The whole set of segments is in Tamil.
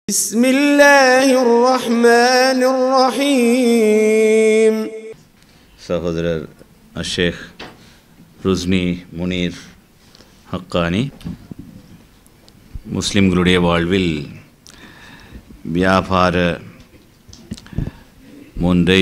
بسم الله الرحمن الرحيم சகோதரர் அஷேக் ருஸ்னி முனீர் ஹக்கானி முஸ்லிம்களுடைய வாழ்வில் வியாபார ஒன்றை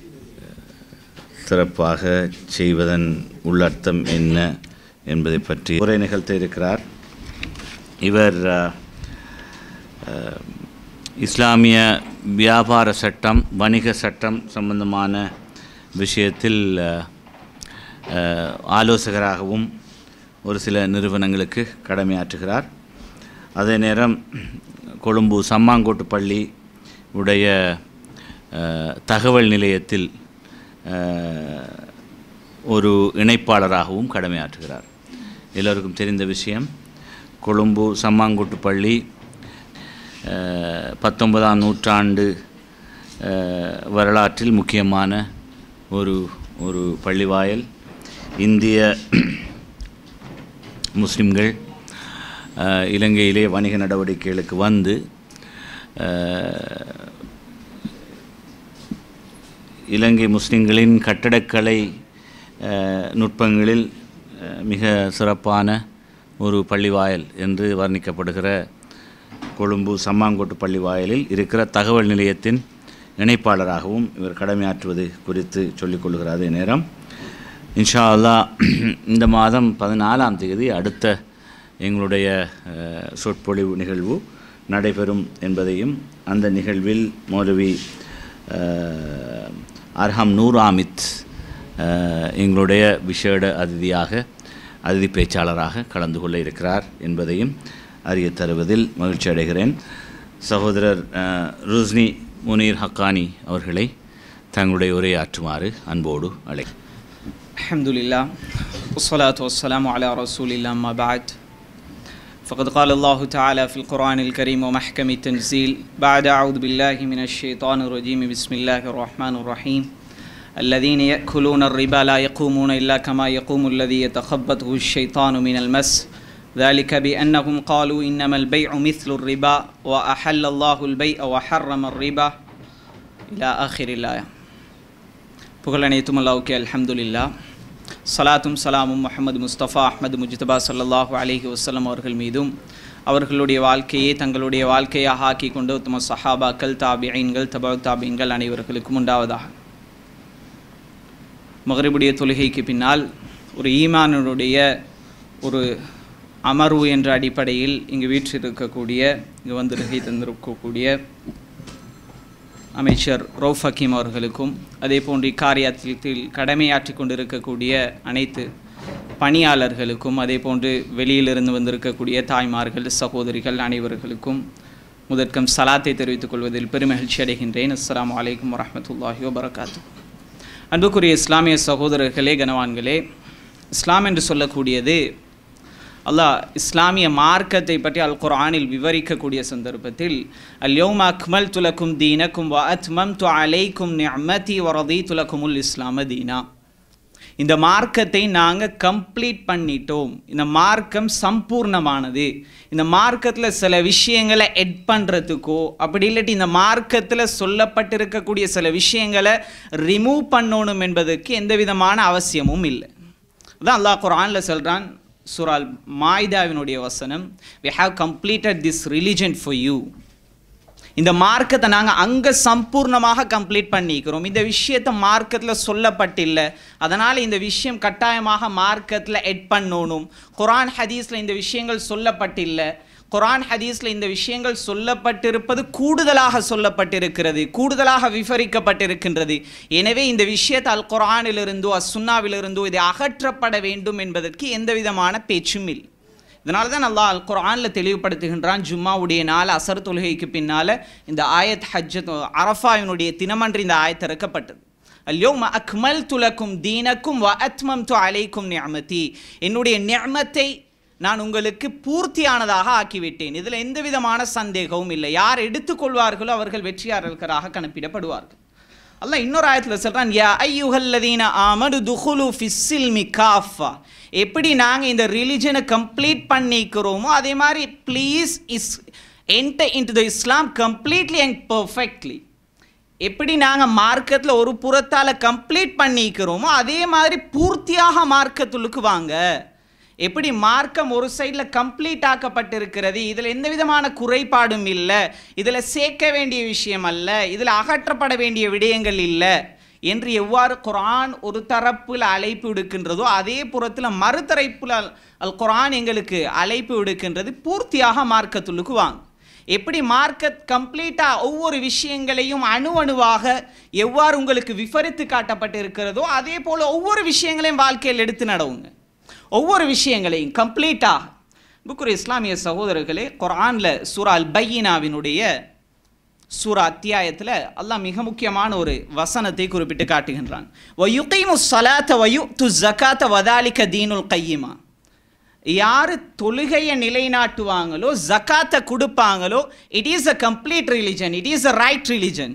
சிறப்பாக செய்வதன் உள்ளர்த்தம் என்ன என்பதை பற்றி உரை நிகழ்த்த இருக்கிறார் இவர் அஹ், அஹ், இஸ்லாமிய வியாபார சட்டம் வணிக சட்டம் சம்பந்தமான விஷயத்தில் அஹ், அஹ், ஆலோசகராகவும் ஒரு சில நிறுவனங்களுக்கு கடமையாற்றுகிறார் அதே நேரம் கொழும்பு சம்மாங்கோட்டு பள்ளி உடைய அஹ், தகவல் நிலையத்தில் அஹ், ஒரு இணைப்பாளராகவும் கடமையாற்றுகிறார் எல்லோருக்கும் தெரிந்த விஷயம் கொழும்பு சம்மாங்கோட்டு பள்ளி அஹ், பத்தொன்பதாம் நூற்றாண்டு அஹ், வரலாற்றில் முக்கியமான ஒரு ஒரு பள்ளிவாயல் இந்திய முஸ்லிம்கள் அஹ், இலங்கையிலே வணிக நடவடிக்கைகளுக்கு வந்து அஹ், இலங்கை முஸ்லிம்களின் கட்டடக்கலை அஹ், நுட்பங்களில் அஹ், மிக சிறப்பான ஒரு பள்ளிவாயல் என்று வர்ணிக்கப்படுகிற கொழும்பு சம்மாங்கோட்டு பள்ளிவாயலில் இருக்கிற தகவல் நிலையத்தின் இணைப்பாளராகவும் இவர் கடமையாற்றுவது குறித்து சொல்லிக்கொள்கிறார் அதே நேரம் இன்ஷா அல்லாஹ் இந்த மாதம் பதினாலாம் தேதி அடுத்த எங்களுடைய அஹ், சொற்பொழிவு நிகழ்வு நடைபெறும் என்பதையும் அந்த நிகழ்வில் மௌலவி அஹ், அர்ஹம் நூர் ஆமித் அஹ், எங்களுடைய விசேட அதிதியாக அதிதி பேச்சாளராக கலந்து கொள்ள இருக்கிறார் என்பதையும் அறிய தருவதில் மகிழ்ச்சி அடைகிறேன் சகோதரர் அஹ், ருஸ்னி முனீர் ஹக்கானி அவர்களை தங்களுடைய உரையாற்றுமாறு அன்போடு அழை الحمد لله والصلاة والسلام على رسول الله ما بعد فقد قال الله تعالى في القرآن الكريم ومحكم التنزيل بعد أعوذ بالله من الشيطان الرجيم بسم الله الرحمن الرحيم الذين يأكلون الربا لا يقومون إلا كما يقوم الذي يتخبطه الشيطان من المس ذلك بأنهم قالوا إنما البيع مثل الربا وأحل الله البيع وحرم الربا إلى آخر الآية புகழ் அனைத்தும் அல்லாவுக்கே அல்ஹம்துலில்லா சலாத்தும் சலாமும் முஹம்மது முஸ்தபா அஹ்மது முஜ்தபா ஸல்லல்லாஹு அலைஹி வஸல்லம் அவர்கள் மீதும் அவர்களுடைய வாழ்க்கையை தங்களுடைய வாழ்க்கையாக ஆக்கி கொண்டு உத்தம சஹாபாக்கள் தாபியீன்கள் தபா தாபியன்கள் அனைவர்களுக்கும் உண்டாவதாக மகரிபுடைய தொழுகைக்கு பின்னால் ஒரு ஈமானுடைய ஒரு அமர்வு என்ற அடிப்படையில் இங்கு வீற்றிருக்கக்கூடிய இங்கு வந்து வருகை தந்திருக்கக்கூடிய அமைச்சர் ரவுஃப் ஹக்கீம் அவர்களுக்கும் அதே போன்று இக்காரியத்தில் கடமையாற்றி கொண்டிருக்கக்கூடிய அனைத்து பணியாளர்களுக்கும் அதே போன்று வெளியிலிருந்து வந்திருக்கக்கூடிய தாய்மார்கள் சகோதரிகள் அனைவர்களுக்கும் முதற்கம் சலாத்தை தெரிவித்துக் கொள்வதில் பெருமகிழ்ச்சி அடைகின்றேன் அஸ்ஸலாமு அலைக்கும் வரஹ்மத்துல்லாஹி வபரகாத்து அன்புக்குரிய இஸ்லாமிய சகோதரர்களே கனவான்களே இஸ்லாம் என்று சொல்லக்கூடியது அல்லாஹ் இஸ்லாமிய மார்க்கத்தை பற்றி அல் குர்ஆனில் விவரிக்கக்கூடிய சந்தர்ப்பத்தில் அல்யோம் அக்மல் துலக்கும் தீனக்கும் வ அத்மம் து அலைக்கும் நிஅமதி வரதி துலக்குமுல் இஸ்லாம தீனா இந்த மார்க்கத்தை நாங்கள் கம்ப்ளீட் பண்ணிட்டோம் இந்த மார்க்கம் சம்பூர்ணமானது இந்த மார்க்கத்தில் சில விஷயங்களை எட் பண்ணுறதுக்கோ அப்படி இல்லாட்டி இந்த மார்க்கத்தில் சொல்லப்பட்டிருக்கக்கூடிய சில விஷயங்களை ரிமூவ் பண்ணணும் என்பதற்கு எந்த விதமான அவசியமும் இல்லை அதான் அல்லாஹ் குர்ஆனில் சொல்கிறான் சூரால் மாய்தாவினுடைய வசனம் we have completed this religion for you இந்த மார்க்கத்தை நாங்கள் அங்கே சம்பூர்ணமாக கம்ப்ளீட் பண்ணிக்கிறோம் இந்த விஷயத்தை மார்க்கத்தில் சொல்லப்பட்டில்லை அதனால் இந்த விஷயம் கட்டாயமாக மார்க்கத்தில் எட் பண்ணணும் குரான் ஹதீஸில் இந்த விஷயங்கள் சொல்லப்பட்டில்லை குரான் ஹதீஸில் இந்த விஷயங்கள் சொல்லப்பட்டிருப்பது கூடுதலாக சொல்லப்பட்டிருக்கிறது கூடுதலாக விவரிக்கப்பட்டிருக்கின்றது எனவே இந்த விஷயத்தை அல் குரானிலிருந்தோ அசுன்னாவிலிருந்தோ இது அகற்றப்பட வேண்டும் என்பதற்கு எந்த விதமான பேச்சும் இல்லை இதனால தான் அல்லாஹ் அல் குர்ஆனில் தெளிவுபடுத்துகின்றான் ஜும்மாவுடைய நாள் அசர் தொழுகைக்கு பின்னால் இந்த ஆயத் ஹஜ்ஜத் அரஃபாவினுடைய தினமன்று இந்த ஆயத் இறக்கப்பட்டது அல்யோம் அக்மல் துலக்கும் தீனக்கும் வ அத்மம் து அலைக்கும் நியமதி என்னுடைய நியமத்தை நான் உங்களுக்கு பூர்த்தியானதாக ஆக்கிவிட்டேன் இதில் எந்த விதமான சந்தேகமும் இல்லை யார் எடுத்துக்கொள்வார்களோ அவர்கள் வெற்றியாளர்களாக கணப்பிடப்படுவார்கள் அல்லாஹ் இன்னொரு ஆயத்தில் சொல்கிறான் யா ஐயுகல்லதீன ஆமடு துஹுலு ஃபிஸ்ஸில் மிகாஃபா எப்படி நாங்கள் இந்த ரிலிஜனை கம்ப்ளீட் பண்ணிக்கிறோமோ அதே மாதிரி please is enter into the Islam completely and perfectly எப்படி நாங்கள் மார்க்கத்தில் ஒரு புறத்தால் கம்ப்ளீட் பண்ணிக்கிறோமோ அதே மாதிரி பூர்த்தியாக மார்க்கத்துள்ளுக்கு வாங்க எப்படி மார்க்கம் ஒரு சைடில் கம்ப்ளீட் ஆக்கப்பட்டிருக்கிறது இதில் எந்த விதமான குறைபாடும் இல்லை இதில் சேர்க்க வேண்டிய விஷயம் அல்ல இதில் அகற்றப்பட வேண்டிய விடயங்கள் இல்லை என்று எவ்வாறு குர்ஆன் ஒரு தரப்பில் அழைப்பு விடுக்கின்றதோ அதே புறத்தில் மறுதரப்பில் அல் அல் குர்ஆன் எங்களுக்கு அழைப்பு விடுக்கின்றது பூர்த்தியாக மார்க்கத்துள்ளுக்கு வாங்க எப்படி மார்க்கெட் கம்ப்ளீட்டாக ஒவ்வொரு விஷயங்களையும் அணு அணுவாக எவ்வாறு உங்களுக்கு விவரித்து காட்டப்பட்டிருக்கிறதோ அதே போல் ஒவ்வொரு விஷயங்களையும் வாழ்க்கையில் எடுத்து நடவுங்க ஒவ்வொரு விஷயங்களையும் கம்ப்ளீட்டாக புக்குர் இஸ்லாமிய சகோதரர்களே குர்ஆனில் சூரா அல் பையினாவினுடைய சூரா அத்தியாயத்தில் அல்லாஹ் மிக முக்கியமான ஒரு வசனத்தை குறிப்பிட்டு காட்டுகின்றான் வயுகைமு சலாத்த வயு து ஜக்காத்த வதாலிக்க தீனுல் கையிமா யார் தொழுகையை நிலைநாட்டுவாங்களோ ஜக்காத்தை கொடுப்பாங்களோ it is a complete religion it is a right religion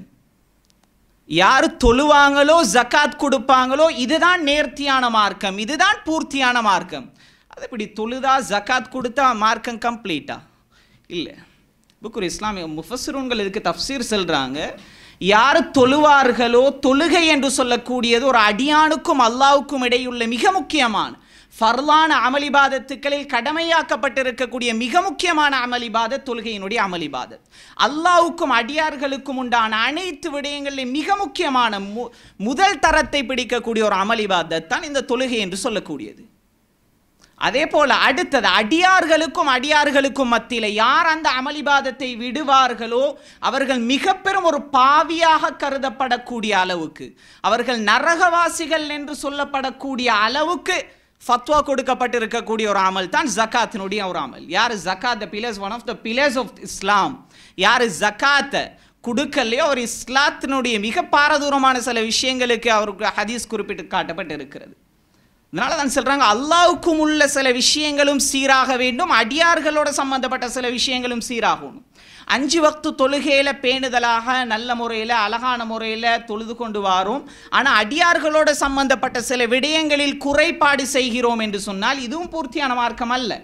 யார் தொழுவாங்களோ ஜக்காத் கொடுப்பாங்களோ இதுதான் நேர்த்தியான மார்க்கம் இதுதான் பூர்த்தியான மார்க்கம் அது இப்படி தொழுதா ஜக்காத் கொடுத்தா மார்க்கம் கம்ப்ளீட்டா இல்லை புக்குர் இஸ்லாமிய முஃபஸ்ரூன்கள் இதுக்கு தஃப்சீர் சொல்கிறாங்க யார் தொழுவார்களோ தொழுகை என்று சொல்லக்கூடியது ஒரு அடியானுக்கும் அல்லாவுக்கும் இடையுள்ள மிக முக்கியமான ஃபர்லான அமளிபாதத்துக்களில் கடமையாக்கப்பட்டிருக்கக்கூடிய மிக முக்கியமான அமளிபாதத் தொழுகையினுடைய அமளிபாதத் அல்லாவுக்கும் அடியார்களுக்கும் உண்டான அனைத்து விடயங்களிலும் மிக முக்கியமான மு முதல் தரத்தை பிடிக்கக்கூடிய ஒரு அமளிபாதத் தான் இந்த தொழுகை என்று சொல்லக்கூடியது அதே போல அடுத்தது அடியார்களுக்கும் அடியார்களுக்கும் மத்தியில் யார் அந்த அமளிபாதத்தை விடுவார்களோ அவர்கள் மிக பெரும் ஒரு பாவியாக கருதப்படக்கூடிய அளவுக்கு அவர்கள் நரகவாசிகள் என்று சொல்லப்படக்கூடிய அளவுக்கு ஃபத்வா கொடுக்கப்பட்டிருக்கக்கூடிய ஒரு அமல் தான் ஜக்காத்தினுடைய ஒரு அமல் யார் ஜக்காத் the pillars one of the pillars of Islam யார் ஜக்காத்தை கொடுக்கலையோ அவர் இஸ்லாத்தினுடைய மிக பாரதூரமான சில விஷயங்களுக்கு அவருக்கு ஹதீஸ் குறிப்பிட்டு காட்டப்பட்டு இருக்கிறது அதனால தான் சொல்கிறாங்க அல்லாவுக்கும் உள்ள சில விஷயங்களும் சீராக வேண்டும் அடியார்களோட சம்பந்தப்பட்ட சில விஷயங்களும் சீராகணும் அஞ்சு வக்து தொழுகையில் பேணுதலாக நல்ல முறையில் அழகான முறையில் தொழுது கொண்டு வாரோம் ஆனால் அடியார்களோட சம்பந்தப்பட்ட சில விடயங்களில் குறைபாடு செய்கிறோம் என்று சொன்னால் இதுவும் பூர்த்தியான மார்க்கம் அல்ல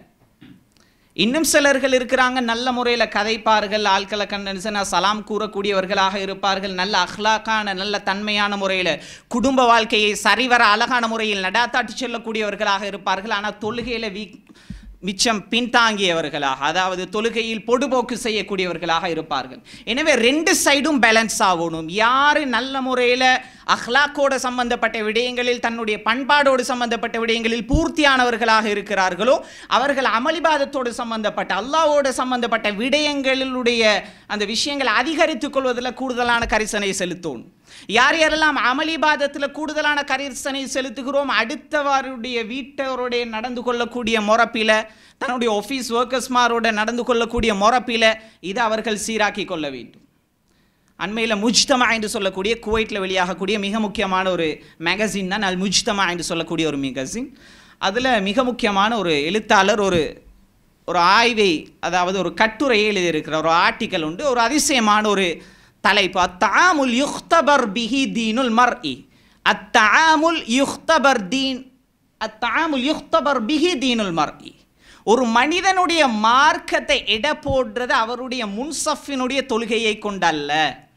இன்னும் சிலர்கள் இருக்கிறாங்க நல்ல முறையில் கதைப்பார்கள் ஆட்களை கண்டனுசனா சலாம் கூறக்கூடியவர்களாக இருப்பார்கள் நல்ல அஹ்லாக்கான நல்ல தன்மையான முறையில் குடும்ப வாழ்க்கையை சரிவர அழகான முறையில் நடாத்தாட்டி செல்லக்கூடியவர்களாக இருப்பார்கள் ஆனால் தொழுகையில் வீ மிச்சம் பின்தாங்கியவர்களாக அதாவது தொழுகையில் பொடுபோக்கு செய்யக்கூடியவர்களாக இருப்பார்கள் எனவே ரெண்டு சைடும் பேலன்ஸ் ஆகணும் யார் நல்ல முறையில் அஹ்லாக்கோடு சம்பந்தப்பட்ட விடயங்களில் தன்னுடைய பண்பாடோடு சம்பந்தப்பட்ட விடயங்களில் பூர்த்தியானவர்களாக இருக்கிறார்களோ அவர்கள் அமளிபாதத்தோடு சம்பந்தப்பட்ட அல்லாவோடு சம்பந்தப்பட்ட விடயங்களுடைய அந்த விஷயங்களை அதிகரித்துக் கொள்வதில் கூடுதலான கரிசனை செலுத்தணும் யார் யாரெல்லாம் அமளிபாதத்தில் கூடுதலான கரிசனை செலுத்துகிறோம் அடுத்தவருடைய வீட்டவருடைய நடந்து கொள்ளக்கூடிய முறப்பில தன்னுடைய ஆஃபீஸ் ஒர்க்கர்ஸ்மாரோட நடந்து கொள்ளக்கூடிய முறப்பில இதை அவர்கள் சீராக்கி கொள்ள வேண்டும் அண்மையில் முஜ்தமா என்று சொல்லக்கூடிய குவைட்டில் வெளியாகக்கூடிய மிக முக்கியமான ஒரு மேகசின் தான் அல் முஜ்தமா என்று சொல்லக்கூடிய ஒரு மேகசின் அதில் மிக முக்கியமான ஒரு எழுத்தாளர் ஒரு ஒரு ஆய்வை அதாவது ஒரு கட்டுரையை எழுதியிருக்கிற ஒரு ஆர்டிக்கல் உண்டு ஒரு அதிசயமான ஒரு தலைப்பு அத்தாமுல் யுக்தபர் பிஹி தீனுல் மர் இ அத்தாமுல் யுக்தபர் தீன் அத்தாமுல் யுக்தபர் பிஹி தீனுல் மர் இ ஒரு மனிதனுடைய மார்க்கத்தை எட போடுறது அவருடைய முன்சஃபினுடைய தொழுகையை கொண்டல்ல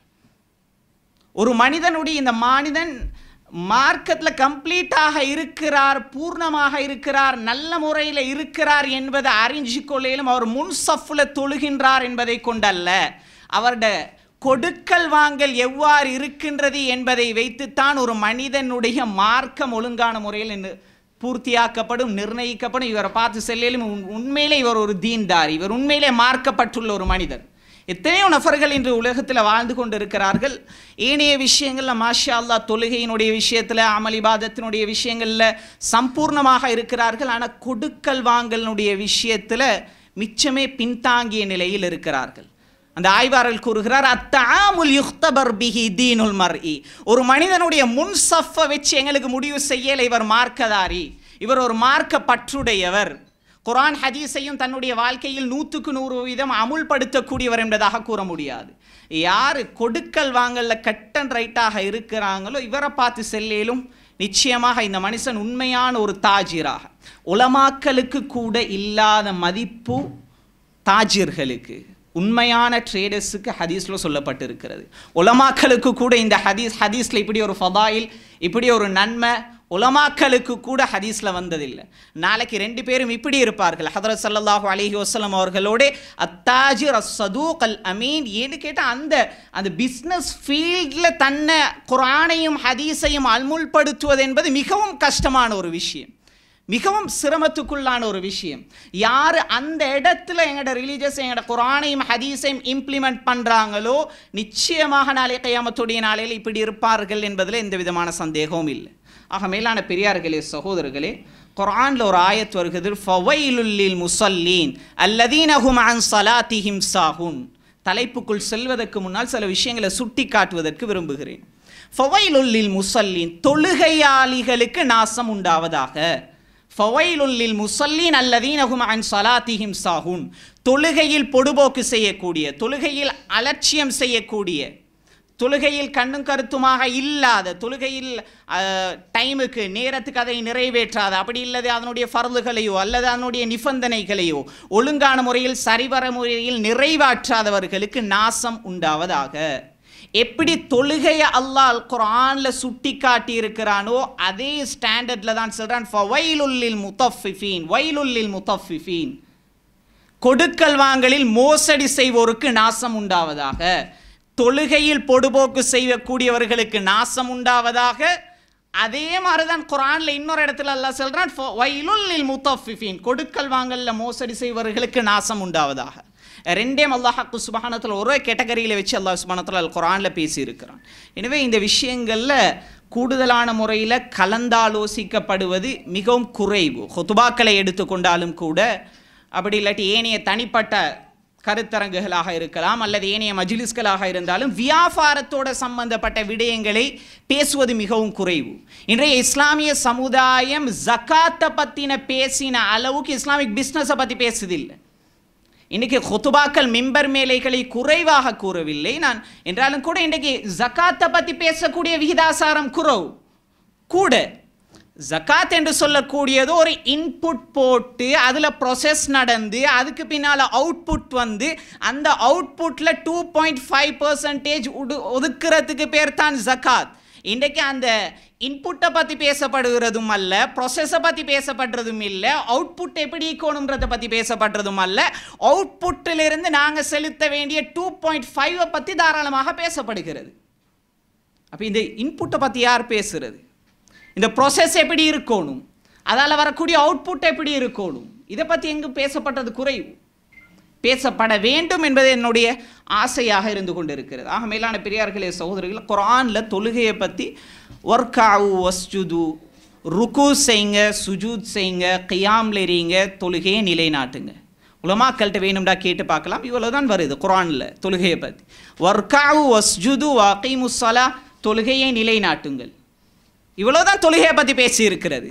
ஒரு மனிதனுடைய இந்த மனிதன் மார்க்கத்தில் கம்ப்ளீட்டாக இருக்கிறார் பூர்ணமாக இருக்கிறார் நல்ல முறையில் இருக்கிறார் என்பதை அறிஞ்சு கொள்ளையிலும் அவர் முன் சஃப்பில் தொழுகின்றார் என்பதை கொண்டல்ல அவருடைய கொடுக்கல் வாங்கல் எவ்வாறு இருக்கின்றது என்பதை வைத்துத்தான் ஒரு மனிதனுடைய மார்க்கம் ஒழுங்கான முறையில் நின்னு- பூர்த்தியாக்கப்படும் நிர்ணயிக்கப்படும் இவரை பார்த்து செல்லிலும் உண்- உண்மையிலே இவர் ஒரு தீன்தார் இவர் உண்மையிலே மார்க்கப்பட்டுள்ள ஒரு மனிதர் எத்தனையோ நபர்கள் இன்று உலகத்தில் வாழ்ந்து கொண்டு இருக்கிறார்கள் ஏனைய விஷயங்களில் மாஷா அல்லாஹ் தொழுகையினுடைய விஷயத்தில் அமளிபாதத்தினுடைய விஷயங்களில் சம்பூர்ணமாக இருக்கிறார்கள் ஆனால் கொடுக்கல் வாங்கலினுடைய விஷயத்தில் மிச்சமே பின்தாங்கிய நிலையில் இருக்கிறார்கள் அந்த ஆய்வாளர்கள் கூறுகிறார் அத்தாமுல் யுக்தபர் பிஹி தீனுல் மர்இ ஒரு மனிதனுடைய முன் சஃப்பை வச்சு எங்களுக்கு முடிவு செய்யல இவர் மார்க்கதாரி இவர் ஒரு மார்க்க பற்றுடையவர் குர்ஆன் ஹதீஸையும் தன்னுடைய வாழ்க்கையில் நூற்றுக்கு நூறு வீதம் அமுல்படுத்தக்கூடியவர் என்பதாக கூற முடியாது யார் கொடுக்கல் வாங்கல்ல கட் அண்ட் ரைட்டாக இருக்கிறாங்களோ இவரை பார்த்து செல்லேலும் நிச்சயமாக இந்த மனுஷன் உண்மையான ஒரு தாஜிராக உலமாக்களுக்கு கூட இல்லாத மதிப்பு தாஜிர்களுக்கு உண்மையான ட்ரேடர்ஸுக்கு ஹதீஸில் சொல்லப்பட்டிருக்கிறது உலமாக்களுக்கு கூட இந்த ஹதீஸ் ஹதீஸில் இப்படி ஒரு ஃபதாயில் இப்படி ஒரு நன்மை உலமாக்களுக்கு கூட ஹதீஸில் வந்ததில்லை நாளைக்கு ரெண்டு பேரும் இப்படி இருப்பார்கள் ஹதரத் ஸல்லல்லாஹு அலைஹி வஸல்லம் அவர்களோட அத்தாஜிர் அஸ்ஸதூக் அல் அமீன் ஏன்னு கேட்டால் அந்த அந்த பிஸ்னஸ் ஃபீல்டில் தன்னை குரானையும் ஹதீஸையும் அல்முல்படுத்துவது என்பது மிகவும் கஷ்டமான ஒரு விஷயம் மிகவும் சிரமத்துக்குள்ளான ஒரு விஷயம் யார் அந்த இடத்துல எங்களோட ரிலீஜியஸ் எங்களோட குரானையும் ஹதீஸையும் இம்ப்ளிமெண்ட் பண்ணுறாங்களோ நிச்சயமாக நாளை கையாமத்துடைய நாளையில் இப்படி இருப்பார்கள் என்பதில் எந்த விதமான சந்தேகமும் இல்லை ஆக மேலான பெரியார்களே சகோதரர்களே குர்ஆன்ல ஒரு ஆயத் வருகிறது ஃபவைலுல்லில் முசல்லீன் அல்லதீனஹும் அன் ஸலாத்திஹிம் சாஹுன் தலைப்புக்குள் செல்வதற்கு முன்னால் சில விஷயங்களை சுட்டி காட்டுவதற்கு விரும்புகிறேன் ஃபவைலுல்லில் முசல்லீன் தொழுகையாளிகளுக்கு நாசம் உண்டாவதாக ஃபவைலுல்லில் முசல்லீன் அல்லதீனஹும் அன் ஸலாத்திஹிம் சாஹுன் தொழுகையில் பொடுபோக்கு செய்யக்கூடிய தொழுகையில் அலட்சியம் செய்யக்கூடிய தொழுகையில் கண்ணும் கருத்துமாக இல்லாத தொழுகையில் அஹ், டைமுக்கு நேரத்துக்கு அதை நிறைவேற்றாத அப்படி இல்லது அதனுடைய ஃபர்துகளையோ அல்லது அதனுடைய நிபந்தனைகளையோ ஒழுங்கான முறையில் சரிவர முறையில் நிறைவேற்றாதவர்களுக்கு நாசம் உண்டாவதாக எப்படி தொழுகையை அல்லாஹ் குர்ஆன்ல சுட்டி காட்டி இருக்கிறானோ அதே ஸ்டாண்டர்ட்ல தான் சொல்றான் ஃபவைலுல்லில் முத்தஃபிஃபீன் வைலுல்லில் முத்தஃபிஃபீன் கொடுக்கல் வாங்கலில் மோசடி செய்வோருக்கு நாசம் உண்டாவதாக தொழுகையில் பொடுபோக்கு செய்யக்கூடியவர்களுக்கு நாசம் உண்டாவதாக அதே மாதிரி தான் குரான்ல இன்னொரு இடத்துல அல்லாஹ் சொல்றான் "ஃப- வயலுல்லில் முத்தஃபிஃபீன் கொடுக்கல் வாங்கல்ல மோசடி செய்வர்களுக்கு நாசம் உண்டாவதாக ரெண்டேம் அல்லாஹாக்கு சுபஹானத்தில் ஒரே கேட்டகரியில் வச்சு அல்லாஹ் சுபஹானத்தில் அல் குரானில் பேசியிருக்கிறான் எனவே இந்த விஷயங்களில் கூடுதலான முறையில் கலந்தாலோசிக்கப்படுவது மிகவும் குறைவு ஹொத்துபாக்களை எடுத்துக்கொண்டாலும் கூட அப்படி இல்லாட்டி ஏனைய தனிப்பட்ட கருத்தரங்குகளாக இருக்கலாம் அல்லது ஏனைய மஜ்லிஸ்களாக இருந்தாலும் வியாபாரத்தோட சம்பந்தப்பட்ட விடயங்களை பேசுவது மிகவும் குறைவு இன்றைய இஸ்லாமிய சமுதாயம் ஜக்காத்தை பற்றின பேசின அளவுக்கு இஸ்லாமிக் பிஸ்னஸை பற்றி பேசுதில்லை இன்னைக்கு ஹுத்துபாக்கள் மிம்பர் மேலைகளை குறைவாக கூறவில்லை நான் என்றாலும் கூட இன்றைக்கு ஜக்காத்தை பற்றி பேசக்கூடிய விகிதாசாரம் குறவு கூட ஜக்காத் என்று சொல்லக்கூடியது ஒரு இன்புட் போட்டு அதில் ப்ரொசஸ் நடந்து அதுக்கு பின்னால் அவுட்புட் வந்து அந்த அவுட்புட்டில் டூ பாயிண்ட் ஃபைவ் பர்சன்டேஜ் ஒதுக்குறதுக்கு பேர் தான் ஜக்காத் இன்றைக்கு அந்த இன்புட்டை பற்றி பேசப்படுகிறதும் அல்ல ப்ரொசஸை பற்றி பேசப்படுறதும் இல்லை அவுட்புட் எப்படி ஈக்கணுன்றதை பற்றி பேசப்படுறதும் அல்ல அவுட்புட்டிலிருந்து நாங்கள் செலுத்த வேண்டிய டூ பாயிண்ட் ஃபைவை பற்றி தாராளமாக பேசப்படுகிறது அப்போ இந்த இன்புட்டை பற்றி யார் பேசுறது இந்த ப்ராசஸ் எப்படி இருக்கணும் அதால் வரக்கூடிய அவுட்புட் எப்படி இருக்கணும் இதை பற்றி எங்கு பேசப்பட்டது குறைவு பேசப்பட வேண்டும் என்பது என்னுடைய ஆசையாக இருந்து கொண்டிருக்கிறது ஆக மேலான பெரியார்களே சகோதரர்கள் குர்ஆனில் தொழுகையை பற்றி ஒர்க்காவு வஸ்ஜுது ருக்கு செய்யுங்க சுஜூத் செய்யுங்க கியாம்ல எறியுங்க தொழுகையை நிலைநாட்டுங்க உலமாக்கள்கிட்ட வேணும்டா கேட்டு பார்க்கலாம் இவ்வளோ தான் வருது குர்ஆனில் தொழுகையை பற்றி ஒர்க்காவு வஸ்ஜுது வாக்கிமுசலா தொழுகையை நிலைநாட்டுங்கள் இவ்வளவுதான் தொழுகையை பற்றி பேசி இருக்கிறது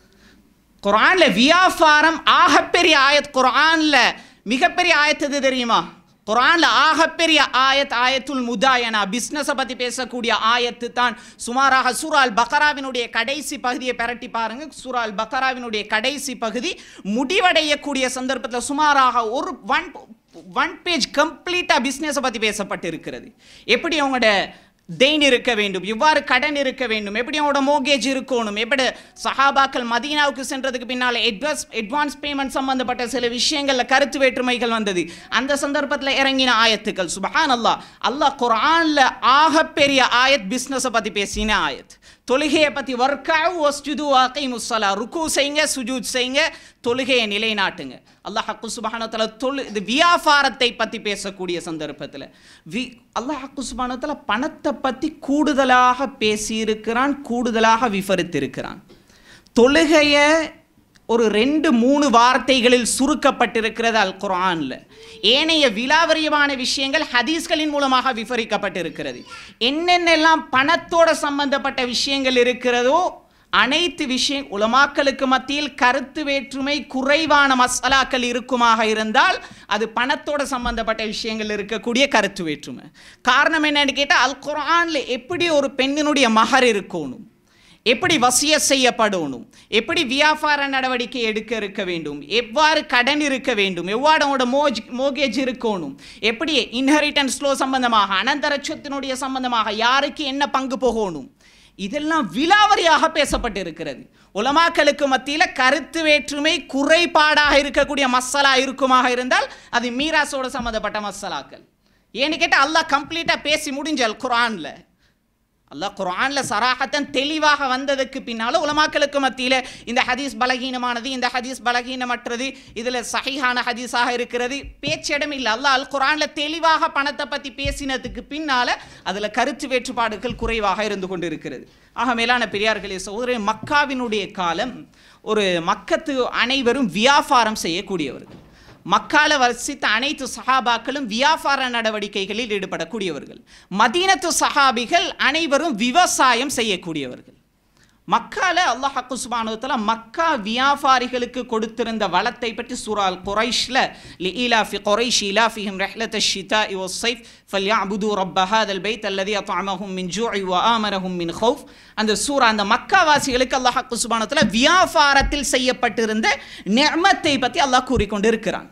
குரான்ல வியாபாரம் ஆகப்பெரிய ஆயத் குரான்ல மிகப்பெரிய ஆயத்து எது தெரியுமா குரான்ல ஆகப்பெரிய ஆயத் ஆயத்துல் முதாயனா பிஸ்னஸை பற்றி பேசக்கூடிய ஆயத்து தான் சுமாராக சூரால் பக்கராவினுடைய கடைசி பகுதியை பெரட்டி பாருங்க சூரால் பக்கராவினுடைய கடைசி பகுதி முடிவடையக்கூடிய சந்தர்ப்பத்தில் சுமாராக ஒரு ஒன் ஒன் பேஜ் கம்ப்ளீட்டாக பிஸ்னஸை பற்றி பேசப்பட்டு இருக்கிறது எப்படி அவங்களோட தெயின் இருக்க வேண்டும் இவ்வாறு கடன் இருக்க வேண்டும் எப்படி அவனோட மோகேஜ் இருக்கணும் எப்படி சஹாபாக்கள் மதீனாவுக்கு சென்றதுக்கு பின்னால் அட்வான்ஸ் அட்வான்ஸ் பேமெண்ட் சம்பந்தப்பட்ட சில விஷயங்களில் கருத்து வேற்றுமைகள் வந்தது அந்த சந்தர்ப்பத்தில் இறங்கின ஆயத்துக்கள் சுபஹான் அல்லாஹ் அல்லாஹ் குர்ஆனில் ஆகப்பெரிய ஆயத் பிஸ்னஸை பற்றி பேசின ஆயத் தொழுகையை பற்றி ஒர்க்காவு ஒஸ்ஜுது வாக்கை முஸ்ஸலா ருக்கு செய்யுங்க சுஜூத் செய்யுங்க தொழுகையை நிலைநாட்டுங்க அல்லாஹ் ஹக்கு சுபஹானத்தில் தொழு இது வியாபாரத்தை பற்றி பேசக்கூடிய சந்தர்ப்பத்தில் வி அல்லாஹ் ஹக்கு சுபஹானத்தில் பணத்தை பற்றி கூடுதலாக பேசியிருக்கிறான் கூடுதலாக விவரித்திருக்கிறான் தொழுகையை ஒரு ரெண்டு மூணு வார்த்தைகளில் சுருக்கப்பட்டிருக்கிறது அல் குர்ஆனில் ஏனைய விலாவரியமான விஷயங்கள் ஹதீஸ்களின் மூலமாக விவரிக்கப்பட்டிருக்கிறது என்னென்னலாம் பணத்தோட சம்பந்தப்பட்ட விஷயங்கள் இருக்கிறதோ அனைத்து விஷயம் உலமாக்களுக்கு மத்தியில் கருத்து வேற்றுமை குறைவான மசாலாக்கள் இருக்குமாக இருந்தால் அது பணத்தோட சம்பந்தப்பட்ட விஷயங்கள் இருக்கக்கூடிய கருத்து வேற்றுமை காரணம் என்னன்னு கேட்டால் அல் குர்ஆனில் எப்படி ஒரு பெண்ணினுடைய மகர் இருக்கணும் எப்படி வசிய செய்யப்படணும் எப்படி வியாபார நடவடிக்கை எடுக்க இருக்க வேண்டும் எவ்வாறு கடன் இருக்க வேண்டும் எவ்வாறு அவங்களோட மோஜ் மோகேஜ் இருக்கணும் எப்படி இன்ஹெரிட்டன்ஸ் ஃப்ளோ சம்பந்தமாக அனந்தர சொத்தினுடைய சம்பந்தமாக யாருக்கு என்ன பங்கு போகணும் இதெல்லாம் விலாவரியாக பேசப்பட்டிருக்கிறது உலமாக்களுக்கு மத்தியில் கருத்து வேற்றுமை குறைபாடாக இருக்கக்கூடிய மசாலா இருக்குமாக இருந்தால் அது மீராசோட சம்மந்தப்பட்ட மசாலாக்கள் ஏன்னு கேட்டால் அல்லாஹ் கம்ப்ளீட்டாக பேசி முடிஞ்சால் குரானில் அல்லாஹ் குர்ஆன்ல சராஹத்தன் தெளிவாக வந்ததுக்கு பின்னால உலமாக்களுக்கு மத்தியில் இந்த ஹதீஸ் பலகீனமானது இந்த ஹதீஸ் பலகீனமற்றது இதில் சஹீஹான ஹதீஸாக இருக்கிறது பேச்சிடம் இல்லை அல்லாஹ் அல் குர்ஆன்ல தெளிவாக பணத்தை பற்றி பேசினதுக்கு பின்னால அதில் கருத்து வேற்றுப்பாடுகள் குறைவாக இருந்து கொண்டு இருக்கிறது ஆக மேலான பெரியார்களே சகோதரி மக்காவினுடைய காலம் ஒரு மக்கத்து அனைவரும் வியாபாரம் செய்யக்கூடியவர்கள் மக்கால வசித்த அனைத்து சஹாபாக்களும் வியாபார நடவடிக்கைகளில் ஈடுபடக்கூடியவர்கள் மதீனத்து சஹாபிகள் அனைவரும் விவசாயம் செய்யக்கூடியவர்கள் மக்கால அல்லாஹ் குஸ்பானுத்தலா மக்கா வியாபாரிகளுக்கு கொடுத்திருந்த வளத்தை பற்றி சூரால் குரைஷ்ல لإلاف قريش إلافهم رحلة الشتاء والصيف فليعبدوا رب هذا البيت الذي أطعمهم من جوع وآمنهم من خوف அந்த சூரா அந்த மக்காவாசிகளுக்கு அல்லாஹ் சுபானத்தில் வியாபாரத்தில் செய்யப்பட்டிருந்த நெமத்தை பற்றி அல்லாஹ் கூறிக்கொண்டு இருக்கிறான்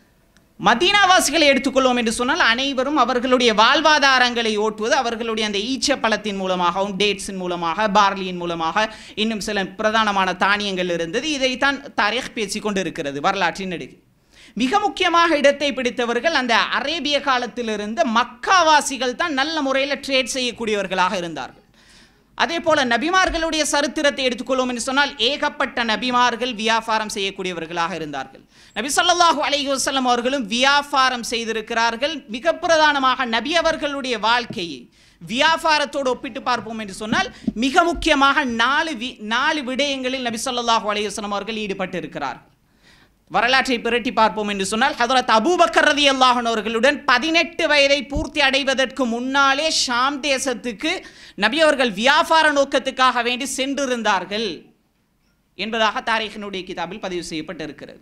மதீனாவாசிகளை எடுத்துக்கொள்வோம் என்று சொன்னால் அனைவரும் அவர்களுடைய வாழ்வாதாரங்களை ஓட்டுவது அவர்களுடைய அந்த ஈச்ச பழத்தின் மூலமாகவும் டேட்ஸின் மூலமாக பார்லியின் மூலமாக இன்னும் சில பிரதானமான தானியங்கள் இருந்தது இதைத்தான் தாரீக் பேசிக்கொண்டு இருக்கிறது வரலாற்றின் நடுகு மிக முக்கியமாக இடத்தை பிடித்தவர்கள் அந்த அரேபிய காலத்திலிருந்து மக்காவாசிகள் தான் நல்ல முறையில் ட்ரேட் செய்யக்கூடியவர்களாக இருந்தார்கள் அதே போல நபிமார்களுடைய சரித்திரத்தை எடுத்துக்கொள்வோம் என்று சொன்னால் ஏகப்பட்ட நபிமார்கள் வியாபாரம் செய்யக்கூடியவர்களாக இருந்தார்கள் நபி ஸல்லல்லாஹு அலைஹி வஸல்லம் அவர்களும் வியாபாரம் செய்திருக்கிறார்கள் மிக பிரதானமாக நபி அவர்களுடைய வாழ்க்கையை வியாபாரத்தோடு ஒப்பிட்டு பார்ப்போம் என்று சொன்னால் மிக முக்கியமாக நாலு வி நாலு விடயங்களில் நபி ஸல்லல்லாஹு அலைஹி வஸல்லம் அவர்கள் ஈடுபட்டு இருக்கிறார்கள் வரலாற்றை பிரட்டி பார்ப்போம் என்று சொன்னால் ஹதரத் அபூபக்கர் ரதி அவர்களுடன் பதினெட்டு வயதை பூர்த்தி அடைவதற்கு முன்னாலே ஷாம் தேசத்துக்கு நபி அவர்கள் வியாபார நோக்கத்துக்காக வேண்டி சென்றிருந்தார்கள் என்பதாக தாரீഖினுடைய கிதாபில் பதிவு செய்யப்பட்டிருக்கிறது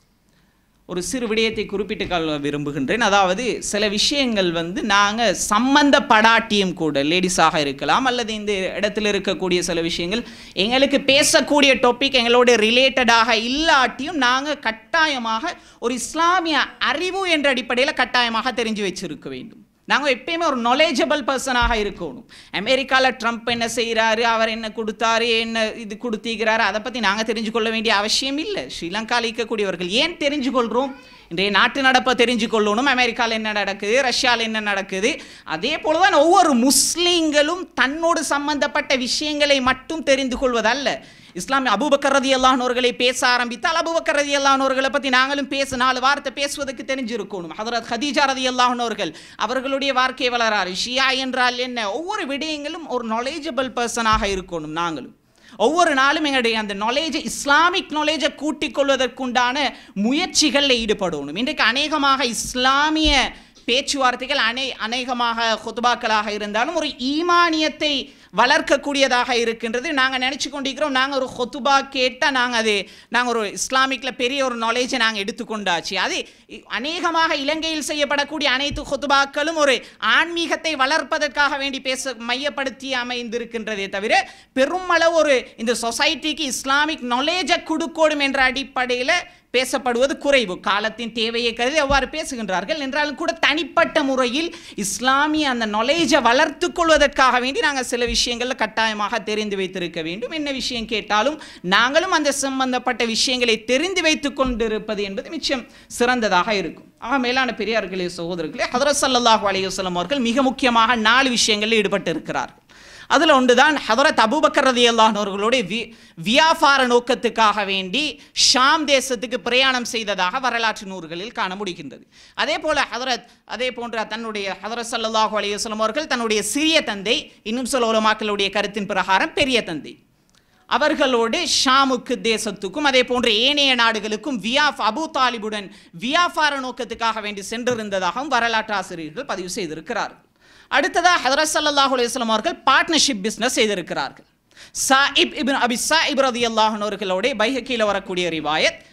ஒரு சிறு விடயத்தை குறிப்பிட்டு கொள்ள விரும்புகின்றேன் அதாவது சில விஷயங்கள் வந்து நாங்கள் சம்பந்தப்படாட்டியும் கூட லேடிஸாக இருக்கலாம் அல்லது இந்த இடத்துல இருக்கக்கூடிய சில விஷயங்கள் எங்களுக்கு பேசக்கூடிய டாபிக் எங்களோட ரிலேட்டடாக இல்லாட்டியும் நாங்கள் கட்டாயமாக ஒரு இஸ்லாமிய அறிவு என்ற அடிப்படையில் கட்டாயமாக தெரிஞ்சு வச்சிருக்க வேண்டும் நாங்கள் எப்பயுமே ஒரு நாலேஜபிள் பர்சனாக இருக்கணும் அமெரிக்காவில் ட்ரம்ப் என்ன செய்கிறாரு அவர் என்ன கொடுத்தாரு என்ன இது கொடுத்திருக்கிறாரு அதை பற்றி நாங்கள் தெரிஞ்சு கொள்ள வேண்டிய அவசியம் இல்லை ஸ்ரீலங்காவில் இருக்கக்கூடியவர்கள் ஏன் தெரிஞ்சு கொள்கிறோம் இன்றைய நாட்டு நடப்பை தெரிஞ்சு கொள்ளணும் அமெரிக்காவில் என்ன நடக்குது ரஷ்யாவில் என்ன நடக்குது அதே போல தான் ஒவ்வொரு முஸ்லீம்களும் தன்னோடு சம்பந்தப்பட்ட விஷயங்களை மட்டும் தெரிந்து கொள்வதல்ல இஸ்லாமிய அபூபக்கர் ரதி அல்லாஹ்னவர்களை பேச ஆரம்பித்தால் அபூபக்கர் ரதி அல்லாஹ்னவர்களை பற்றி நாங்களும் பேச நாலு வார்த்தை பேசுவதற்கு தெரிஞ்சிருக்கணும் ஹதரத் ஹதீஜா ரதி அல்லாஹ்னவர்கள் அவர்களுடைய வாழ்க்கை வளராறு ஷியா என்றால் என்ன ஒவ்வொரு விடயங்களும் ஒரு நாலேஜபிள் பர்சனாக இருக்கணும் நாங்களும் ஒவ்வொரு நாளும் எங்களுடைய அந்த நாலேஜை இஸ்லாமிக் நாலேஜை கூட்டிக் கொள்வதற்குண்டான முயற்சிகளில் ஈடுபடணும் இன்றைக்கு அநேகமாக இஸ்லாமிய பேச்சுவார்த்தைகள் அனை அநேகமாக ஹுத்பாக்களாக இருந்தாலும் ஒரு ஈமானியத்தை வளர்க்கக்கூடியதாக இருக்கின்றது நாங்கள் நினச்சி கொண்டிருக்கிறோம் நாங்கள் ஒரு ஹொத்துபா கேட்டால் நாங்கள் அது நாங்கள் ஒரு இஸ்லாமிக்கில் பெரிய ஒரு நாலேஜை நாங்கள் எடுத்துக்கொண்டாச்சு அது இ- அநேகமாக இலங்கையில் செய்யப்படக்கூடிய அனைத்து ஹொத்துபாக்களும் ஒரு ஆன்மீகத்தை வளர்ப்பதற்காக வேண்டி பேச மையப்படுத்தி அமைந்திருக்கின்றதே தவிர பெருமளவு ஒரு இந்த சொசைட்டிக்கு இஸ்லாமிக் நாலேஜை கொடுக்கணும் என்ற அடிப்படையில் பேசப்படுவது குறைவு காலத்தின் தேவையை கருதி அவ்வாறு பேசுகின்றார்கள் என்றாலும் கூட தனிப்பட்ட முறையில் இஸ்லாமிய அந்த நாலேஜை வளர்த்து கொள்வதற்காக வேண்டி நாங்கள் சில விஷயங்களில் கட்டாயமாக தெரிந்து வைத்திருக்க வேண்டும் என்ன விஷயம் கேட்டாலும் நாங்களும் அந்த சம்பந்தப்பட்ட விஷயங்களை தெரிந்து வைத்துக் கொண்டிருப்பது என்பது மிச்சம் சிறந்ததாக இருக்கும் ஆக மேலான பெரியார்களே சகோதரர்களே ஹதரத் ஸல்லல்லாஹு அலைஹி வஸல்லம் அவர்கள் மிக முக்கியமாக நாலு விஷயங்களில் ஈடுபட்டு இருக்கிறார்கள் அதில் ஒன்றுதான் ஹதரத் அபூபக்கர் ரதி அவர்களுடைய வி வியாபார நோக்கத்துக்காக வேண்டி ஷாம் தேசத்துக்கு பிரயாணம் செய்ததாக வரலாற்று நூல்களில் காண முடிகின்றது அதே போல ஹதரத் அதே போன்ற தன்னுடைய ஹதரத் ஸல்லல்லாஹு அலைஹி வஸல்லம் அவர்கள் தன்னுடைய சிறிய தந்தை இன்னும் சில உலமாக்களுடைய கருத்தின் பிரகாரம் பெரிய தந்தை அவர்களோடு ஷாமுக்கு தேசத்துக்கும் அதே போன்ற ஏனைய நாடுகளுக்கும் வியாஃப் அபூ தாலிபுடன் வியாபார நோக்கத்துக்காக வேண்டி சென்றிருந்ததாகவும் வரலாற்று ஆசிரியர்கள் பதிவு செய்திருக்கிறார்கள் அடுத்ததாக ஹதரத் ஸல்லல்லாஹு அலைஹி வஸல்லம் அவர்கள் பார்ட்னர்ஷிப் பிஸ்னஸ் செய்திருக்கிறார்கள் சாயிப் இப்னு அபி சாயிப் ரதியல்லாஹு அவர்களோட பைஹக்கியில் வரக்கூடிய ரிவாயத்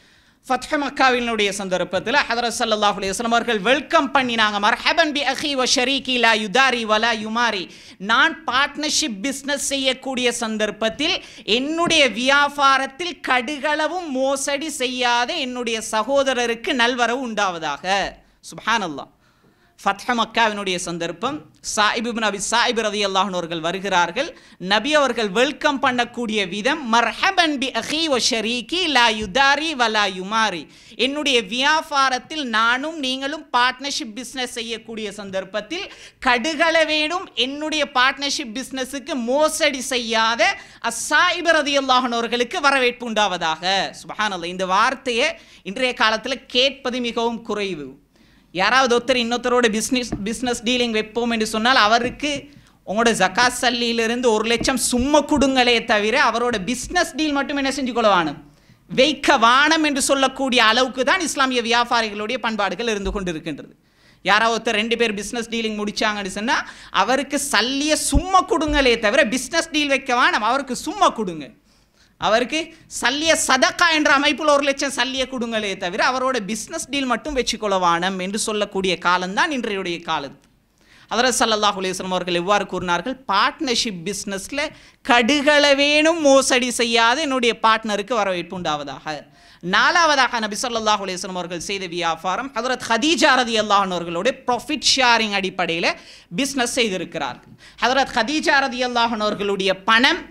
ஃபத்ஹ மக்காவினுடைய சந்தர்ப்பத்தில் ஹதரத் ஸல்லல்லாஹு அலைஹி வஸல்லம் அவர்கள் வெல்கம் பண்ணினாங்க மர்ஹபன் பி அஹி வ ஷரீகி லா யுதாரி வலா யுமாரி நான் பார்ட்னர்ஷிப் பிஸ்னஸ் செய்யக்கூடிய சந்தர்ப்பத்தில் என்னுடைய வியாபாரத்தில் கடுகளவும் மோசடி செய்யாத என்னுடைய சகோதரருக்கு நல்வரவு உண்டாவதாக சுப்ஹானல்லாஹ் ஃபத்ஹ மக்காவினுடைய சந்தர்ப்பம் சாயிப் இப்னு அபி சாயிப் ரதியல்லாஹு அவர்கள் வருகிறார்கள் நபி அவர்கள் வெல்கம் பண்ணக்கூடிய விதம் மர்ஹபன் பி அஹி வ ஷரீகி லா யுதாரி வலா யுமாரி என்னுடைய வியாபாரத்தில் நானும் நீங்களும் பார்ட்னர்ஷிப் பிஸ்னஸ் செய்யக்கூடிய சந்தர்ப்பத்தில் கடுகள வேணும் என்னுடைய பார்ட்னர்ஷிப் பிஸ்னஸுக்கு மோசடி செய்யாத அசாயிப் ரதியல்லாஹு அவர்களுக்கு வரவேற்பு உண்டாவதாக சுபஹானல்லாஹ் இந்த வார்த்தையை இன்றைய காலத்தில் கேட்பது மிகவும் குறைவு யாராவது ஒருத்தர் இன்னொருத்தரோட பிஸ்னஸ் பிஸ்னஸ் டீலிங் வைப்போம் என்று சொன்னால் அவருக்கு உங்களோட ஜக்காத் சல்லியிலிருந்து ஒரு லட்சம் சும்மா கொடுங்களே தவிர அவரோட பிஸ்னஸ் டீல் மட்டும் என்ன செஞ்சு கொள்ளவானும் வைக்க வானம் என்று சொல்லக்கூடிய அளவுக்கு தான் இஸ்லாமிய வியாபாரிகளுடைய பண்பாடுகள் இருந்து கொண்டு இருக்கின்றது யாராவது ஒருத்தர் ரெண்டு பேர் பிஸ்னஸ் டீலிங் முடிச்சாங்கன்னு சொன்னால் அவருக்கு சல்லிய சும்மா கொடுங்களே தவிர பிஸ்னஸ் டீல் வைக்க வானம் அவருக்கு சும்மா கொடுங்க அவருக்கு சல்லிய சதக்கா என்ற அமைப்பில் ஒரு லட்சம் சல்லிய கொடுங்களே தவிர அவரோட பிஸ்னஸ் டீல் மட்டும் வச்சுக்கொள்ள வானம் என்று சொல்லக்கூடிய காலம்தான் இன்றையுடைய காலத்து அதரத் சல்லல்லாஹு அலையம் அவர்கள் எவ்வாறு கூறினார்கள் பார்ட்னர்ஷிப் பிஸ்னஸில் கடுகள வேணும் மோசடி செய்யாத என்னுடைய பார்ட்னருக்கு வரவேற்பு உண்டாவதாக நாலாவதாக நபி ஸல்லல்லாஹு அலைஹி வஸல்லம் அவர்கள் செய்த வியாபாரம் ஹதரத் ஹதீஜா ரதி அல்லாஹன் அவர்களுடைய ப்ராஃபிட் ஷேரிங் அடிப்படையில் பிஸ்னஸ் செய்திருக்கிறார்கள் ஹதரத் ஹதீஜா ரதி அல்லாஹன் அவர்களுடைய பணம்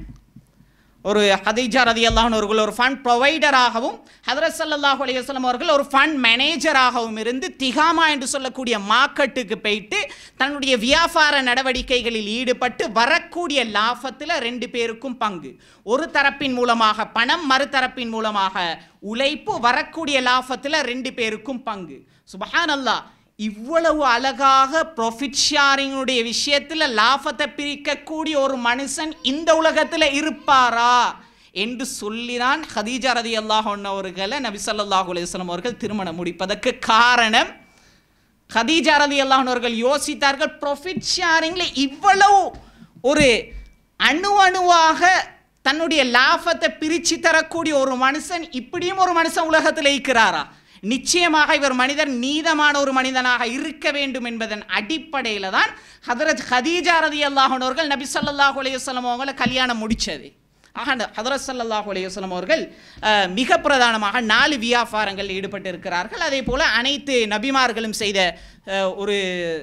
ஒரு ஹதீஜா ரதி அல்லாஹன் அவர்கள் ஒரு ஃபண்ட் ப்ரொவைடராகவும் ஹதரத் ஸல்லல்லாஹு அலைஹி வஸல்லம் அவர்கள் ஒரு ஃபண்ட் மேனேஜராகவும் இருந்து திகாமா என்று சொல்லக்கூடிய மார்க்கெட்டுக்கு போயிட்டு தன்னுடைய வியாபார நடவடிக்கைகளில் ஈடுபட்டு வரக்கூடிய லாபத்தில் ரெண்டு பேருக்கும் பங்கு ஒரு தரப்பின் மூலமாக பணம் மறுதரப்பின் மூலமாக உழைப்பு வரக்கூடிய லாபத்தில் ரெண்டு பேருக்கும் பங்கு சுபஹான் அல்லாஹ் இவ்வளவு அழகாக ப்ராஃபிட் ஷேரிங்குடைய விஷயத்தில் லாபத்தை பிரிக்கக்கூடிய ஒரு மனுஷன் இந்த உலகத்தில் இருப்பாரா என்று சொல்லிதான் ஹதீஜா ரதி அல்லாஹன் அவர்களை நபி ஸல்லல்லாஹு அலைஹி வஸல்லம் அவர்கள் திருமணம் முடிப்பதற்கு காரணம் ஹதீஜா ரதி அல்லாஹன் அவர்கள் யோசித்தார்கள் ப்ராஃபிட் ஷேரிங்கில் இவ்வளவு ஒரு அணு அணுவாக தன்னுடைய லாபத்தை பிரித்து தரக்கூடிய ஒரு மனுஷன் இப்படியும் ஒரு மனுஷன் உலகத்தில் இருக்கிறாரா நிச்சயமாக இவர் மனிதர் நீதமான ஒரு மனிதனாக இருக்க வேண்டும் என்பதன் அடிப்படையில் தான் ஹதரத் ஹதீஜா ரதி அல்லாஹன் அவர்கள் நபி ஸல்லல்லாஹு அலைஹி வஸல்லம் அவங்களை கல்யாணம் முடித்தது ஆக ஹதரத் ஸல்லல்லாஹு அலைஹி வஸல்லம் அவர்கள் அஹ், மிக பிரதானமாக நாலு வியாபாரங்களில் ஈடுபட்டு இருக்கிறார்கள் அதே போல் அனைத்து நபிமார்களும் செய்த அஹ், ஒரு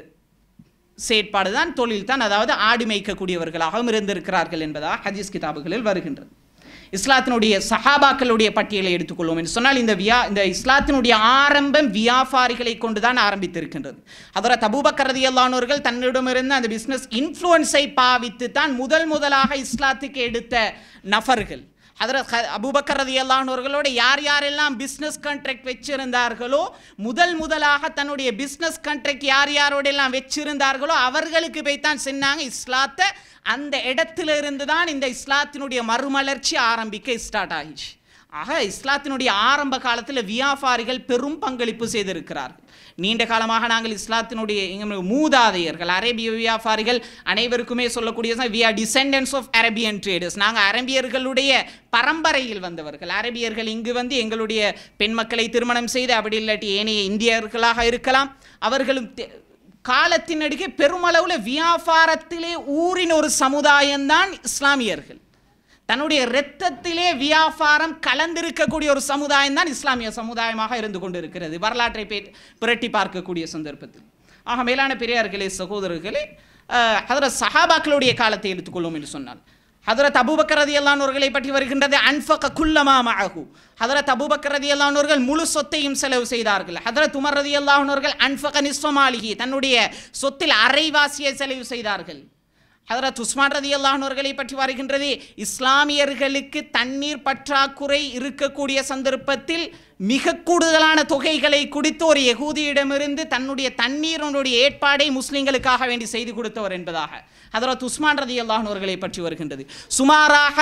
செயற்பாடு தான் தொழில் தான் அதாவது ஆடு மேய்க்கக்கூடியவர்களாகவும் இருந்திருக்கிறார்கள் என்பதாக ஹதீஸ் கிதாபுகளில் வருகின்றது இஸ்லாத்தினுடைய சஹாபாக்களுடைய பட்டியலை எடுத்துக்கொள்வோம் என்று சொன்னால் இந்த வியா இந்த இஸ்லாத்தினுடைய ஆரம்பம் வியாபாரிகளை கொண்டு தான் ஆரம்பித்திருக்கின்றது அதோட தபூபக்கர் ரதியல்லானவர்கள் தன்னிடமிருந்து அந்த பிஸ்னஸ் இன்ஃப்ளூயன்ஸை பாவித்து தான் முதல் முதலாக இஸ்லாத்துக்கு எடுத்த நபர்கள் அதில் அபூபக்கர் ரதி அவர்களோட யார் யாரெல்லாம் பிஸ்னஸ் கான்ட்ராக்ட் வச்சிருந்தார்களோ முதல் முதலாக தன்னுடைய பிஸ்னஸ் கான்ட்ராக்ட் யார் யாரோட எல்லாம் வச்சிருந்தார்களோ அவர்களுக்கு போய் தான் சொன்னாங்க இஸ்லாத்தை அந்த இடத்துல இருந்து தான் இந்த இஸ்லாத்தினுடைய மறுமலர்ச்சி ஆரம்பிக்க ஸ்டார்ட் ஆகிச்சு ஆக இஸ்லாத்தினுடைய ஆரம்ப காலத்தில் வியாபாரிகள் பெரும் பங்களிப்பு செய்திருக்கிறார்கள் நீண்ட காலமாக நாங்கள் இஸ்லாத்தினுடைய எங்கள் மூதாதையர்கள் அரேபிய வியாபாரிகள் அனைவருக்குமே சொல்லக்கூடிய we are descendants of Arabian traders நாங்கள் அரேபியர்களுடைய பரம்பரையில் வந்தவர்கள் அரேபியர்கள் இங்கு வந்து எங்களுடைய பெண் மக்களை திருமணம் செய்து அப்படி இல்லாட்டி ஏனைய இந்தியர்களாக இருக்கலாம் அவர்களும் தெ- காலத்தின் நடுகே பெருமளவில் வியாபாரத்திலே ஊறின ஒரு சமுதாயம்தான் இஸ்லாமியர்கள் தன்னுடைய இரத்தத்திலே வியாபாரம் கலந்திருக்கக்கூடிய ஒரு சமுதாயம் தான் இஸ்லாமிய சமுதாயமாக இருந்து கொண்டிருக்கிறது வரலாற்றை பே புரட்டி பார்க்கக்கூடிய சந்தர்ப்பத்தில் ஆக மேலான பெரியார்களே சகோதரர்களே அஹ், ஹதரத் சஹாபாக்களுடைய காலத்தை எடுத்துக்கொள்வோம் என்று சொன்னால் ஹதரத் அபூபக்கர் ரதி அல்லானவர்களை பற்றி வருகின்றது அன்ஃபக குல்லமா மஅஹு ஹதரத் அபூபக்கர் ரதி அல்லானவர்கள் முழு சொத்தையும் செலவு செய்தார்கள் ஹதரத் உமர் ரதி அல்லானவர்கள் அன்ஃபக நிஸ்வமாலிகி தன்னுடைய சொத்தில் அரைவாசியை செலவு செய்தார்கள் ஹதரத் உஸ்மான் ரதி அல்லாஹர்களை பற்றி வருகின்றது இஸ்லாமியர்களுக்கு தண்ணீர் பற்றாக்குறை இருக்கக்கூடிய சந்தர்ப்பத்தில் மிக கூடுதலான தொகைகளை குடித்து ஒரு யகூதியிடமிருந்து தன்னுடைய தண்ணீரனுடைய ஏற்பாடை முஸ்லிம்களுக்காக வேண்டி செய்து கொடுத்தவர் என்பதாக ஹதரத் உஸ்மான் ரதி அல்லாஹர்களை பற்றி வருகின்றது சுமாராக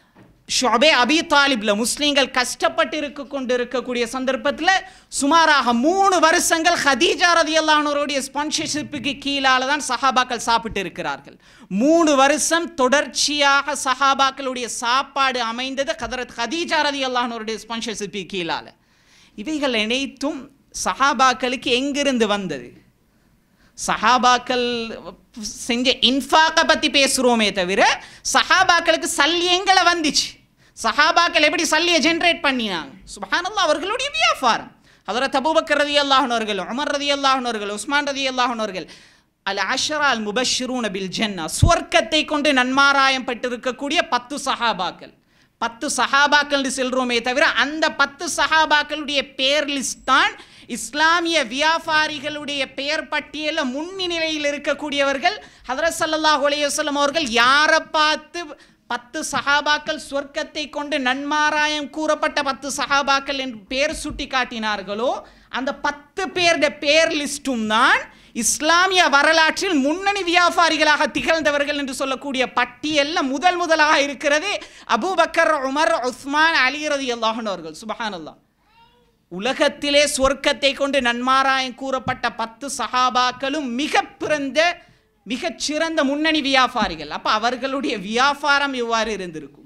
ஷொபே அபி தாலிப்ல முஸ்லீம்கள் கஷ்டப்பட்டு இருக்க கொண்டு இருக்கக்கூடிய சந்தர்ப்பத்தில் சுமாராக மூணு வருஷங்கள் ஹதீஜா ரதியல்லானவருடைய ஸ்பான்சர்ஷிப்புக்கு கீழால தான் சஹாபாக்கள் சாப்பிட்டு இருக்கிறார்கள் மூணு வருஷம் தொடர்ச்சியாக சஹாபாக்களுடைய சாப்பாடு அமைந்தது ஹதரத் ஹதீஜா ரதியல்லானவருடைய ஸ்பான்சர்ஷிப்புக்கு கீழால இவைகள் அனைத்தும் சஹாபாக்களுக்கு எங்கிருந்து வந்தது சஹாபாக்கள் செஞ்ச இன்ஃபாக்கை பற்றி பேசுகிறோமே தவிர சஹாபாக்களுக்கு சல்லி எங்களை வந்துச்சு சஹாபாக்கள் எப்படி சல்லியை ஜென்ரேட் பண்ணினாங்க சுபஹானல்லா அவர்களுடைய வியாபாரம் ஹதரத் அபூபக்கர் ரதி அல்லாஹனவர்கள் உமர் ரதி அல்லாஹனவர்கள் உஸ்மான் ரதி அல்லாஹனவர்கள் அல் அஷரா அல் முபஷிரூன பில் ஜன்னா சுவர்க்கத்தை கொண்டு நன்மாராயம் பட்டிருக்கக்கூடிய பத்து சஹாபாக்கள் பத்து சஹாபாக்கள் செல்றோமே தவிர அந்த பத்து சஹாபாக்களுடைய பேர் லிஸ்ட் தான் இஸ்லாமிய வியாபாரிகளுடைய பெயர் பட்டியலில் முன்னிலையில் இருக்கக்கூடியவர்கள் ஹதரத் ஸல்லல்லாஹு அலைஹி வஸல்லம் அவர்கள் யாரை பார்த்து பத்து சஹாபாக்கள் சொர்க்கத்தை கொண்டு நன்மாராயம் கூறப்பட்ட பத்து சஹாபாக்கள் என்று பேர் சுட்டி காட்டினார்களோ அந்த பத்து பேருடைய பேர் லிஸ்டும் தான் இஸ்லாமிய வரலாற்றில் முன்னணி வியாபாரிகளாக திகழ்ந்தவர்கள் என்று சொல்லக்கூடிய பட்டியலில் முதல் முதலாக இருக்கிறது அபூபக்கர் உமர் உஸ்மான் அலி ரதி அவர்கள் சுபஹானல்லாஹ் உலகத்திலே சொர்க்கத்தை கொண்டு நன்மாராயம் கூறப்பட்ட பத்து சஹாபாக்களும் மிக பிறந்த மிகச்சிறந்த முன்னணி வியாபாரிகள் அப்போ அவர்களுடைய வியாபாரம் இவ்வாறு இருந்திருக்கும்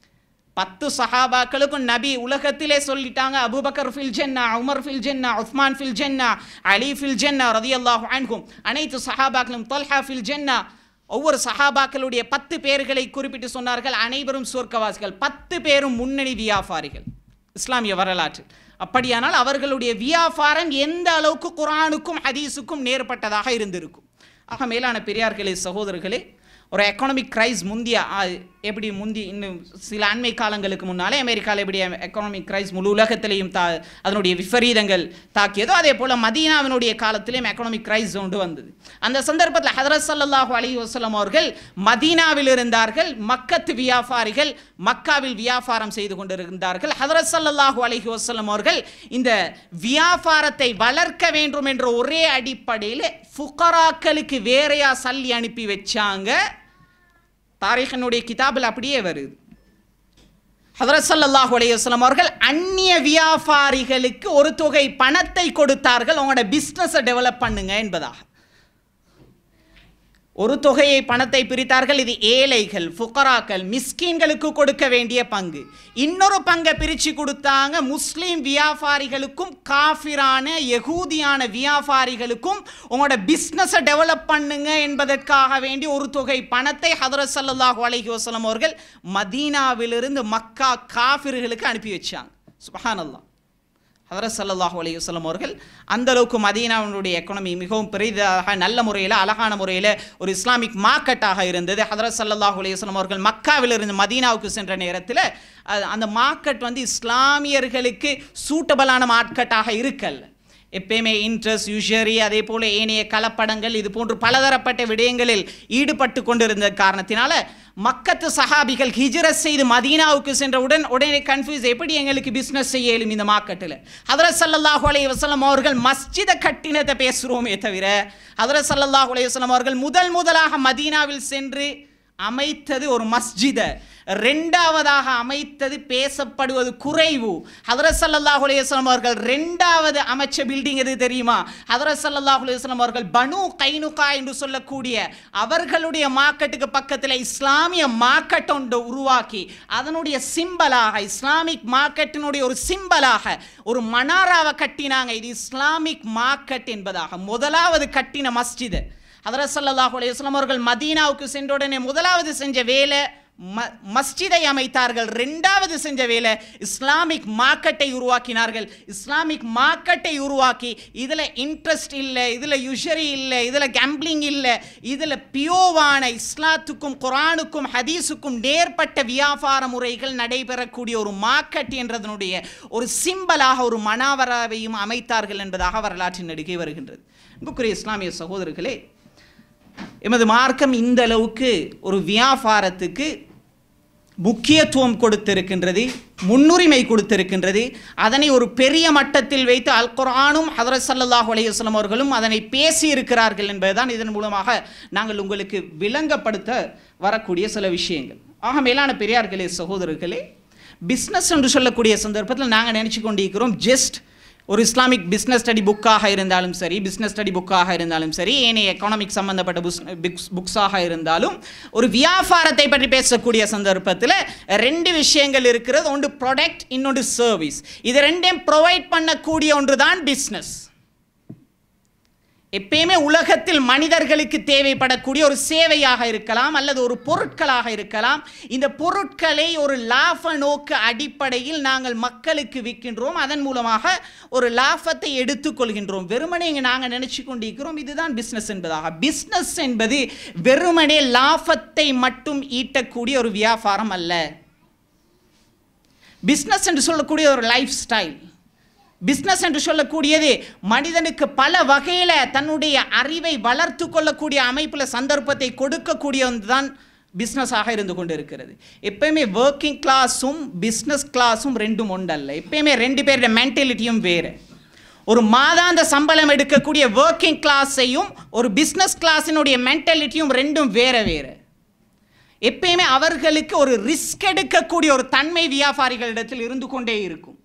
பத்து சஹாபாக்களுக்கும் நபி உலகத்திலே சொல்லிட்டாங்க அபூபக்கர் ஃபில் ஜென்னா உமர் ஃபில் ஜென்னா உஸ்மான் ஃபில் ஜென்னா அலி ஃபில் ஜென்னா ரதியல்லாஹு அன்ஹும் அனைத்து சஹாபாக்களும் தொல்ஹா ஃபில் ஜென்னா ஒவ்வொரு சஹாபாக்களுடைய பத்து பேர்களை குறிப்பிட்டு சொன்னார்கள் அனைவரும் சொர்க்கவாசிகள் பத்து பேரும் முன்னணி வியாபாரிகள் இஸ்லாமிய வரலாற்று அப்படியானால் அவர்களுடைய வியாபாரம் எந்த அளவுக்கு குரானுக்கும் ஹதீஸுக்கும் நேர்பட்டதாக இருந்திருக்கும் ஆக மேலான பெரியார்களே சகோதரர்களே ஒரு எக்கனாமிக் கிரைஸ் முந்திய ஆ, எப்படி முந்தி இன்னும் சில அண்மை காலங்களுக்கு முன்னாலே அமெரிக்காவில் எப்படி எக்கனாமிக் கிரைஸ் முழு உலகத்திலையும் தா அதனுடைய விபரீதங்கள் தாக்கியதோ அதே போல் மதீனாவினுடைய காலத்திலையும் எக்கனாமிக் கிரைஸ் ஒன்று வந்தது அந்த சந்தர்ப்பத்தில் ஹதரத் ஸல்லல்லாஹு அலைஹி வஸல்லம் அவர்கள் மதீனாவில் இருந்தார்கள் மக்கத்து வியாபாரிகள் மக்காவில் வியாபாரம் செய்து கொண்டிருந்தார்கள் ஹதரத் ஸல்லல்லாஹு அலைஹி வஸல்லம் அவர்கள் இந்த வியாபாரத்தை வளர்க்க வேண்டும் என்ற ஒரே அடிப்படையில் ஃபுகராக்களுக்கு வேறையா சல்லி அனுப்பி வச்சாங்க தாரிகனுடைய கிதாபில் அப்படியே வருது ஹதரத் ஸல்லல்லாஹு அலைஹி வஸல்லம் அவர்கள் அந்நிய வியாபாரிகளுக்கு ஒரு தொகை பணத்தை கொடுத்தார்கள் உங்களோட பிஸ்னஸை டெவலப் பண்ணுங்க என்பதாக ஒரு தொகையை பணத்தை பிரித்தார்கள் இது ஏழைகள் ஃபுகராக்கள் மிஸ்கீன்களுக்கு கொடுக்க வேண்டிய பங்கு இன்னொரு பங்கை பிரித்து கொடுத்தாங்க முஸ்லீம் வியாபாரிகளுக்கும் காஃபிரான யகூதியான வியாபாரிகளுக்கும் உங்களோட பிஸ்னஸை டெவலப் பண்ணுங்க என்பதற்காக வேண்டி ஒரு தொகை பணத்தை ஹதரத் ஸல்லல்லாஹு அலைஹி வஸல்லம் அவர்கள் மதீனாவிலிருந்து மக்கா காஃபிர்களுக்கு அனுப்பி வச்சாங்க சுபஹானல்லாஹ் ஹதரத் ஸல்லல்லாஹு அலைஹி வஸல்லம் அவர்கள் அந்த அளவுக்கு மதீனாவினுடைய எக்கனாமி மிகவும் பெரிதாக நல்ல முறையில் அழகான முறையில் ஒரு இஸ்லாமிக் மார்க்கெட்டாக இருந்தது ஹதரத் ஸல்லல்லாஹு அலைஹி வஸல்லம் அவர்கள் மக்காவிலிருந்து மதீனாவுக்கு சென்ற நேரத்தில் அஹ், அந்த மார்க்கெட் வந்து இஸ்லாமியர்களுக்கு சூட்டபிளான மார்க்கெட்டாக இருக்கல்ல எப்பயுமே இன்ட்ரெஸ்ட் யூஷரி அதே போல் ஏனைய கலப்படங்கள் இது போன்று பலதரப்பட்ட விடயங்களில் ஈடுபட்டு கொண்டிருந்த காரணத்தினால மக்கத்து சஹாபிகள் ஹிஜ்ரத் செய்து மதீனாவுக்கு சென்றவுடன் உடனே கன்ஃபியூஸ் எப்படி எங்களுக்கு பிஸ்னஸ் செய்ய இயலும் இந்த மார்க்கெட்டில் ஹதரத் ஸல்லல்லாஹு அலைஹி வஸல்லம் அவர்கள் மஸ்ஜித கட்டினத்தை பேசுகிறோமே தவிர ஹதரத் ஸல்லல்லாஹு அலைஹி வஸல்லம் அவர்கள் முதல் முதலாக மதீனாவில் சென்று அமைத்தது ஒரு மஸ்ஜித ரெண்டாவதாக அமைத்தது பேசப்படுவது குறைவு ஹதரத் ஸல்லல்லாஹு அலைஹி வஸல்லம் அவர்கள் ரெண்டாவது அமைச்ச பில்டிங் எது தெரியுமா ஹதரத் ஸல்லல்லாஹு அலைஹி வஸல்லம் அவர்கள் பனு கைனுகா என்று சொல்லக்கூடிய அவர்களுடைய மார்க்கெட்டுக்கு பக்கத்தில் இஸ்லாமிய மார்க்கெட் ஒன்று உருவாக்கி அதனுடைய சிம்பலாக இஸ்லாமிக் மார்க்கெட்டினுடைய ஒரு சிம்பலாக ஒரு மனாராவை கட்டினாங்க இது இஸ்லாமிக் மார்க்கெட் என்பதாக முதலாவது கட்டின மஸ்ஜிது ஹதரத் ஸல்லல்லாஹு அலைஹி வஸல்லம் அவர்கள் மதீனாவுக்கு சென்ற உடனே முதலாவது செஞ்ச வேலை ம மஸ்ஜிதை அமைத்தார்கள் ரெண்டாவது செஞ்ச வேலை இஸ்லாமிக் மார்க்கெட்டை உருவாக்கினார்கள் இஸ்லாமிக் மார்க்கெட்டை உருவாக்கி இதில் இன்ட்ரெஸ்ட் இல்லை இதில் யுஷரி இல்லை இதில் கேம்பிளிங் இல்லை இதில் பியோவான இஸ்லாத்துக்கும் குரானுக்கும் ஹதீஸுக்கும் நேர்பட்ட வியாபார முறைகள் நடைபெறக்கூடிய ஒரு மார்க்கெட் என்றதனுடைய ஒரு சிம்பலாக ஒரு மனாவராவையும் அமைத்தார்கள் என்பதாக வரலாற்றின் நடிகை வருகின்றது அன்புக்குரிய இஸ்லாமிய சகோதரர்களே எமது மார்க்கம் இந்த அளவுக்கு ஒரு வியாபாரத்துக்கு முக்கியத்துவம் கொடுத்திருக்கின்றது முன்னுரிமை கொடுத்திருக்கின்றது அதனை ஒரு பெரிய மட்டத்தில் வைத்து அல் குர்ஆனும் ஹதரத் ஸல்லல்லாஹு அலைஹி வஸல்லம் அவர்களும் அதனை பேசி இருக்கிறார்கள் என்பதுதான் இதன் மூலமாக நாங்கள் உங்களுக்கு விளங்கப்படுத்த வரக்கூடிய சில விஷயங்கள் ஆக மேலான பெரியார்களே சகோதரர்களே பிஸ்னஸ் என்று சொல்லக்கூடிய சந்தர்ப்பத்தில் நாங்கள் நினச்சி கொண்டிருக்கிறோம் ஜஸ்ட் ஒரு இஸ்லாமிக் பிஸ்னஸ் ஸ்டடி புக்காக இருந்தாலும் சரி பிஸ்னஸ் ஸ்டடி புக்காக இருந்தாலும் சரி ஏனைய எக்கனாமிக் சம்பந்தப்பட்ட புக்ஸ் புக்ஸாக இருந்தாலும் ஒரு வியாபாரத்தை பற்றி பேசக்கூடிய சந்தர்ப்பத்தில் ரெண்டு விஷயங்கள் இருக்கிறது ஒன்று ப்ராடக்ட் இன்னொன்று சர்வீஸ் இது ரெண்டையும் ப்ரொவைட் பண்ணக்கூடிய ஒன்று தான் பிஸ்னஸ் எப்பயுமே உலகத்தில் மனிதர்களுக்கு தேவைப்படக்கூடிய ஒரு சேவையாக இருக்கலாம் அல்லது ஒரு பொருட்களாக இருக்கலாம் இந்த பொருட்களை ஒரு லாப நோக்கு அடிப்படையில் நாங்கள் மக்களுக்கு விற்கின்றோம் அதன் மூலமாக ஒரு லாபத்தை எடுத்துக்கொள்கின்றோம் வெறுமனே இங்கே நாங்கள் நினச்சி கொண்டிருக்கிறோம் இதுதான் பிஸ்னஸ் என்பதாக பிஸ்னஸ் என்பது வெறுமனே லாபத்தை மட்டும் ஈட்டக்கூடிய ஒரு வியாபாரம் அல்ல பிஸ்னஸ் என்று சொல்லக்கூடிய ஒரு லைஃப் ஸ்டைல் பிஸ்னஸ் என்று சொல்லக்கூடியது மனிதனுக்கு பல வகையில் தன்னுடைய அறிவை வளர்த்து கொள்ளக்கூடிய அமைப்பில் சந்தர்ப்பத்தை கொடுக்கக்கூடிய தான் பிஸ்னஸாக இருந்து கொண்டு இருக்கிறது எப்பயுமே ஒர்க்கிங் கிளாஸும் பிஸ்னஸ் கிளாஸும் ரெண்டும் ஒன்றல்ல எப்பயுமே ரெண்டு பேருடைய மென்டாலிட்டியும் வேறு ஒரு மாதாந்த சம்பளம் எடுக்கக்கூடிய ஒர்க்கிங் கிளாஸையும் ஒரு பிஸ்னஸ் கிளாஸினுடைய மென்டாலிட்டியும் ரெண்டும் வேற வேறு எப்பயுமே அவர்களுக்கு ஒரு ரிஸ்க் எடுக்கக்கூடிய ஒரு தன்மை வியாபாரிகளிடத்தில் இருந்து கொண்டே இருக்கும்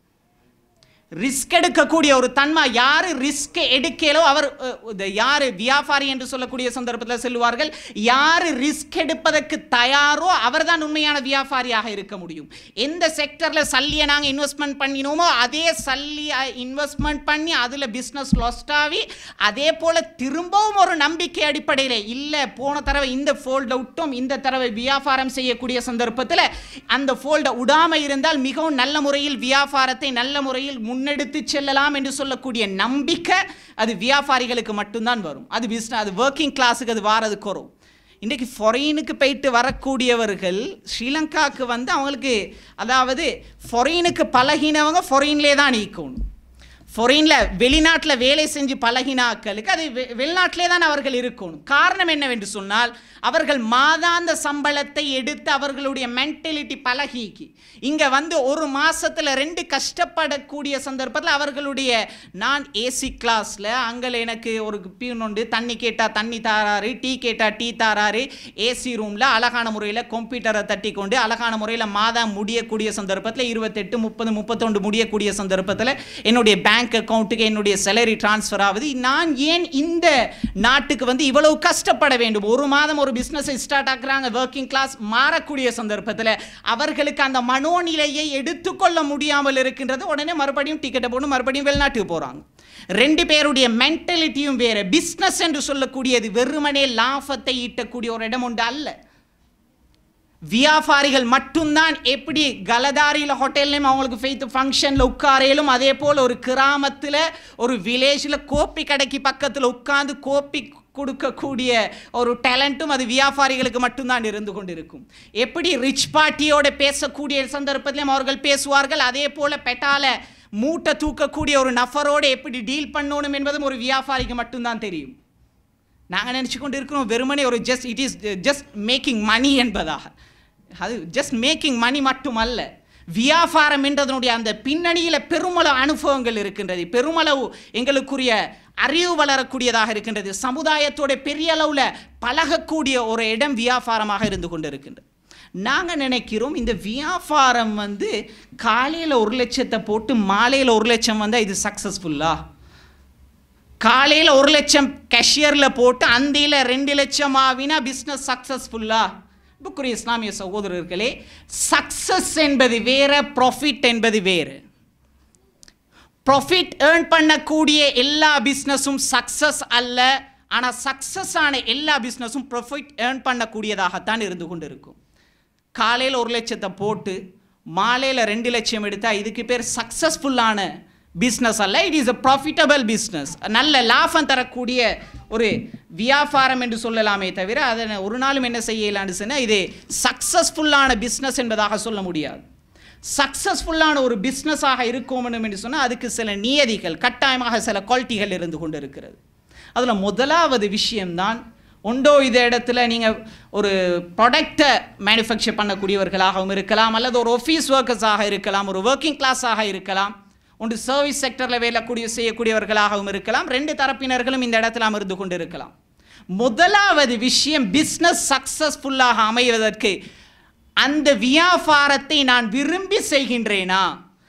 ரிஸ்க் எடுக்கக்கூடிய ஒரு தன்மை யார் ரிஸ்க் எடுக்கலோ அவர் அஹ், இந்த யார் வியாபாரி என்று சொல்லக்கூடிய சந்தர்ப்பத்தில் சொல்லுவார்கள் யார் ரிஸ்க் எடுப்பதற்கு தயாரோ அவர்தான் உண்மையான வியாபாரியாக இருக்க முடியும் எந்த செக்டரில் சல்லியை நாங்கள் இன்வெஸ்ட்மெண்ட் பண்ணினோமோ அதே சல்லி இன்வெஸ்ட்மெண்ட் பண்ணி அதில் பிஸ்னஸ் லாஸ்ட் ஆகி அதே போல் திரும்பவும் ஒரு நம்பிக்கை அடிப்படையில் இல்லை போன தடவை இந்த ஃபோல்டை விட்டோம் இந்த தடவை வியாபாரம் செய்யக்கூடிய சந்தர்ப்பத்தில் அந்த ஃபோல்டை விடாமல் இருந்தால் மிகவும் நல்ல முறையில் வியாபாரத்தை நல்ல முறையில் முன்னெடுத்து செல்லலாம் என்று சொல்லக்கூடிய நம்பிக்கை அது வியாபாரிகளுக்கு மட்டும்தான் வரும் அது பிஸ்னஸ் அது ஒர்க்கிங் கிளாஸுக்கு அது வாரது குறவும் இன்றைக்கு ஃபாரினுக்கு போயிட்டு வரக்கூடியவர்கள் ஸ்ரீலங்காவுக்கு வந்து அவங்களுக்கு அதாவது ஃபாரினுக்கு பழகினவங்க ஃபாரின்லே தான் நீக்கணும் ஃபாரினில் வெளிநாட்டில் வேலை செஞ்சு பழகினாக்களுக்கு அது வெ- வெளிநாட்டிலே தான் அவர்கள் இருக்கணும் காரணம் என்னவென்று சொன்னால் அவர்கள் மாதாந்த சம்பளத்தை எடுத்து அவர்களுடைய மென்டலிட்டி பழகிக்கு இங்கே வந்து ஒரு மாசத்துல ரெண்டு கஷ்டப்படக்கூடிய சந்தர்ப்பத்தில் அவர்களுடைய நான் ஏசி கிளாஸில் அங்கே எனக்கு ஒரு பியூன் உண்டு தண்ணி கேட்டால் தண்ணி தாராரு டீ கேட்டால் டீ தாராரு ஏசி ரூமில் அழகான முறையில் கம்ப்யூட்டரை தட்டி கொண்டு அழகான முறையில் மாதம் முடியக்கூடிய சந்தர்ப்பத்தில் இருபத்தெட்டு முப்பது முப்பத்தொண்டு முடியக்கூடிய சந்தர்ப்பத்தில் என்னுடைய பேங்க் அக்கௌண்ட்டுக்கு என்னுடைய சேலரி ட்ரான்ஸ்ஃபர் ஆகுது நான் ஏன் இந்த நாட்டுக்கு வந்து இவ்வளவு கஷ்டப்பட வேண்டும் ஒரு மாதம் ஒரு பிஸ்னஸை ஸ்டார்ட் ஆக்குறாங்க ஒர்க்கிங் கிளாஸ் மாறக்கூடிய சந்தர்ப்பத்தில் அவர்களுக்கு அந்த மனோநிலையை எடுத்துக்கொள்ள முடியாமல் இருக்கின்றது உடனே மறுபடியும் டிக்கெட்டை போட்டு மறுபடியும் வெளிநாட்டுக்கு போகிறாங்க ரெண்டு பேருடைய மென்டாலிட்டியும் வேறு பிஸ்னஸ் என்று சொல்லக்கூடியது வெறுமனே லாபத்தை ஈட்டக்கூடிய ஒரு இடம் உண்டு அல்ல வியாபாரிகள் மட்டும்தான் எப்படி கலதாரியில் ஹோட்டல்லையும் அவங்களுக்கு ஃபெய்த்து ஃபங்க்ஷனில் உட்காரையிலும் அதே போல் ஒரு கிராமத்தில் ஒரு வில்லேஜில் கோப்பி கடைக்கு பக்கத்தில் உட்கார்ந்து கோப்பி கொடுக்கக்கூடிய ஒரு டேலண்ட்டும் அது வியாபாரிகளுக்கு மட்டும்தான் இருந்து கொண்டிருக்கும் எப்படி ரிச் பார்ட்டியோட பேசக்கூடிய சந்தர்ப்பத்திலும் அவர்கள் பேசுவார்கள் அதே போல் பெட்டால மூட்டை தூக்கக்கூடிய ஒரு நபரோடு எப்படி டீல் பண்ணணும் என்பதும் ஒரு வியாபாரிக்கு மட்டும்தான் தெரியும் நாங்கள் நினச்சி கொண்டு இருக்கிறோம் வெறுமனே ஒரு just it is just making money என்பதாக அது ஜஸ்ட் மேக்கிங் மணி மட்டுமல்ல வியாபாரம் என்றதனுடைய அந்த பின்னணியில் பெருமளவு அனுபவங்கள் இருக்கின்றது பெருமளவு எங்களுக்குரிய அறிவு வளரக்கூடியதாக இருக்கின்றது சமுதாயத்தோட பெரிய அளவில் பழகக்கூடிய ஒரு இடம் வியாபாரமாக இருந்து கொண்டு இருக்கின்றது நாங்கள் நினைக்கிறோம் இந்த வியாபாரம் வந்து காலையில் ஒரு லட்சத்தை போட்டு மாலையில் ஒரு லட்சம் வந்தால் இது சக்ஸஸ்ஃபுல்லா காலையில் ஒரு லட்சம் கேஷியரில் போட்டு அந்தியில் ரெண்டு லட்சம் ஆவினா பிஸ்னஸ் சக்ஸஸ்ஃபுல்லா புக்குரிய இஸ்லாமிய சகோதரர்களே சக்ஸஸ் என்பது வேற ப்ராஃபிட் என்பது வேறு ப்ராஃபிட் ஏர்ன் பண்ணக்கூடிய எல்லா பிஸ்னஸும் சக்ஸஸ் அல்ல ஆனால் சக்ஸஸ் ஆன எல்லா பிஸ்னஸும் ப்ராஃபிட் ஏர்ன் பண்ணக்கூடியதாகத்தான் இருந்து கொண்டு இருக்கும் காலையில் ஒரு லட்சத்தை போட்டு மாலையில் ரெண்டு லட்சம் எடுத்தால் இதுக்கு பேர் சக்ஸஸ்ஃபுல்லான பிஸ்னஸ் அல்ல it is a profitable business நல்ல லாபம் தரக்கூடிய ஒரு வியாபாரம் என்று சொல்லலாமே தவிர அதை ஒரு நாளும் என்ன செய்யலான்னு சொன்னால் இது சக்ஸஸ்ஃபுல்லான பிஸ்னஸ் என்பதாக சொல்ல முடியாது சக்ஸஸ்ஃபுல்லான ஒரு பிஸ்னஸாக இருக்கணும் என்று சொன்னால் அதுக்கு சில நியதிகள் கட்டாயமாக சில குவாலிட்டிகள் இருந்து கொண்டு இருக்கிறது அதில் முதலாவது விஷயம்தான் ஒன்றோ இந்த இடத்துல நீங்கள் ஒரு ப்ராடக்டை மேனுஃபேக்சர் பண்ணக்கூடியவர்களாகவும் இருக்கலாம் அல்லது ஒரு ஆஃபீஸ் ஒர்க்கர்ஸாக இருக்கலாம் ஒரு ஒர்க்கிங் கிளாஸாக இருக்கலாம் ஒன்று சர்வீஸ் செக்டரில் வேலைக்கூடிய செய்யக்கூடியவர்களாகவும் இருக்கலாம் ரெண்டு தரப்பினர்களும் இந்த இடத்துல அமர்ந்து கொண்டு இருக்கலாம் முதலாவது விஷயம் பிஸ்னஸ் சக்ஸஸ்ஃபுல்லாக அமைவதற்கு அந்த வியாபாரத்தை நான் விரும்பி செய்கின்றேனா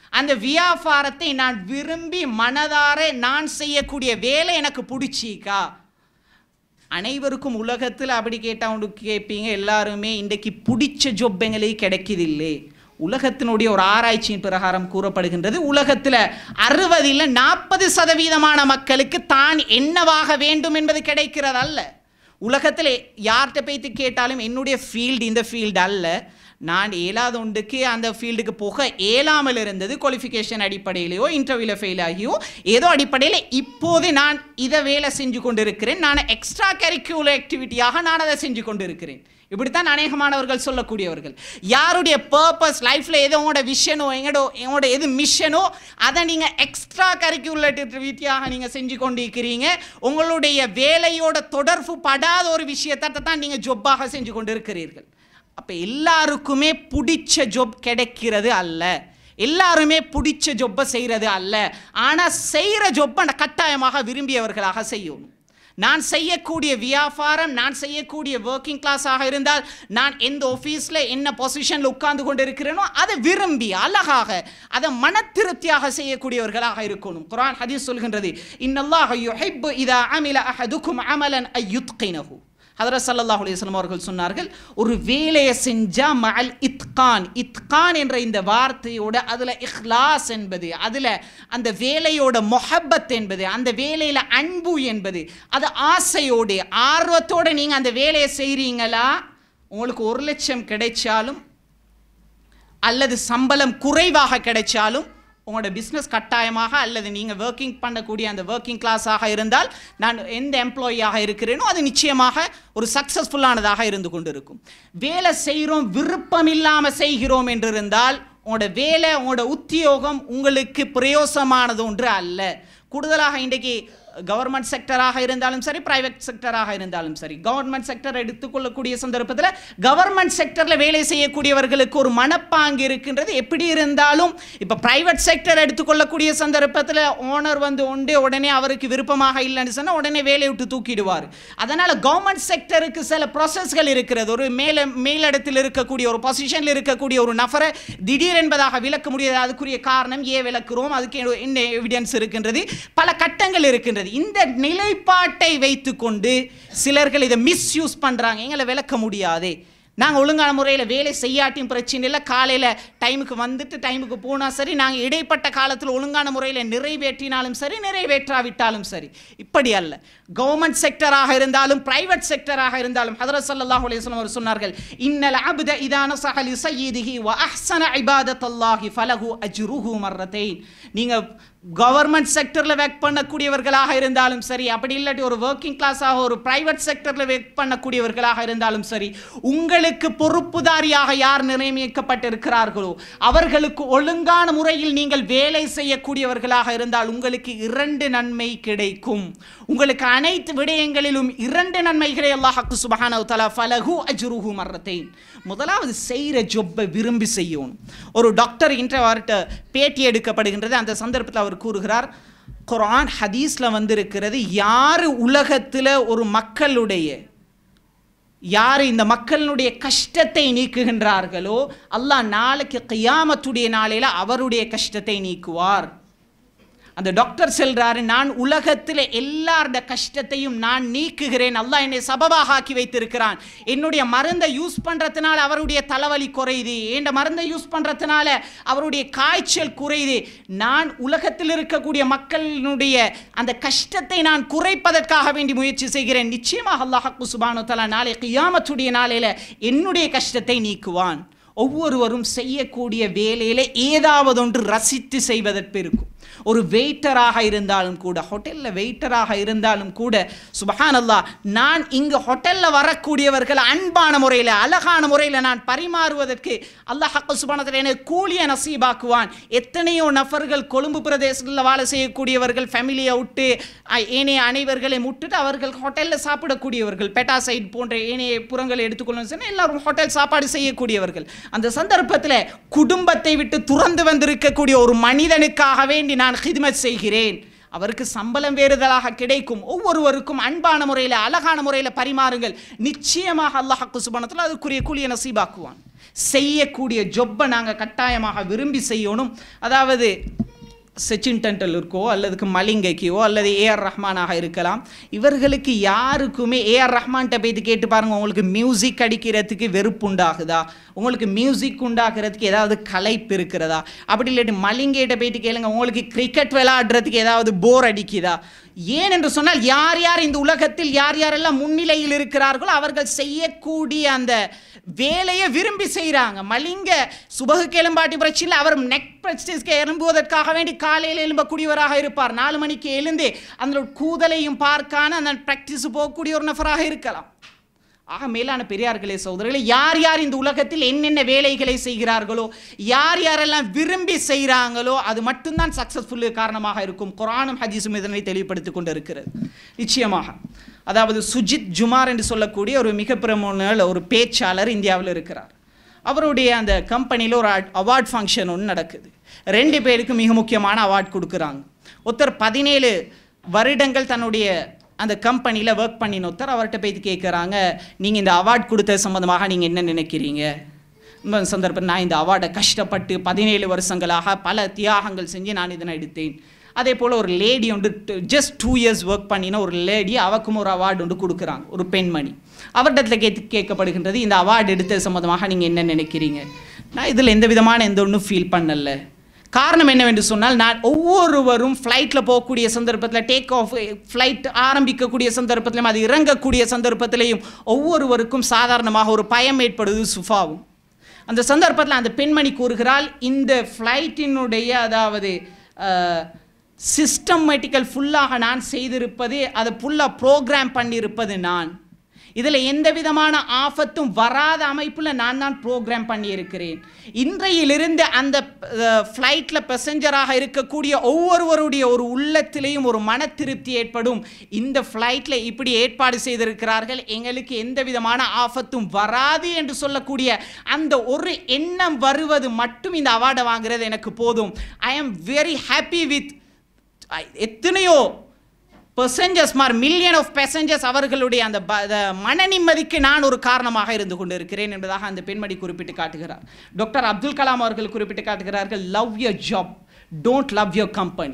அந்த வியாபாரத்தை நான் விரும்பி மனதார நான் செய்யக்கூடிய வேலை எனக்கு பிடிச்சிக்கா அனைவருக்கும் உலகத்தில் அப்படி கேட்டால் கேட்பீங்க எல்லாருமே இன்றைக்கு பிடிச்ச ஜொப் எங்களுக்கு கிடைக்குதில்லை உலகத்தினுடைய ஒரு ஆராய்ச்சியின் பிரகாரம் கூறப்படுகின்றது உலகத்தில் அறுபதில் நாற்பது சதவீதமான மக்களுக்கு தான் என்னவாக வேண்டும் என்பது கிடைக்கிறது அல்ல உலகத்தில் யார்கிட்ட போய்த்து கேட்டாலும் என்னுடைய ஃபீல்டு இந்த ஃபீல்டு அல்ல நான் ஏழாவது ஒன்றுக்கு அந்த ஃபீல்டுக்கு போக ஏழாமல் இருந்தது குவாலிஃபிகேஷன் அடிப்படையிலையோ இன்டர்வியூவில் ஃபெயில் ஆகியோ ஏதோ அடிப்படையில் இப்போது நான் இதை வேலை செஞ்சு கொண்டு இருக்கிறேன் நான் எக்ஸ்ட்ரா கரிக்குலர் ஆக்டிவிட்டியாக நான் அதை செஞ்சு கொண்டு இருக்கிறேன் இப்படித்தான் அநேகமானவர்கள் சொல்லக்கூடியவர்கள் யாருடைய பர்பஸ் லைஃப்பில் எது உங்களோட விஷனோ எங்களோட எங்களோட எது மிஷனோ அதை நீங்கள் எக்ஸ்ட்ரா கரிக்குலர் ஆக்டிவிட்டியாக நீங்கள் செஞ்சு கொண்டு இருக்கிறீங்க உங்களுடைய வேலையோட தொடர்பு படாத ஒரு விஷயத்தை தான் நீங்கள் ஜொப்பாக செஞ்சு கொண்டு இருக்கிறீர்கள் அப்போ எல்லாருக்குமே பிடிச்ச ஜொப் கிடைக்கிறது அல்ல எல்லாருமே பிடிச்ச ஜொப்பை செய்கிறது அல்ல ஆனால் செய்கிற ஜொப்பை கட்டாயமாக விரும்பியவர்களாக செய்யணும் நான் செய்யக்கூடிய வியாபாரம் நான் செய்யக்கூடிய ஒர்க்கிங் கிளாஸாக இருந்தால் நான் எந்த ஆஃபீஸில் என்ன பொசிஷனில் உட்கார்ந்து கொண்டு இருக்கிறேனோ அதை விரும்பி அழகாக அதை மன திருப்தியாக செய்யக்கூடியவர்களாக இருக்கணும் குரான் ஹதீஸ் சொல்கின்றது இன்னல்லாஹ் யுஹிப்பு இதா அமில அஹதுக்கும் அமலன் ஐயுத்கினஹு ஹதரத் சல்லல்லாஹு அலைஹி வஸல்லம் அவர்கள் சொன்னார்கள் ஒரு வேலையை செஞ்சா மஅல் இத்கான் இத்கான் என்ற இந்த வார்த்தையோட அதில் இஹ்லாஸ் என்பது அதில் அந்த வேலையோட மொஹப்பத் என்பது அந்த வேலையில் அன்பு என்பது அது ஆசையோடு ஆர்வத்தோடு நீங்கள் அந்த வேலையை செய்கிறீங்களா உங்களுக்கு ஒரு லட்சம் கிடைச்சாலும் அல்லது சம்பளம் குறைவாக கிடைச்சாலும் உங்களோட பிஸ்னஸ் கட்டாயமாக அல்லது நீங்கள் ஒர்க்கிங் பண்ணக்கூடிய அந்த ஒர்க்கிங் கிளாஸாக இருந்தால் நான் எந்த எம்ப்ளாயியாக இருக்கிறேனோ அது நிச்சயமாக ஒரு சக்ஸஸ்ஃபுல்லானதாக இருந்து கொண்டு இருக்கும் வேலை செய்கிறோம் விருப்பம் இல்லாமல் செய்கிறோம் என்று இருந்தால் உங்களோட வேலை உங்களோட உத்தியோகம் உங்களுக்கு பிரயோசமானது ஒன்று அல்ல கூடுதலாக இன்றைக்கு கவர்மெண்ட் செக்டராக இருந்தாலும் சரி பிரைவேட் செக்டராக இருந்தாலும் சரி கவர்மெண்ட் செக்டர் எடுத்துக்கொள்ளக்கூடிய சந்தர்ப்பத்தில் கவர்மெண்ட் செக்டரில் வேலை செய்யக்கூடியவர்களுக்கு ஒரு மனப்பாங்கு இருக்கின்றது எப்படி இருந்தாலும் இப்போ பிரைவேட் செக்டர் எடுத்துக்கொள்ளக்கூடிய சந்தர்ப்பத்தில் ஓனர் வந்து உண்டு உடனே அவருக்கு விருப்பமாக இல்லைன்னு சொன்னால் உடனே வேலையை விட்டு தூக்கிடுவார் அதனால் கவர்மெண்ட் செக்டருக்கு சில ப்ராசஸ்கள் இருக்கிறது ஒரு மேல மேலிடத்தில் இருக்கக்கூடிய ஒரு பொசிஷனில் இருக்கக்கூடிய ஒரு நபரை திடீர் என்பதாக விளக்க முடியாது அதுக்குரிய காரணம் ஏன் விளக்குறோம் அதுக்கு என்ன எவிடன்ஸ் இருக்கின்றது பல கட்டங்கள் இருக்கின்றது இந்த நிலைப்பாட்டை வைத்துக்கொண்டு சிலர்கள் இதை மிஸ்யூஸ் பண்ணுறாங்க எங்களை விளக்க முடியாதே நாங்கள் ஒழுங்கான முறையில் வேலை செய்யாட்டியும் பிரச்சனை இல்லை காலையில் டைமுக்கு வந்துட்டு டைமுக்கு போனால் சரி நாங்கள் இடைப்பட்ட காலத்தில் ஒழுங்கான முறையில் நிறைவேற்றினாலும் சரி நிறைவேற்றாவிட்டாலும் சரி இப்படி அல்ல கவர்மெண்ட் செக்டராக இருந்தாலும் பிரைவேட் செக்டராக இருந்தாலும் ஹதரத் ஸல்லல்லாஹு அலைஹி வஸல்லம் அவர் சொன்னார்கள் இன்னல் அப்த இதா நஸஹ லி சய்யிதிஹி வ அஹ்ஸன இபாதத்தல்லாஹி ஃபலஹு அஜ்ருஹு மர்ரத்தைன் நீங்கள் கவர்மெண்ட் செக்டரில் ஒர்க் பண்ணக்கூடியவர்களாக இருந்தாலும் சரி அப்படி இல்லாட்டி ஒரு ஒர்க்கிங் கிளாஸாக ஒரு பிரைவேட் செக்டரில் ஒர்க் பண்ணக்கூடியவர்களாக இருந்தாலும் சரி உங்களுக்கு பொறுப்புதாரியாக யார் நியமிக்கப்பட்டிருக்கிறார்களோ அவர்களுக்கு ஒழுங்கான முறையில் நீங்கள் வேலை செய்யக்கூடியவர்களாக இருந்தால் உங்களுக்கு இரண்டு நன்மை கிடைக்கும் உங்களுக்கு அனைத்து விடயங்களிலும் இரண்டு நன்மைகளை அல்லாஹ் சுபஹானஹு தஆலா ஃபலஹு அஜ்ருஹு மர்ரத்தைன் முதலாவது செய்கிற ஜொப்பை விரும்பி செய்யணும் ஒரு டாக்டர் இன்ற அவர்கிட்ட பேட்டி எடுக்கப்படுகின்றது அந்த சந்தர்ப்பத்தில் அவர் கூறுகிறார் குர்ஆன் ஹதீஸில் வந்திருக்கிறது யார் உலகத்தில் ஒரு மக்களுடைய யார் இந்த மக்களுடைய கஷ்டத்தை நீக்குகின்றார்களோ அல்லாஹ் நாளைக்கு கியாமத்துடைய நாளையில் அவருடைய கஷ்டத்தை நீக்குவார் அந்த டாக்டர் சொல்றாரு நான் உலகத்தில் எல்லாரோட கஷ்டத்தையும் நான் நீக்குகிறேன் அல்லாஹ் என்னை சபபாக ஆக்கி வைத்திருக்கிறான் என்னுடைய மருந்தை யூஸ் பண்ணுறதுனால அவருடைய தலைவலி குறையுது என் மருந்தை யூஸ் பண்ணுறதுனால அவருடைய காய்ச்சல் குறையுது நான் உலகத்தில் இருக்கக்கூடிய மக்களினுடைய அந்த கஷ்டத்தை நான் குறைப்பதற்காக வேண்டி முயற்சி செய்கிறேன் நிச்சயமாக அல்லாஹ் சுபானு தலா நாளை கியாமத்துடைய நாளையில் என்னுடைய கஷ்டத்தை நீக்குவான் ஒவ்வொருவரும் செய்யக்கூடிய வேலையில் ஏதாவது ஒன்று ரசித்து செய்வதற்கு இருக்கும் ஒரு வெயிட்டராக இருந்தாலும் கூட ஹோட்டலில் வெயிட்டராக இருந்தாலும் கூட சுபஹான் அல்லாஹ் நான் இங்கு ஹோட்டலில் வரக்கூடியவர்கள் அன்பான முறையில் அழகான முறையில் நான் பரிமாறுவதற்கு அல்லாஹ் ஹக்கு சுபானத்தில் எனக்கு கூலிய நசீபாக்குவான் எத்தனையோ நபர்கள் கொழும்பு பிரதேசத்தில் வாழ செய்யக்கூடியவர்கள் ஃபேமிலியை விட்டு அஹ், ஏனைய அனைவர்களையும் விட்டுட்டு அவர்கள் ஹோட்டலில் சாப்பிடக்கூடியவர்கள் பெட்டா சைட் போன்ற ஏனைய புறங்களை எடுத்துக்கொள்ளணும் சொன்னால் எல்லாரும் ஹோட்டல் சாப்பாடு செய்யக்கூடியவர்கள் அந்த சந்தர்ப்பத்தில் குடும்பத்தை விட்டு துறந்து வந்திருக்கக்கூடிய ஒரு மனிதனுக்காக வேண்டி நான் ஹித்மத் செய்கிறேன் அவருக்கு சம்பளம் வேறுதலாக கிடைக்கும் ஒவ்வொருவருக்கும் அன்பான முறையில் அழகான முறையில் பரிமாறுங்கள் நிச்சயமாக அல்லாஹ் சுபனத்தில் அதுக்குரிய கூலிய நசீபாக்குவான் செய்யக்கூடிய ஜொப்பை நாங்கள் கட்டாயமாக விரும்பி செய்யணும் அதாவது சச்சின் டெண்டுல்கருக்கோ அல்லதுக்கு மலிங்கைக்கோ அல்லது ஏஆர் ரஹ்மானாக இருக்கலாம் இவர்களுக்கு யாருக்குமே ஏஆர் ரஹ்மான்கிட்ட போயிட்டு கேட்டு பாருங்க உங்களுக்கு மியூசிக் அடிக்கிறதுக்கு வெறுப்பு உண்டாகுதா உங்களுக்கு மியூசிக் உண்டாக்குறதுக்கு ஏதாவது கலைப்பு இருக்கிறதா அப்படி இல்லாட்டி மலிங்கைகிட்ட போயிட்டு கேளுங்க உங்களுக்கு கிரிக்கெட் விளையாடுறதுக்கு ஏதாவது போர் அடிக்குதா ஏன் என்று சொன்னால் யார் யார் இந்த உலகத்தில் யார் யாரெல்லாம் முன்னிலையில் இருக்கிறார்களோ அவர்கள் செய்யக்கூடிய அந்த வேலையை விரும்பி செய்கிறாங்க மலிங்க சுபகு கேளும்பாட்டி பிரச்சனை அவர் நெக் பிரச்சனைக்கு எழும்புவதற்காக வேண்டி காலையில் எழும்பக்கூடியவராக இருப்பார் நாலு மணிக்கு எழுந்து அந்த கூதலையும் பார்க்கான அந்த ப்ராக்டிஸ் போகக்கூடிய ஒரு நபராக இருக்கலாம் ஆக மேலான பெரியார்களே சகோதரர்களே யார் யார் இந்த உலகத்தில் என்னென்ன வேலைகளை செய்கிறார்களோ யார் யாரெல்லாம் விரும்பி செய்கிறாங்களோ அது மட்டும்தான் சக்ஸஸ்ஃபுல்லு காரணமாக இருக்கும் குரானும் ஹதீஸும் இதனை தெளிவுபடுத்திக் கொண்டு இருக்கிறது நிச்சயமாக அதாவது சுஜித் ஜுமார் என்று சொல்லக்கூடிய ஒரு மிக பிரமுன ஒரு பேச்சாளர் இந்தியாவில் இருக்கிறார் அவருடைய அந்த கம்பெனியில் ஒரு அவார்ட் ஃபங்க்ஷன் ஒன்று நடக்குது ரெண்டு பேருக்கு மிக முக்கியமான அவார்ட் கொடுக்குறாங்க ஒருத்தர் பதினேழு வருடங்கள் தன்னுடைய அந்த கம்பெனியில் ஒர்க் பண்ணின ஒருத்தர் அவர்கிட்ட போய் கேட்குறாங்க நீங்கள் இந்த அவார்ட் கொடுத்தது சம்மந்தமாக நீங்கள் என்ன நினைக்கிறீங்க இந்த சந்தர்ப்பம் நான் இந்த அவார்டை கஷ்டப்பட்டு பதினேழு வருஷங்களாக பல தியாகங்கள் செஞ்சு நான் இதனை எடுத்தேன் அதே போல் ஒரு லேடி வந்து ஜஸ்ட் டூ இயர்ஸ் ஒர்க் பண்ணின ஒரு லேடி அவக்கும் ஒரு அவார்டு ஒன்று கொடுக்குறாங்க ஒரு பெண்மணி அவர்கிட்ட கேட்டு கேட்கப்படுகின்றது இந்த அவார்டு எடுத்தது சம்மந்தமாக நீங்கள் என்ன நினைக்கிறீங்க நான் இதில் எந்த விதமான எந்த ஒன்றும் ஃபீல் பண்ணலை காரணம் என்னவென்று சொன்னால் நான் ஒவ்வொருவரும் ஃப்ளைட்டில் போகக்கூடிய சந்தர்ப்பத்தில் டேக் ஆஃப் ஃப்ளைட் ஆரம்பிக்கக்கூடிய சந்தர்ப்பத்திலையும் அது இறங்கக்கூடிய சந்தர்ப்பத்திலையும் ஒவ்வொருவருக்கும் சாதாரணமாக ஒரு பயம் ஏற்படுவது சுஃபாவும் அந்த சந்தர்ப்பத்தில் அந்த பெண்மணி கூறுகிறாள் இந்த ஃப்ளைட்டினுடைய அதாவது சிஸ்டமேட்டிக்கல் ஃபுல்லாக நான் செய்திருப்பது அதை ஃபுல்லாக ப்ரோக்ராம் பண்ணியிருப்பது நான் இதில் எந்த விதமான ஆபத்தும் வராத அமைப்பில் நான் தான் ப்ரோக்ராம் பண்ணியிருக்கிறேன் இன்றையிலிருந்து அந்த ஃப்ளைட்டில் பெசஞ்சராக இருக்கக்கூடிய ஒவ்வொருவருடைய ஒரு உள்ளத்திலேயும் ஒரு மன திருப்தி ஏற்படும் இந்த ஃப்ளைட்டில் இப்படி ஏற்பாடு செய்திருக்கிறார்கள் எங்களுக்கு எந்த விதமான ஆபத்தும் வராது என்று சொல்லக்கூடிய அந்த ஒரு எண்ணம் வருவது மட்டும் இந்த அவார்டை வாங்குறது எனக்கு போதும் ஐ ஆம் வெரி ஹாப்பி வித் எத்தனையோ பெசஞ்சர்ஸ் மார் மில்லியன் ஆஃப் பெசஞ்சர்ஸ் அவர்களுடைய அந்த ப- அந்த மன நிம்மதிக்கு நான் ஒரு காரணமாக இருந்து கொண்டு இருக்கிறேன் என்பதாக அந்த பெண்மணி குறிப்பிட்டு காட்டுகிறார் டாக்டர் அப்துல் கலாம் அவர்கள் குறிப்பிட்டு காட்டுகிறார்கள் love your job don't love your company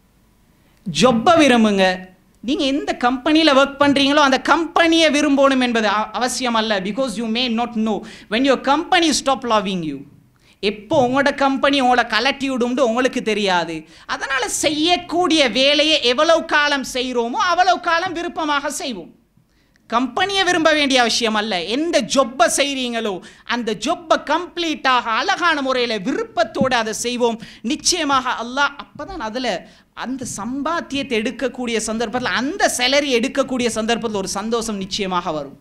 ஜொப்பை விரும்புங்க நீங்கள் எந்த கம்பெனியில் ஒர்க் பண்ணுறீங்களோ அந்த கம்பெனியை விரும்பணும் என்பது அ- அவசியம் அல்ல because you may not know when your company stop loving you எப்போ உங்களோட கம்பெனி உங்களை கலட்டி விடும்னு உங்களுக்கு தெரியாது அதனால் செய்யக்கூடிய வேலையை எவ்வளவு காலம் செய்கிறோமோ அவ்வளவு காலம் விருப்பமாக செய்வோம் கம்பெனியை விரும்ப வேண்டிய அவசியம் அல்ல எந்த ஜொப்பை செய்கிறீங்களோ அந்த ஜொப்பை கம்ப்ளீட்டாக அழகான முறையில் விருப்பத்தோடு அதை செய்வோம் நிச்சயமாக அல்லாஹ் அப்போ தான் அதில் அந்த சம்பாத்தியத்தை எடுக்கக்கூடிய சந்தர்ப்பத்தில் அந்த சேலரி எடுக்கக்கூடிய சந்தர்ப்பத்தில் ஒரு சந்தோஷம் நிச்சயமாக வரும்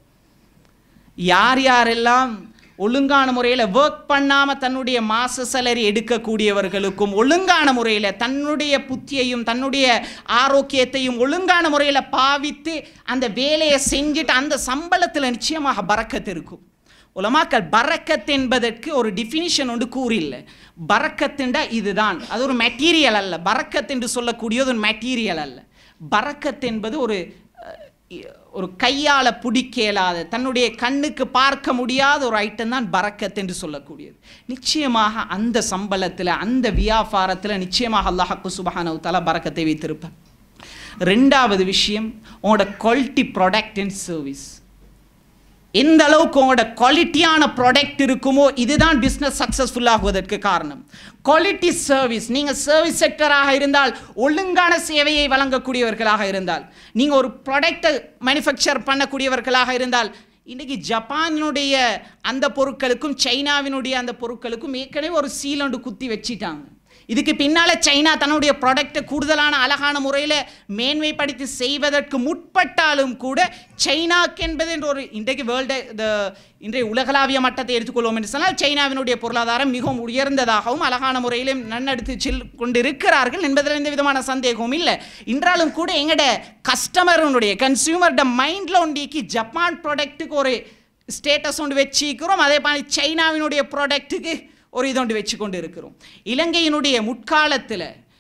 யார் யாரெல்லாம் ஒழுங்கான முறையில் ஒர்க் பண்ணாமல் தன்னுடைய மாச சேலரி எடுக்கக்கூடியவர்களுக்கும் ஒழுங்கான முறையில் தன்னுடைய புத்தியையும் தன்னுடைய ஆரோக்கியத்தையும் ஒழுங்கான முறையில் பாவித்து அந்த வேலையை செஞ்சுட்டு அந்த சம்பளத்தில் நிச்சயமாக பறக்கத்து இருக்கும் உலமாக்கள் பறக்கத் என்பதற்கு ஒரு டிஃபினிஷன் ஒன்று கூறில்லை பறக்கத்துண்டா இதுதான் அது ஒரு மெட்டீரியல் அல்ல பறக்கத் என்று சொல்லக்கூடியது ஒரு மெட்டீரியல் அல்ல பறக்கத் என்பது ஒரு அஹ், இ- ஒரு கையால் பிடிக்க இயலாத தன்னுடைய கண்ணுக்கு பார்க்க முடியாத ஒரு ஐட்டம் தான் பறக்கத் என்று சொல்லக்கூடியது நிச்சயமாக அந்த சம்பளத்தில் அந்த வியாபாரத்தில் நிச்சயமாக அல்லாஹக்கு சுபஹானவு தலா பறக்கத்தை வைத்திருப்பார் ரெண்டாவது விஷயம் உங்களோட குவாலிட்டி ப்ராடக்ட் அண்ட் சர்வீஸ் எந்த அளவுக்கு உங்களோட குவாலிட்டியான ப்ராடக்ட் இருக்குமோ இதுதான் பிஸ்னஸ் சக்ஸஸ்ஃபுல் ஆகுவதற்கு காரணம் குவாலிட்டி சர்வீஸ் நீங்கள் சர்வீஸ் செக்டராக இருந்தால் ஒழுங்கான சேவையை வழங்கக்கூடியவர்களாக இருந்தால் நீங்கள் ஒரு ப்ராடக்டை மேனுஃபேக்சர் பண்ணக்கூடியவர்களாக இருந்தால் இன்றைக்கி ஜப்பானினுடைய அந்த பொருட்களுக்கும் சைனாவினுடைய அந்த பொருட்களுக்கும் ஏற்கனவே ஒரு சீலண்டு குத்தி வச்சிட்டாங்க இதுக்கு பின்னால் சைனா தன்னுடைய ப்ராடக்டை கூடுதலான அழகான முறையில் மேன்மைப்படுத்தி செய்வதற்கு முற்பட்டாலும் கூட சைனாக்கு என்பது என்ற ஒரு இன்றைக்கு வேர்ல்டு இந்த இன்றைய உலகளாவிய மட்டத்தை எடுத்துக்கொள்வோம் என்று சொன்னால் சைனாவினுடைய பொருளாதாரம் மிகவும் உயர்ந்ததாகவும் அழகான முறையிலும் நன்னெடுத்து செல் கொண்டிருக்கிறார்கள் என்பதில் எந்த விதமான சந்தேகமும் இல்லை என்றாலும் கூட எங்கட கஸ்டமருடைய கன்சியூமர்ட மைண்டில் ஒண்டிக்கு ஜப்பான் ப்ராடக்ட்டுக்கு ஒரு ஸ்டேட்டஸ் ஒன்று வச்சிக்கிறோம் அதே மாதிரி சைனாவினுடைய ப்ராடக்ட்டுக்கு ஒரு இதொண்டு வச்சு கொண்டு இருக்கிறோம் இலங்கையினுடைய முற்காலத்தில்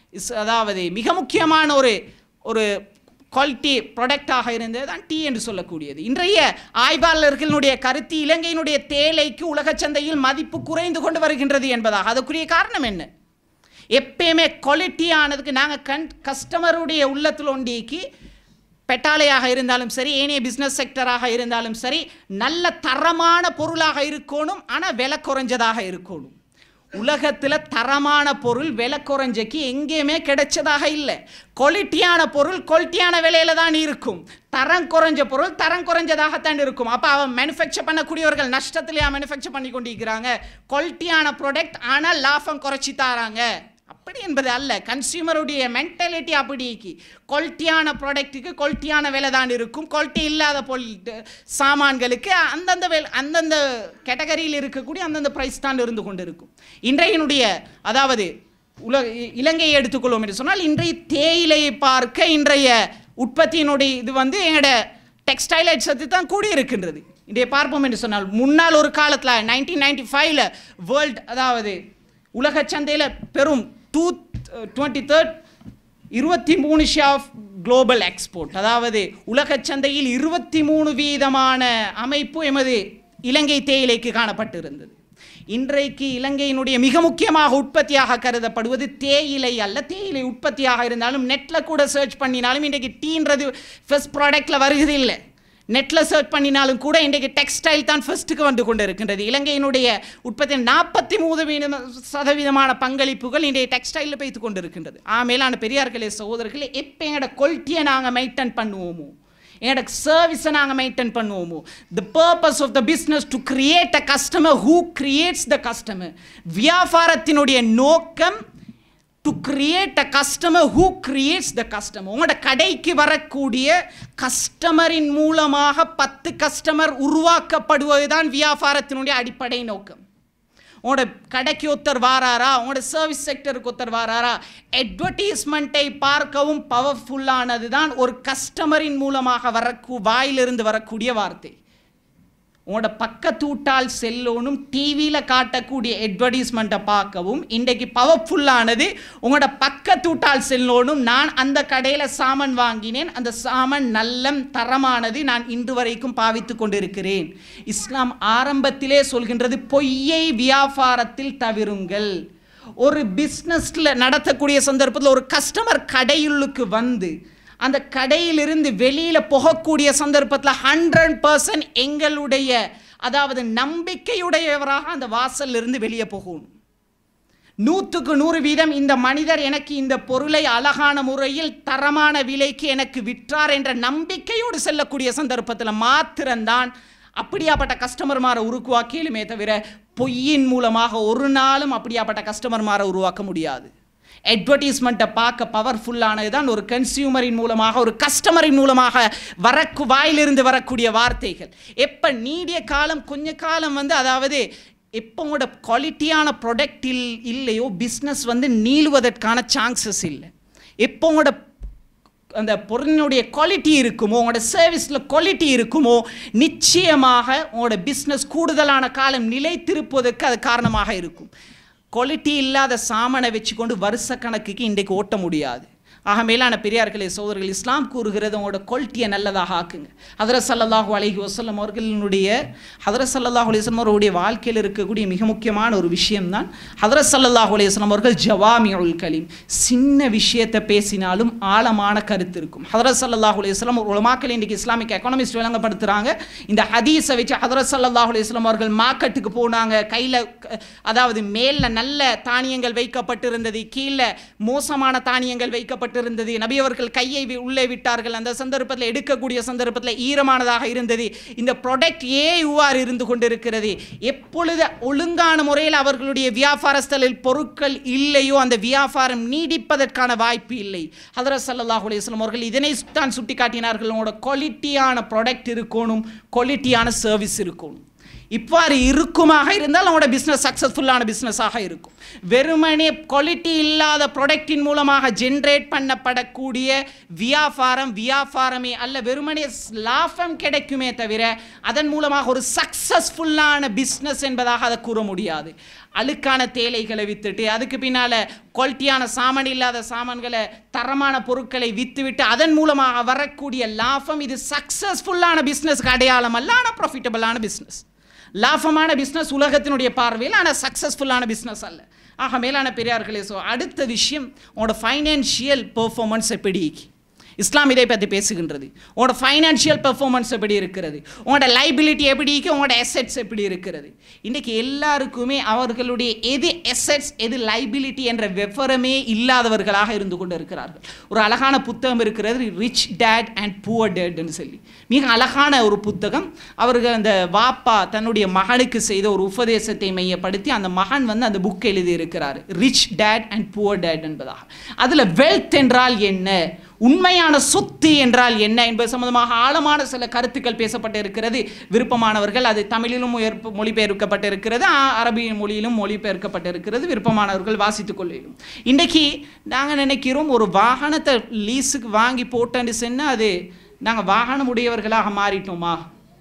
இஸ் அதாவது மிக முக்கியமான ஒரு ஒரு குவாலிட்டி ப்ராடக்டாக இருந்தது தான் டீ என்று சொல்லக்கூடியது இன்றைய ஆய்வாளர்களுடைய கருத்து இலங்கையினுடைய தேயிலைக்கு உலகச் சந்தையில் மதிப்பு குறைந்து கொண்டு வருகின்றது என்பதாக அதற்குரிய காரணம் என்ன எப்பயுமே குவாலிட்டியானதுக்கு நாங்கள் கண் கஸ்டமருடைய உள்ளத்தில் ஒண்டிக்கு பெட்டாலையாக இருந்தாலும் சரி ஏனைய பிஸ்னஸ் செக்டராக இருந்தாலும் சரி நல்ல தரமான பொருளாக இருக்கணும் ஆனால் விலை குறைஞ்சதாக இருக்கணும் உலகத்தில் தரமான பொருள் விலை குறைஞ்சக்கு எங்கேயுமே கிடைச்சதாக இல்லை குவாலிட்டியான பொருள் குவாலிட்டியான விலையில தான் இருக்கும் தரம் குறைஞ்ச பொருள் தரம் குறைஞ்சதாகத்தான் இருக்கும் அப்போ அவன் மேனுஃபேக்சர் பண்ணக்கூடியவர்கள் நஷ்டத்திலேயே மேனுஃபேக்சர் பண்ணி கொண்டிருக்கிறாங்க குவாலிட்டியான ப்ராடக்ட் ஆனால் லாபம் குறைச்சி தாராங்க அப்படி என்பது அல்ல கன்சியூமருடைய மென்டாலிட்டி அப்படிக்கு குவாலிட்டியான ப்ராடக்ட்டுக்கு குவாலிட்டியான விலை தான் இருக்கும் குவாலிட்டி இல்லாத பொருள் சாமான்களுக்கு அந்தந்த வேலை அந்தந்த கேட்டகரியில் இருக்கக்கூடிய அந்தந்த ப்ரைஸ் தான் இருந்து கொண்டு இருக்கும் இன்றையினுடைய அதாவது உலக இ- இலங்கையை எடுத்துக்கொள்வோம் என்று சொன்னால் இன்றைய தேயிலையை பார்க்க இன்றைய உற்பத்தியினுடைய இது வந்து எங்களோட டெக்ஸ்டைல் சத்து தான் கூடி இருக்கின்றது இதை பார்ப்போம் என்று சொன்னால் முன்னால் ஒரு காலத்தில் நைன்டீன் நைன்டி ஃபைவ்ல வேர்ல்ட் அதாவது உலக சந்தையில் பெரும் டூ டுவெண்ட்டி தேர்ட் இருபத்தி மூணு ஆஃப் குளோபல் எக்ஸ்போர்ட் அதாவது உலக சந்தையில் இருபத்தி மூணு வீதமான அமைப்பு எமது இலங்கை தேயிலைக்கு காணப்பட்டிருந்தது இன்றைக்கு இலங்கையினுடைய மிக முக்கியமாக உற்பத்தியாக கருதப்படுவது தேயிலை அல்ல தேயிலை உற்பத்தியாக இருந்தாலும் நெட்டில் கூட சர்ச் பண்ணினாலும் இன்றைக்கு டீன்றது ஃபர்ஸ்ட் ப்ராடக்டில் வருகிறது இல்லை நெட்டில் சர்ச் பண்ணினாலும் கூட இன்றைக்கு டெக்ஸ்டைல் தான் ஃபர்ஸ்ட்டுக்கு வந்து கொண்டு இருக்கின்றது இலங்கையினுடைய உற்பத்தி நாற்பத்தி மூணு வீதம் சதவீதமான பங்களிப்புகள் இன்றைய டெக்ஸ்டைலில் பெய்து கொண்டு இருக்கின்றது ஆமேலான பெரியார்களே சகோதரர்களே எப்போ எங்களோட கொல்ட்டியை நாங்கள் மெயின்டைன் பண்ணுவோமோ எங்களோட சர்வீஸை நாங்கள் மெயின்டைன் பண்ணுவோமோ the purpose of the business to create a customer who creates the customer வியாபாரத்தினுடைய நோக்கம் to create a customer who creates the customer உங்களோட கடைக்கு வரக்கூடிய கஸ்டமரின் மூலமாக பத்து கஸ்டமர் உருவாக்கப்படுவதுதான் வியாபாரத்தினுடைய அடிப்படை நோக்கம் உங்களோட கடைக்கு ஒருத்தர் வாராரா உங்களோட சர்வீஸ் செக்டருக்கு ஒருத்தர் வாராரா அட்வர்டைஸ்மெண்ட்டை பார்க்கவும் பவர்ஃபுல்லானது தான் ஒரு கஸ்டமரின் மூலமாக வரக்கூ வாயிலிருந்து வரக்கூடிய வார்த்தை உங்களோட பக்கத்தூட்டால் செல்லோனும் டிவியில் காட்டக்கூடிய அட்வர்டைஸ்மெண்ட்டை பார்க்கவும் இன்றைக்கு பவர்ஃபுல்லானது உங்களோட பக்கத்தூட்டால் செல்லோனும் நான் அந்த கடையில் சாமான் வாங்கினேன் அந்த சாமான் நல்ல தரமானது நான் இன்று வரைக்கும் பாவித்து கொண்டிருக்கிறேன் இஸ்லாம் ஆரம்பத்திலே சொல்கின்றது பொய்யை வியாபாரத்தில் தவிருங்கள் ஒரு பிஸ்னஸில் நடத்தக்கூடிய சந்தர்ப்பத்தில் ஒரு கஸ்டமர் கடையுள்ளுக்கு வந்து அந்த கடையிலிருந்து வெளியில் போகக்கூடிய சந்தர்ப்பத்தில் ஹண்ட்ரட் பர்சன்ட் எங்களுடைய அதாவது நம்பிக்கையுடையவராக அந்த வாசல்ல இருந்து வெளியே போகணும் நூற்றுக்கு நூறு வீதம் இந்த மனிதர் எனக்கு இந்த பொருளை அழகான முறையில் தரமான விலைக்கு எனக்கு விற்றார் என்ற நம்பிக்கையோடு செல்லக்கூடிய சந்தர்ப்பத்தில் மாத்திரம்தான் அப்படியாப்பட்ட கஸ்டமர்மாரை உருவாக்கியலுமே தவிர பொய்யின் மூலமாக ஒரு நாளும் அப்படியாப்பட்ட கஸ்டமர்மாரை உருவாக்க முடியாது அட்வர்டைஸ்மெண்ட்டை பார்க்க பவர்ஃபுல்லானது தான் ஒரு கன்சியூமரின் மூலமாக ஒரு கஸ்டமரின் மூலமாக வரக்கு வாயிலிருந்து வரக்கூடிய வார்த்தைகள் எப்போ நீடிய காலம் கொஞ்ச காலம் வந்து அதாவது எப்போ உங்களோட குவாலிட்டியான ப்ராடக்ட் இல் இல்லையோ பிஸ்னஸ் வந்து நீளுவதற்கான சான்சஸ் இல்லை எப்போ உங்களோட அந்த பொருளினுடைய குவாலிட்டி இருக்குமோ உங்களோட சர்வீஸில் குவாலிட்டி இருக்குமோ நிச்சயமாக உங்களோட பிஸ்னஸ் கூடுதலான காலம் நிலைத்திருப்பதற்கு அது காரணமாக இருக்கும் குவாலிட்டி இல்லாத சாமானை வச்சுக்கொண்டு வருஷ கணக்குக்கு இன்றைக்கு ஓட்ட முடியாது ஆக மேலான பெரியார்களே சோதரர்கள் இஸ்லாம் கூறுகிறது உங்களோட குவாலிட்டியை நல்லதாக ஆக்குங்க ஹதரத் சல்லல்லாஹு அலைஹி வஸல்லம் அவர்களினுடைய ஹதரத் சல்லல்லாஹு அலைஹி வஸல்லம் அவருடைய வாழ்க்கையில் இருக்கக்கூடிய மிக முக்கியமான ஒரு விஷயம்தான் ஹதரத் சல்லல்லாஹு அலைஹி வஸல்லம் அவர்கள் ஜவாமியுல் கலீம் சின்ன விஷயத்தை பேசினாலும் ஆழமான கருத்து இருக்கும் ஹதரத் சல்லல்லாஹு அலைஹி வஸல்லம் உலமாக்கள் இன்றைக்கு இஸ்லாமிக் எக்கானமிஸ்ட் விளங்கப்படுத்துகிறாங்க இந்த ஹதீஸை வச்சு ஹதரத் சல்லல்லாஹு அலைஹி வஸல்லம் அவர்கள் மார்க்கெட்டுக்கு போனாங்க கையில் அதாவது மேலில் நல்ல தானியங்கள் வைக்கப்பட்டிருந்தது கீழே மோசமான தானியங்கள் வைக்கப்பட்டிருந்தது நபி அவர்கள் கையை வி- உள்ளே விட்டார்கள் அந்த சந்தர்ப்பத்தில் எடுக்கக்கூடிய சந்தர்ப்பத்தில் ஈரமானதாக இருந்தது இந்த ப்ராடக்ட் ஏன் இவ்வாறு இருந்து கொண்டிருக்கிறது எப்பொழுது ஒழுங்கான முறையில் அவர்களுடைய வியாபாரஸ்தலில் பொருட்கள் இல்லையோ அந்த வியாபாரம் நீடிப்பதற்கான வாய்ப்பு இல்லை ஹதரத் ஸல்லல்லாஹு அலைஹி வஸல்லம் அவர்கள் இதனை தான் சுட்டி காட்டினார்கள் உங்களோட குவாலிட்டியான ப்ராடக்ட் இருக்கணும் குவாலிட்டியான சர்வீஸ் இருக்கணும் இவ்வாறு இருக்குமாக இருந்தால் அவனோட பிஸ்னஸ் சக்ஸஸ்ஃபுல்லான பிஸ்னஸாக இருக்கும் வெறுமனே குவாலிட்டி இல்லாத ப்ராடக்டின் மூலமாக ஜென்ரேட் பண்ணப்படக்கூடிய வியாபாரம் வியாபாரமே அல்ல வெறுமனே லாபம் கிடைக்குமே தவிர அதன் மூலமாக ஒரு சக்ஸஸ்ஃபுல்லான பிஸ்னஸ் என்பதாக அதை கூற முடியாது அழுக்கான தேலைகளை வித்துட்டு அதுக்கு பின்னால் குவாலிட்டியான சாமான் இல்லாத சாமான்களை தரமான பொருட்களை விற்றுவிட்டு அதன் மூலமாக வரக்கூடிய லாபம் இது சக்ஸஸ்ஃபுல்லான பிஸ்னஸ்க்கு அடையாளம் அல்ல ஆனால் ப்ராஃபிட்டபிளான பிஸ்னஸ் லாபமான பிஸ்னஸ் உலகத்தினுடைய பார்வையில் ஆனால் சக்ஸஸ்ஃபுல்லான பிஸ்னஸ் அல்ல ஆக மேலான பெரியார்களே ஸோ அடுத்த விஷயம் உங்களோட ஃபைனான்ஷியல் பெர்ஃபார்மன்ஸ் எப்படி இஸ்லாம் இதை பற்றி பேசுகின்றது உங்களோட ஃபைனான்ஷியல் பெர்ஃபார்மன்ஸ் எப்படி இருக்கிறது உங்களோட லைபிலிட்டி எப்படி இருக்கு உங்களோட எசெட்ஸ் எப்படி இருக்கிறது இன்றைக்கி எல்லாருக்குமே அவர்களுடைய எது எசெட்ஸ் எது லைபிலிட்டி என்ற விவரமே இல்லாதவர்களாக இருந்து கொண்டு இருக்கிறார்கள் ஒரு அழகான புத்தகம் இருக்கிறது ரிச் டேட் அண்ட் புவர் டேட்னு சொல்லி மிக அழகான ஒரு புத்தகம் அவர்கள் அந்த வாப்பா தன்னுடைய மகனுக்கு செய்த ஒரு உபதேசத்தை மையப்படுத்தி அந்த மகன் வந்து அந்த புக் எழுதி இருக்கிறார் rich dad and poor dad என்பதாக அதில் வெல்த் என்றால் என்ன உண்மையான சொத்து என்றால் என்ன என்பது சம்பந்தமாக ஆழமான சில கருத்துக்கள் பேசப்பட்டு இருக்கிறது விருப்பமானவர்கள் அது தமிழிலும் உயர்ப்பு மொழிபெயர்க்கப்பட்டிருக்கிறது ஆ- அரபி மொழியிலும் மொழிபெயர்க்கப்பட்டிருக்கிறது விருப்பமானவர்கள் வாசித்துக் கொள்ளும் இன்றைக்கி நாங்கள் நினைக்கிறோம் ஒரு வாகனத்தை லீஸுக்கு வாங்கி போட்டேன்னு சொன்னால் அது நாங்கள் வாகனம் உடையவர்களாக மாறிட்டோமா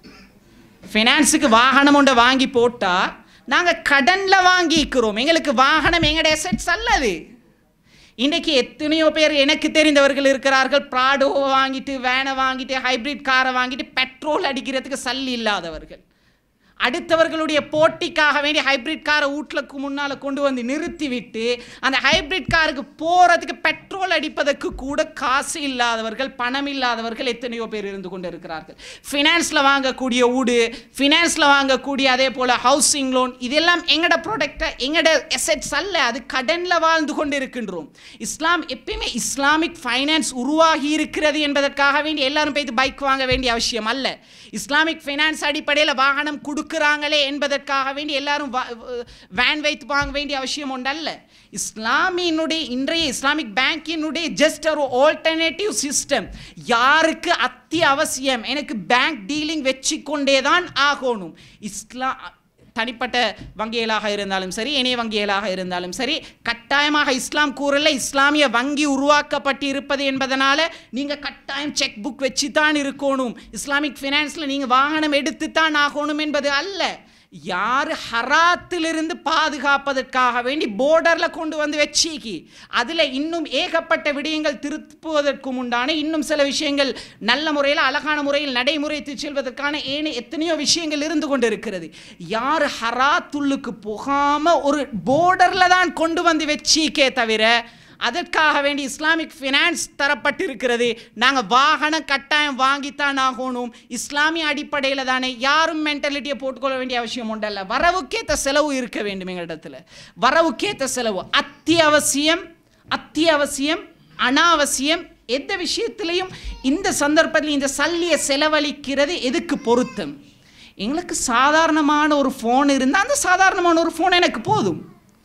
ஃபினான்ஸுக்கு வாகனம் ஒன்றை வாங்கி போட்டால் நாங்கள் கடனில் வாங்கிக்கிறோம் எங்களுக்கு வாகனம் எங்களுடைய எசெட்ஸ் அல்லது இன்றைக்கி எத்தனையோ பேர் எனக்கு தெரிந்தவர்கள் இருக்கிறார்கள் ப்ராடோவை வாங்கிட்டு வேனை வாங்கிட்டு ஹைப்ரிட் காரை வாங்கிட்டு பெட்ரோல் அடிக்கிறதுக்கு சல்லி இல்லாதவர்கள் அடுத்தவர்களுடைய போட்டிக்காக வேண்டி ஹைப்ரிட் காரை வீட்டுக்கு முன்னால் கொண்டு வந்து நிறுத்திவிட்டு அந்த ஹைப்ரிட் காருக்கு போகிறதுக்கு பெட்ரோல் அடிப்பதற்கு கூட காசு இல்லாதவர்கள் பணம் இல்லாதவர்கள் எத்தனையோ பேர் இருந்து கொண்டு இருக்கிறார்கள் ஃபினான்ஸில் வாங்கக்கூடிய ஊடு ஃபினான்ஸில் வாங்கக்கூடிய அதே போல் ஹவுசிங் லோன் இதெல்லாம் எங்களோட ப்ராடக்டை எங்களோட எசெட்ஸ் அல்ல அது கடனில் வாழ்ந்து கொண்டு இருக்கின்றோம் இஸ்லாம் எப்பயுமே இஸ்லாமிக் ஃபைனான்ஸ் உருவாகி இருக்கிறது என்பதற்காக வேண்டி எல்லாரும் போய் பைக் வாங்க வேண்டிய அவசியம் அல்ல இஸ்லாமிக் ஃபைனான்ஸ் அடிப்படையில் வாகனம் கொடுக்குறாங்களே என்பதற்காக வேண்டி எல்லாரும் வா- வேன் வைத்து வாங்க வேண்டிய அவசியம் உண்டல்ல இஸ்லாமியினுடைய இன்றைய இஸ்லாமிக் பேங்கினுடைய ஜஸ்ட் ஒரு ஆல்டர்னேட்டிவ் சிஸ்டம் யாருக்கு அத்தியாவசியம் எனக்கு பேங்க் டீலிங் வச்சு கொண்டே தான் ஆகணும் இஸ்லாம் தனிப்பட்ட வங்கிகளாக இருந்தாலும் சரி இணைய வங்கிகளாக இருந்தாலும் சரி கட்டாயமாக இஸ்லாம் கூறல இஸ்லாமிய வங்கி உருவாக்கப்பட்டு இருப்பது என்பதனால நீங்கள் கட்டாயம் செக் புக் வச்சு தான் இருக்கணும் இஸ்லாமிக் ஃபினான்ஸில் நீங்கள் வாகனம் எடுத்து தான் ஆகணும் என்பது அல்ல யார் ஹராத்திலிருந்து பாதுகாப்பதற்காக வேண்டி போர்டரில் கொண்டு வந்து வச்சிக்கி அதில் இன்னும் ஏகப்பட்ட விடயங்கள் திருப்புவதற்கு உண்டான இன்னும் சில விஷயங்கள் நல்ல முறையில் அழகான முறையில் நடைமுறைத்து செல்வதற்கான ஏன எத்தனையோ விஷயங்கள் இருந்து கொண்டு இருக்கிறது யார் ஹராத்துள்ளுக்கு போகாமல் ஒரு போர்டரில் தான் கொண்டு வந்து வச்சிக்கே தவிர அதற்காக வேண்டி இஸ்லாமிக் ஃபினான்ஸ் தரப்பட்டிருக்கிறது நாங்கள் வாகனம் கட்டாயம் வாங்கித்தான் ஆகணும் இஸ்லாமிய அடிப்படையில் தானே யாரும் மென்டாலிட்டியை போட்டுக்கொள்ள வேண்டிய அவசியம் உண்டல்ல வரவுக்கேற்ற செலவு இருக்க வேண்டும் எங்களிடத்தில் வரவுக்கேற்ற செலவு அத்தியாவசியம் அத்தியாவசியம் அனாவசியம் எந்த விஷயத்திலையும் இந்த சந்தர்ப்பத்தில் இந்த சல்லியை செலவழிக்கிறது எதுக்கு பொருத்தம் எங்களுக்கு சாதாரணமான ஒரு ஃபோன் இருந்தால் அந்த சாதாரணமான ஒரு ஃபோன் எனக்கு போதும்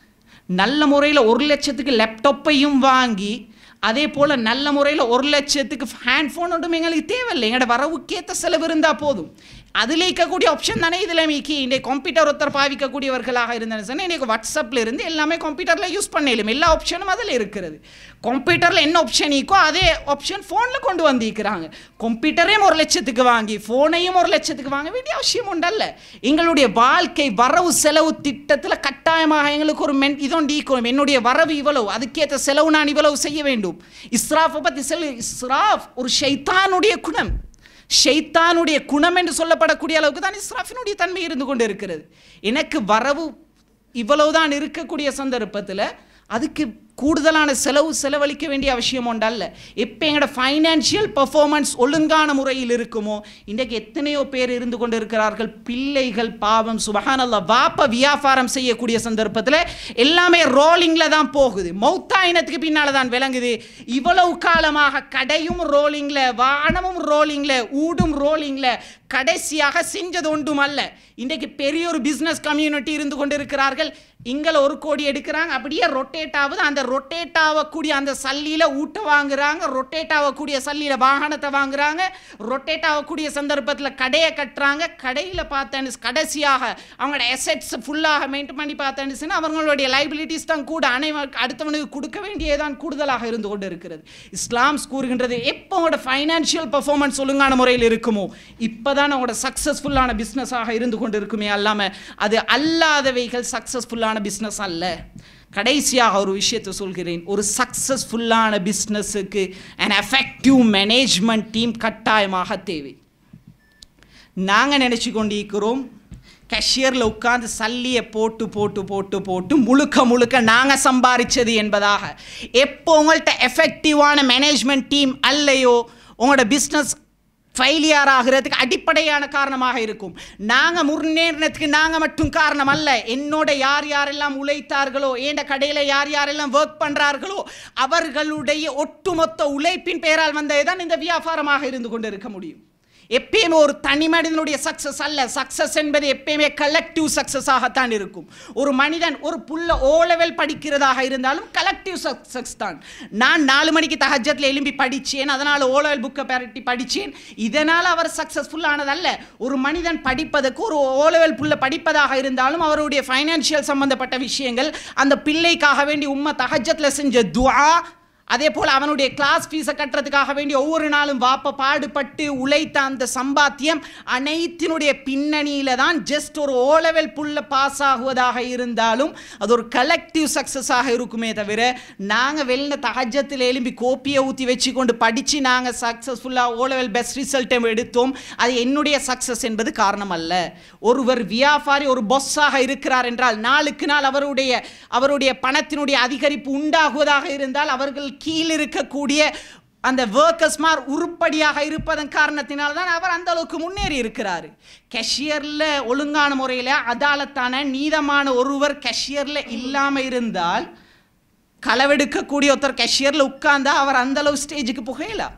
நல்ல முறையில் ஒரு லட்சத்துக்கு லேப்டாப்பையும் வாங்கி அதே போல் நல்ல முறையில் ஒரு லட்சத்துக்கு ஹேண்ட் ஃபோன் ஒன்றும் எங்களுக்கு தேவையில்லை எங்களோட வரவுக்கேற்ற செலவு இருந்தால் போதும் அதில் இருக்கக்கூடிய ஆப்ஷன் தானே இதில் மீக்கி இன்றைக்கு கம்ப்யூட்டர் ஒருத்தர் பாவிக்கக்கூடியவர்களாக இருந்தாலும் சரி இன்றைக்கு வாட்ஸ்அப்பில் இருந்து எல்லாமே கம்ப்யூட்டரில் யூஸ் பண்ணலும் எல்லா ஆப்ஷனும் அதில் இருக்கிறது கம்ப்யூட்டரில் என்ன ஆப்ஷன் ஈக்கோ அதே ஆப்ஷன் ஃபோனில் கொண்டு வந்திருக்கிறாங்க கம்ப்யூட்டரையும் ஒரு லட்சத்துக்கு வாங்கி ஃபோனையும் ஒரு லட்சத்துக்கு வாங்க வேண்டிய அவசியம் உண்டல்ல எங்களுடைய வாழ்க்கை வரவு செலவு திட்டத்தில் கட்டாயமாக எங்களுக்கு ஒரு மென் இதொண்டு ஈக்கணும் என்னுடைய வரவு இவ்வளவு அதுக்கேற்ற செலவு நான் இவ்வளவு செய்ய வேண்டும் இஸ்ராஃபை பற்றி செல் இஸ்ராஃப் ஒரு ஷைத்தானுடைய குணம் ஷைத்தானுடைய குணம் என்று சொல்லப்படக்கூடிய அளவுக்கு தான் இஸ்ராஃபினுடைய தன்மை இருந்து கொண்டு இருக்கிறது எனக்கு வரவு இவ்வளவுதான் இருக்கக்கூடிய சந்தர்ப்பத்தில் அதுக்கு கூடுதலான செலவு செலவழிக்க வேண்டிய அவசியம் உண்டல்ல எப்போ எங்களோட ஃபைனான்ஷியல் பர்ஃபார்மன்ஸ் ஒழுங்கான முறையில் இருக்குமோ இன்றைக்கு எத்தனையோ பேர் இருந்து கொண்டு இருக்கிறார்கள் பிள்ளைகள் பாவம் சுபஹானல்லா வாப்ப வியாபாரம் செய்யக்கூடிய சந்தர்ப்பத்தில் எல்லாமே ரோலிங்கில் தான் போகுது மௌத்தாயினத்துக்கு பின்னால் தான் விளங்குது இவ்வளவு காலமாக கடையும் ரோலிங்கில் வாகனமும் ரோலிங்கில் ஊடும் ரோலிங்கில் கடைசியாக செஞ்சது ஒன்றும் அல்ல இன்றைக்கு பெரிய ஒரு பிஸ்னஸ் கம்யூனிட்டி இருந்து கொண்டு இருக்கிறார்கள் இங்கே ஒரு கோடி எடுக்கிறாங்க அப்படியே ரொட்டேட் ஆகுது அந்த ரொட்டேட் ஆகக்கூடிய அந்த சல்லியில் ஊட்ட வாங்குறாங்க ரொட்டேட் ஆகக்கூடிய சல்லியில் வாகனத்தை வாங்குறாங்க ரொட்டேட் ஆகக்கூடிய சந்தர்ப்பத்தில் கடையை கட்டுறாங்க கடையில் பார்த்தேன்னு கடைசியாக அவங்களோட எசெட்ஸ் ஃபுல்லாக மெயின்டைன் பண்ணி பார்த்தேன்னு சொன்னா அவங்களுடைய லைபிலிட்டிஸ் தான் கூட அனைவருக்கு அடுத்தவனுக்கு கொடுக்க வேண்டியதான் கூடுதலாக இருந்து கொண்டு இருக்கிறது இஸ்லாம்ஸ் கூறுகின்றது எப்போ உங்களோட ஃபைனான்ஷியல் பர்ஃபார்மன்ஸ் ஒழுங்கான முறையில் இருக்குமோ இப்போ தான் உங்களோட சக்ஸஸ்ஃபுல்லான பிஸ்னஸாக இருந்து கொண்டு இருக்குமே அல்லாமல் அது அல்லாதவைகள் சக்ஸஸ்ஃபுல்லான எஃபெக்டிவான பிஸ்னஸ் அல்ல கடைசியாக ஒரு விஷயத்தை சொல்கிறேன் ஒரு சக்ஸஸ்ஃபுல்லான பிஸ்னஸுக்கு அண்ட் எஃபெக்டிவ் மேனேஜ்மெண்ட் டீம் கட்டாயமாக தேவை நாங்கள் நினச்சி கொண்டிருக்கிறோம் கேஷியரில் உட்காந்து சல்லியை போட்டு போட்டு போட்டு போட்டு முழுக்க முழுக்க நாங்கள் சம்பாதிச்சது என்பதாக எப்போ உங்கள்கிட்ட எஃபெக்டிவான மேனேஜ்மெண்ட் டீம் அல்லையோ உங்களோட பிஸ்னஸ் ஃபெயிலியர் ஆகிறதுக்கு அடிப்படையான காரணமாக இருக்கும் நாங்கள் முன்னேறினதுக்கு நாங்கள் மட்டும் காரணம் அல்ல என்னோட யார் யாரெல்லாம் உழைத்தார்களோ என் கடையில் யார் யாரெல்லாம் ஒர்க் பண்ணுறார்களோ அவர்களுடைய ஒட்டுமொத்த உழைப்பின் பெயரால் வந்தது தான் இந்த வியாபாரமாக இருந்து கொண்டு இருக்க முடியும் எப்பயுமே ஒரு தனி மனிதனுடைய சக்சஸ் அல்ல சக்சஸ் என்பது எப்பயுமே கலெக்டிவ் சக்சஸாகத்தான் இருக்கும் ஒரு மனிதன் ஒரு புல்ல ஓ லெவல் படிக்கிறதாக இருந்தாலும் கலெக்டிவ் சக்சஸ் தான் நான் நாலு மணிக்கு தஹஜத்தில் எலும்பி படித்தேன் அதனால் ஓ லெவல் புக்கை பரட்டி படித்தேன் இதனால் அவர் சக்ஸஸ்ஃபுல் ஆனதல்ல ஒரு மனிதன் படிப்பதற்கு ஒரு ஓ லெவல் புல்ல படிப்பதாக இருந்தாலும் அவருடைய ஃபைனான்சியல் சம்பந்தப்பட்ட விஷயங்கள் அந்த பிள்ளைக்காக வேண்டி உம்மை தஹஜத்தில் செஞ்ச துஆ அதே போல் அவனுடைய கிளாஸ் ஃபீஸை கட்டுறதுக்காக வேண்டி ஒவ்வொரு நாளும் வாப்ப பாடுபட்டு உழைத்த அந்த சம்பாத்தியம் அனைத்தினுடைய பின்னணியில் தான் ஜஸ்ட் ஒரு ஓ லெவல் புல்ல பாஸ் ஆகுவதாக இருந்தாலும் அது ஒரு கலெக்டிவ் சக்ஸஸாக இருக்குமே தவிர நாங்கள் வெளில தகஜத்தில் எழும்பி கோப்பியை ஊற்றி வச்சு கொண்டு படித்து நாங்கள் சக்ஸஸ்ஃபுல்லாக ஓ லெவல் பெஸ்ட் ரிசல்ட்டை எடுத்தோம் அது என்னுடைய சக்ஸஸ் என்பது காரணம் அல்ல ஒருவர் வியாபாரி ஒரு பொஸ்ஸாக இருக்கிறார் என்றால் நாளுக்கு நாள் அவருடைய அவருடைய பணத்தினுடைய அதிகரிப்பு உண்டாகுவதாக இருந்தால் அவர்கள் கீழ் இருக்கக்கூடிய அந்த ஒர்க்கர்ஸ்மார் உருப்படியாக இருப்பதன் காரணத்தினால் தான் அவர் அந்த அளவுக்கு முன்னேறி இருக்கிறார் கேஷியரில் ஒழுங்கான முறையில் அதாலத்தான நீதமான ஒருவர் கேஷியரில் இல்லாமல் இருந்தால் களவெடுக்கக்கூடிய ஒருத்தர் கேஷியரில் உட்கார்ந்தா அவர் அந்த அளவு ஸ்டேஜுக்கு புகையலாம்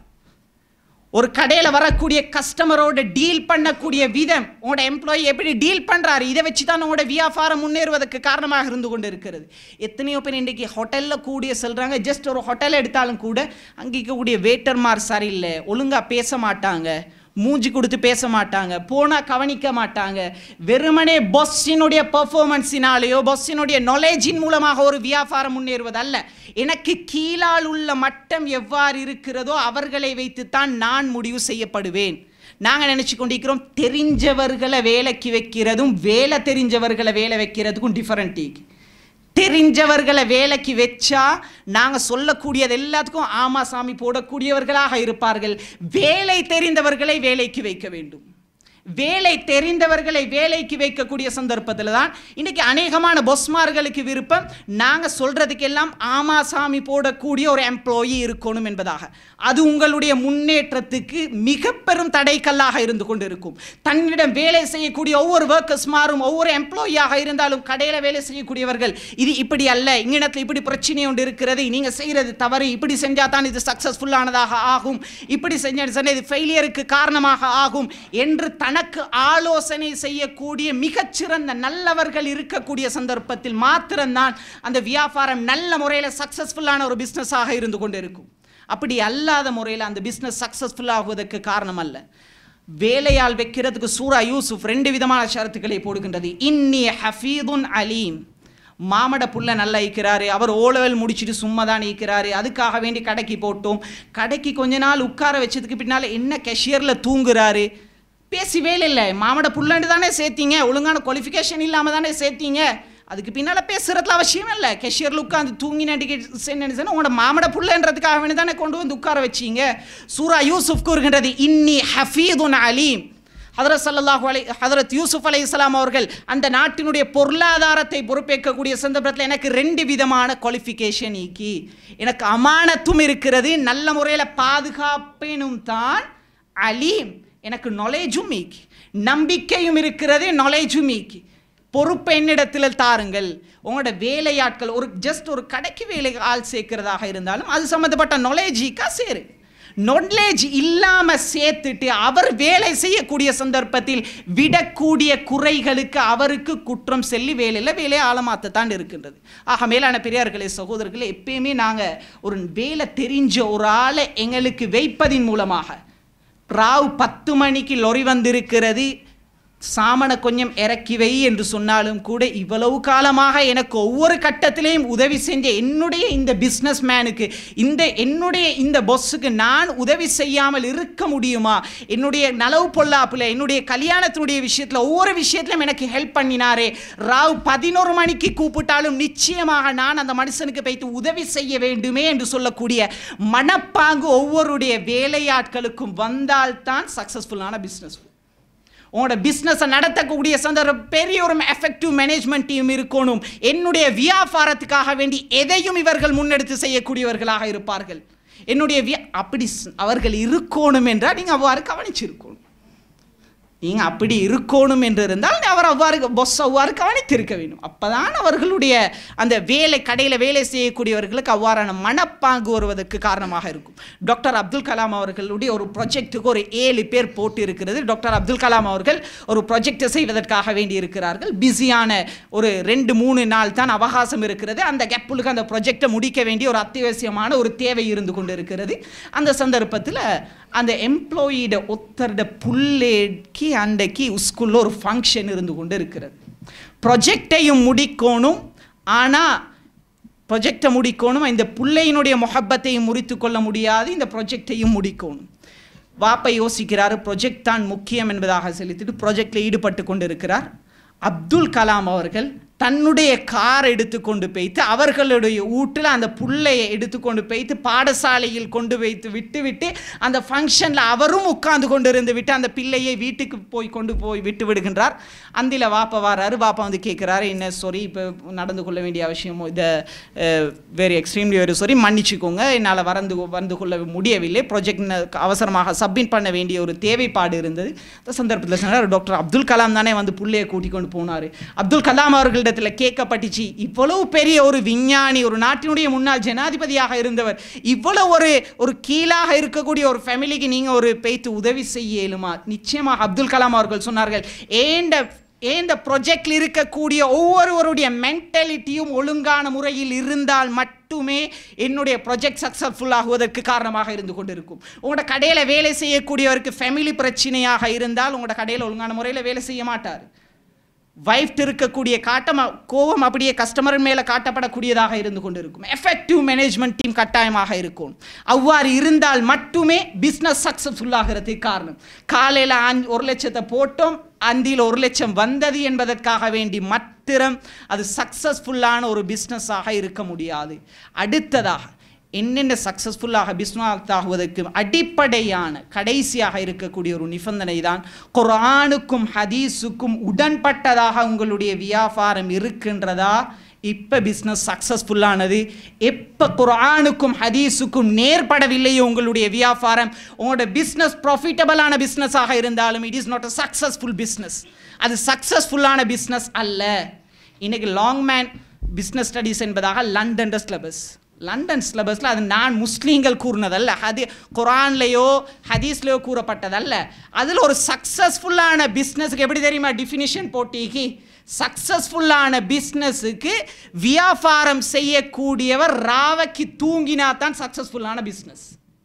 ஒரு கடையில் வரக்கூடிய கஸ்டமரோட டீல் பண்ணக்கூடிய விதம் உங்களோட எம்ப்ளாயி எப்படி டீல் பண்ணுறாரு இதை வச்சு தான் உங்களோட வியாபாரம் முன்னேறுவதற்கு காரணமாக இருந்து கொண்டு இருக்கிறது எத்தனையோ பேர் இன்றைக்கி ஹோட்டலில் கூடிய சொல்கிறாங்க ஜஸ்ட் ஒரு ஹோட்டல் எடுத்தாலும் கூட அங்கே இருக்கக்கூடிய வேட்டர்மார் சரியில்லை ஒழுங்காக பேச மாட்டாங்க மூஞ்சி கொடுத்து பேச மாட்டாங்க போனால் கவனிக்க மாட்டாங்க வெறுமனே பொஸ்ஸினுடைய பர்ஃபார்மன்ஸினாலேயோ பொஸ்ஸினுடைய நாலேஜின் மூலமாக ஒரு வியாபாரம் முன்னேறுவதல்ல எனக்கு கீழால் உள்ள மட்டம் எவ்வாறு இருக்கிறதோ அவர்களை வைத்துத்தான் நான் முடிவு செய்யப்படுவேன் நாங்கள் நினச்சி கொண்டிருக்கிறோம் தெரிஞ்சவர்களை வேலைக்கு வைக்கிறதும் வேலை தெரிஞ்சவர்களை வேலை வைக்கிறதுக்கும் டிஃபரெண்ட் தெரிஞ்சவர்களை வேலைக்கு வச்சா நாங்கள் சொல்லக்கூடியது எல்லாத்துக்கும் ஆமா சாமி போடக்கூடியவர்களாக இருப்பார்கள் வேலை தெரிந்தவர்களை வேலைக்கு வைக்க வேண்டும் வேலை தெரிந்தவர்களை வேலைக்கு வைக்கக்கூடிய சந்தர்ப்பத்தில் தான் இன்றைக்கி அநேகமான பொஸ்மார்களுக்கு விருப்பம் நாங்கள் சொல்கிறதுக்கெல்லாம் ஆமா சாமி போடக்கூடிய ஒரு எம்ப்ளாயி இருக்கணும் என்பதாக அது உங்களுடைய முன்னேற்றத்துக்கு மிக பெரும் தடைக்கல்லாக இருந்து கொண்டு இருக்கும் தன்னிடம் வேலை செய்யக்கூடிய ஒவ்வொரு ஒர்க்கர்ஸ்மாரும் ஒவ்வொரு எம்ப்ளாயியாக இருந்தாலும் கடையில் வேலை செய்யக்கூடியவர்கள் இது இப்படி அல்ல இங்கிடத்தில் இப்படி பிரச்சனை ஒன்று இருக்கிறது நீங்கள் செய்கிறது தவறு இப்படி செஞ்சால் தான் இது சக்ஸஸ்ஃபுல்லானதாக ஆகும் இப்படி செஞ்ச இது ஃபெயிலியருக்கு காரணமாக ஆகும் என்று தனக்கு ஆலோசனை செய்யக்கூடிய மிகச்சிறந்த நல்லவர்கள் இருக்கக்கூடிய சந்தர்ப்பத்தில் மாத்திரம்தான் அந்த வியாபாரம் நல்ல முறையில் சக்ஸஸ்ஃபுல்லான ஒரு பிஸ்னஸாக இருந்து கொண்டு இருக்கும் அப்படி அல்லாத முறையில் அந்த பிஸ்னஸ் சக்ஸஸ்ஃபுல் ஆகுவதற்கு காரணம் அல்ல வேலையால் வைக்கிறதுக்கு சூரா யூசுப் ரெண்டு விதமான ஷரத்துக்களை போடுகின்றது இன்னி ஹஃபீதுன் அலீம் மாமட புள்ள நல்லா இருக்கிறாரு அவர் ஓலவல் முடிச்சுட்டு சும்மா தான் இருக்கிறாரு அதுக்காக வேண்டி கடைக்கு போட்டோம் கடைக்கு கொஞ்ச நாள் உட்கார வச்சதுக்கு பின்னால் என்ன கெஷியரில் தூங்குறாரு பேசி வேலை இல்லை மாமட புள்ளண்டு தானே சேர்த்தீங்க ஒழுங்கான குவாலிஃபிகேஷன் இல்லாமல் தானே சேர்த்தீங்க அதுக்கு பின்னால் பேசுறதுல அவசியம் இல்லை கெஷியரில் உட்காந்து தூங்கின டிக்கெட் உங்களோட மாமட புள்ளன்றதுக்காக வேண்டி தானே கொண்டு வந்து உட்கார வச்சீங்க சூரா யூசுஃப் கூறுகின்றது இன்னி ஹஃபீதுன் அலீம் ஹதரத் சல்லாஹூ அலை ஹதரத் யூசுப் அலை இஸ்லாம் அவர்கள் அந்த நாட்டினுடைய பொருளாதாரத்தை பொறுப்பேற்கக்கூடிய சந்தர்ப்பத்தில் எனக்கு ரெண்டு விதமான குவாலிஃபிகேஷன் ஈக்கி எனக்கு அமானத்தும் இருக்கிறது நல்ல முறையில் பாதுகாப்பினும் தான் அலீம் எனக்கு நாலேஜும் ஈக்கி நம்பிக்கையும் இருக்கிறது நாலேஜும் ஈக்கி பொறுப்பு என்னிடத்தில் தாருங்கள் உங்களோட வேலையாட்கள் ஒரு ஜஸ்ட் ஒரு கடைக்கு வேலை ஆள் சேர்க்கிறதாக இருந்தாலும் அது சம்மந்தப்பட்ட நாலேஜ் ஈக்கா சேரு நாலேஜ் இல்லாமல் சேர்த்துட்டு அவர் வேலை செய்யக்கூடிய சந்தர்ப்பத்தில் விடக்கூடிய குறைகளுக்கு அவருக்கு குற்றம் செல்லி வேலையில் வேலையை ஆழமாத்தத்தான் இருக்கின்றது ஆக மேலான பெரியார்களே சகோதரர்களே எப்பயுமே நாங்கள் ஒரு வேலை தெரிஞ்ச ஒரு ஆளை எங்களுக்கு வைப்பதின் மூலமாக ராவ் பத்து மணிக்கு லொரி வந்திருக்கிறது சாமனை கொஞ்சம் இறக்கி வை என்று சொன்னாலும் கூட இவ்வளவு காலமாக எனக்கு ஒவ்வொரு கட்டத்திலையும் உதவி செஞ்ச என்னுடைய இந்த பிஸ்னஸ் மேனுக்கு இந்த என்னுடைய இந்த பொஸ்ஸுக்கு நான் உதவி செய்யாமல் இருக்க முடியுமா என்னுடைய நலவு பொல்லாப்பில் என்னுடைய கல்யாணத்தினுடைய விஷயத்தில் ஒவ்வொரு விஷயத்திலும் எனக்கு ஹெல்ப் பண்ணினாரே ராவ் பதினோரு மணிக்கு கூப்பிட்டாலும் நிச்சயமாக நான் அந்த மனுஷனுக்கு போய்த்து உதவி செய்ய வேண்டுமே என்று சொல்லக்கூடிய மனப்பாங்கு ஒவ்வொருடைய வேலையாட்களுக்கும் வந்தால்தான் சக்ஸஸ்ஃபுல்லான பிஸ்னஸ் உங்களோட பிஸ்னஸை நடத்தக்கூடிய சந்தர்ப்பம் பெரிய ஒரு எஃபெக்டிவ் மேனேஜ்மெண்ட் டீம் இருக்கணும் என்னுடைய வியாபாரத்துக்காக வேண்டி எதையும் இவர்கள் முன்னெடுத்து செய்யக்கூடியவர்களாக இருப்பார்கள் என்னுடைய வியா அப்படி ஸ்- அவர்கள் இருக்கணும் என்றால் நீங்கள் அவ்வாறு கவனிச்சிருக்கணும் நீங்கள் அப்படி இருக்கணும் என்று இருந்தால் அவர் அவ்வாறு பொஸ் அவ்வாறு கவனித்திருக்க வேண்டும் அப்பதான் அவர்களுடைய அந்த வேலை கடையில் வேலை செய்யக்கூடியவர்களுக்கு அவ்வாறான மனப்பாங்கு வருவதற்கு காரணமாக இருக்கும் டாக்டர் அப்துல் கலாம் அவர்களுடைய ஒரு ப்ராஜெக்ட்டுக்கு ஒரு ஏழு பேர் போட்டு இருக்கிறது டாக்டர் அப்துல் கலாம் அவர்கள் ஒரு ப்ராஜெக்டை செய்வதற்காக வேண்டி இருக்கிறார்கள் பிஸியான ஒரு ரெண்டு மூணு நாள் தான் அவகாசம் இருக்கிறது அந்த கேப்புளுக்கு அந்த ப்ராஜெக்டை முடிக்க வேண்டிய ஒரு அத்தியாவசியமான ஒரு தேவை இருந்து கொண்டு இருக்கிறது அந்த சந்தர்ப்பத்தில் அந்த எம்ப்ளாயியோட ஒத்தரோட புள்ளேக்கு அன்றைக்கு ஸ்கூலில் ஒரு ஃபங்க்ஷன் இருந்து கொண்டு இருக்கிறது ப்ரொஜெக்டையும் முடிக்கணும் ஆனால் ப்ரொஜெக்டை முடிக்கணும் இந்த பிள்ளையினுடைய முகப்பத்தையும் முறித்து கொள்ள முடியாது இந்த ப்ரொஜெக்டையும் முடிக்கணும் வாப்பை யோசிக்கிறார் ப்ரொஜெக்ட் தான் முக்கியம் என்பதாக செலுத்திட்டு ப்ரொஜெக்டில் ஈடுபட்டு கொண்டு இருக்கிறார் அப்துல் கலாம் அவர்கள் தன்னுடைய கார் எடுத்துக்கொண்டு போய்த்து அவர்களுடைய வீட்டில் அந்த புள்ளையை எடுத்துக்கொண்டு போய்த்து பாடசாலையில் கொண்டு வைத்து விட்டு விட்டு அந்த ஃபங்க்ஷனில் அவரும் உட்கார்ந்து கொண்டு இருந்து விட்டு அந்த பிள்ளையை வீட்டுக்கு போய் கொண்டு போய் விட்டு விடுகின்றார் அந்தில வாப்பா வராரு வாப்பா வந்து கேட்குறாரு என்ன சாரி இப்போ நடந்து கொள்ள வேண்டிய அவசியமோ இதை வெரி எக்ஸ்ட்ரீம்லி வெரி சாரி மன்னிச்சுக்கோங்க என்னால் வரந்து வந்து கொள்ள முடியவில்லை ப்ராஜெக்ட் அவசரமாக சப்மிட் பண்ண வேண்டிய ஒரு தேவைப்பாடு இருந்தது அந்த சந்தர்ப்பத்தில் சொன்னார் டாக்டர் அப்துல் கலாம் தானே வந்து புள்ளையை கூட்டிக் கொண்டு போனார் அப்துல் கலாம் அவர்களிடத்தில் கேட்கப்பட்டுச்சு இவ்வளவு பெரிய ஒரு விஞ்ஞானி ஒரு நாட்டினுடைய முன்னாள் ஜனாதிபதியாக இருந்தவர் இவ்வளவு ஒரு ஒரு கீழாக இருக்கக்கூடிய ஒரு ஃபேமிலிக்கு நீங்கள் ஒரு பேய்த்து உதவி செய்ய இயலுமா நிச்சயமாக அப்துல் கலாம் அவர்கள் சொன்னார்கள் ஏண்ட ஏந்த ப்ரொஜெக்டில் இருக்கக்கூடிய ஒவ்வொருவருடைய மென்டாலிட்டியும் ஒழுங்கான முறையில் இருந்தால் மட்டுமே என்னுடைய ப்ரொஜெக்ட் சக்ஸஸ்ஃபுல் ஆகுவதற்கு காரணமாக இருந்து கொண்டிருக்கும் உங்களோட கடையில் வேலை செய்யக்கூடியவருக்கு ஃபேமிலி பிரச்சனையாக இருந்தால் உங்களோட கடையில் ஒழுங்கான முறையில் வேலை செய்ய மாட்டார் வைஃப்ட் இருக்கக்கூடிய காட்டம் கோபம் அப்படியே கஸ்டமர் மேலே காட்டப்படக்கூடியதாக இருந்து கொண்டிருக்கும் எஃபெக்டிவ் மேனேஜ்மெண்ட் டீம் கட்டாயமாக இருக்கும் அவ்வாறு இருந்தால் மட்டுமே பிஸ்னஸ் சக்ஸஸ்ஃபுல் ஆகிறதுக்கு காரணம் காலையில் அஞ்சு ஒரு லட்சத்தை போட்டோம் அந்தியில் ஒரு லட்சம் வந்தது என்பதற்காக வேண்டி மாத்திரம் அது சக்ஸஸ்ஃபுல்லான ஒரு பிஸ்னஸாக இருக்க முடியாது அடுத்ததாக என்னென்ன சக்ஸஸ்ஃபுல்லாக பிஸ்னஸ் ஆகுவதற்கு அடிப்படையான கடைசியாக இருக்கக்கூடிய ஒரு நிபந்தனை தான் குர்ஆனுக்கும் ஹதீஸுக்கும் உடன்பட்டதாக உங்களுடைய வியாபாரம் இருக்கின்றதா இப்போ பிஸ்னஸ் சக்ஸஸ்ஃபுல்லானது எப்போ குர்ஆனுக்கும் ஹதீஸுக்கும் நேர்படவில்லையோ உங்களுடைய வியாபாரம் உங்களோட பிஸ்னஸ் ப்ராஃபிட்டபிளான பிஸ்னஸாக இருந்தாலும் it is not a successful business அது சக்ஸஸ்ஃபுல்லான பிஸ்னஸ் அல்ல இன்னைக்கு லாங் மேன் பிஸ்னஸ் ஸ்டடீஸ் என்பதாக லண்டன் சிலபஸ் லண்டன் சிலபஸில் அது நான் முஸ்லீம்கள் கூறினதல்ல ஹதி குரான்லேயோ ஹதீஸ்லேயோ கூறப்பட்டதல்ல அதில் ஒரு சக்ஸஸ்ஃபுல்லான பிஸ்னஸுக்கு எப்படி தெரியுமா டிஃபினிஷன் போட்டிக்கு சக்ஸஸ்ஃபுல்லான பிஸ்னஸுக்கு வியாபாரம் செய்யக்கூடியவர் ராவைக்கு தூங்கினா தான் சக்ஸஸ்ஃபுல்லான பிஸ்னஸ்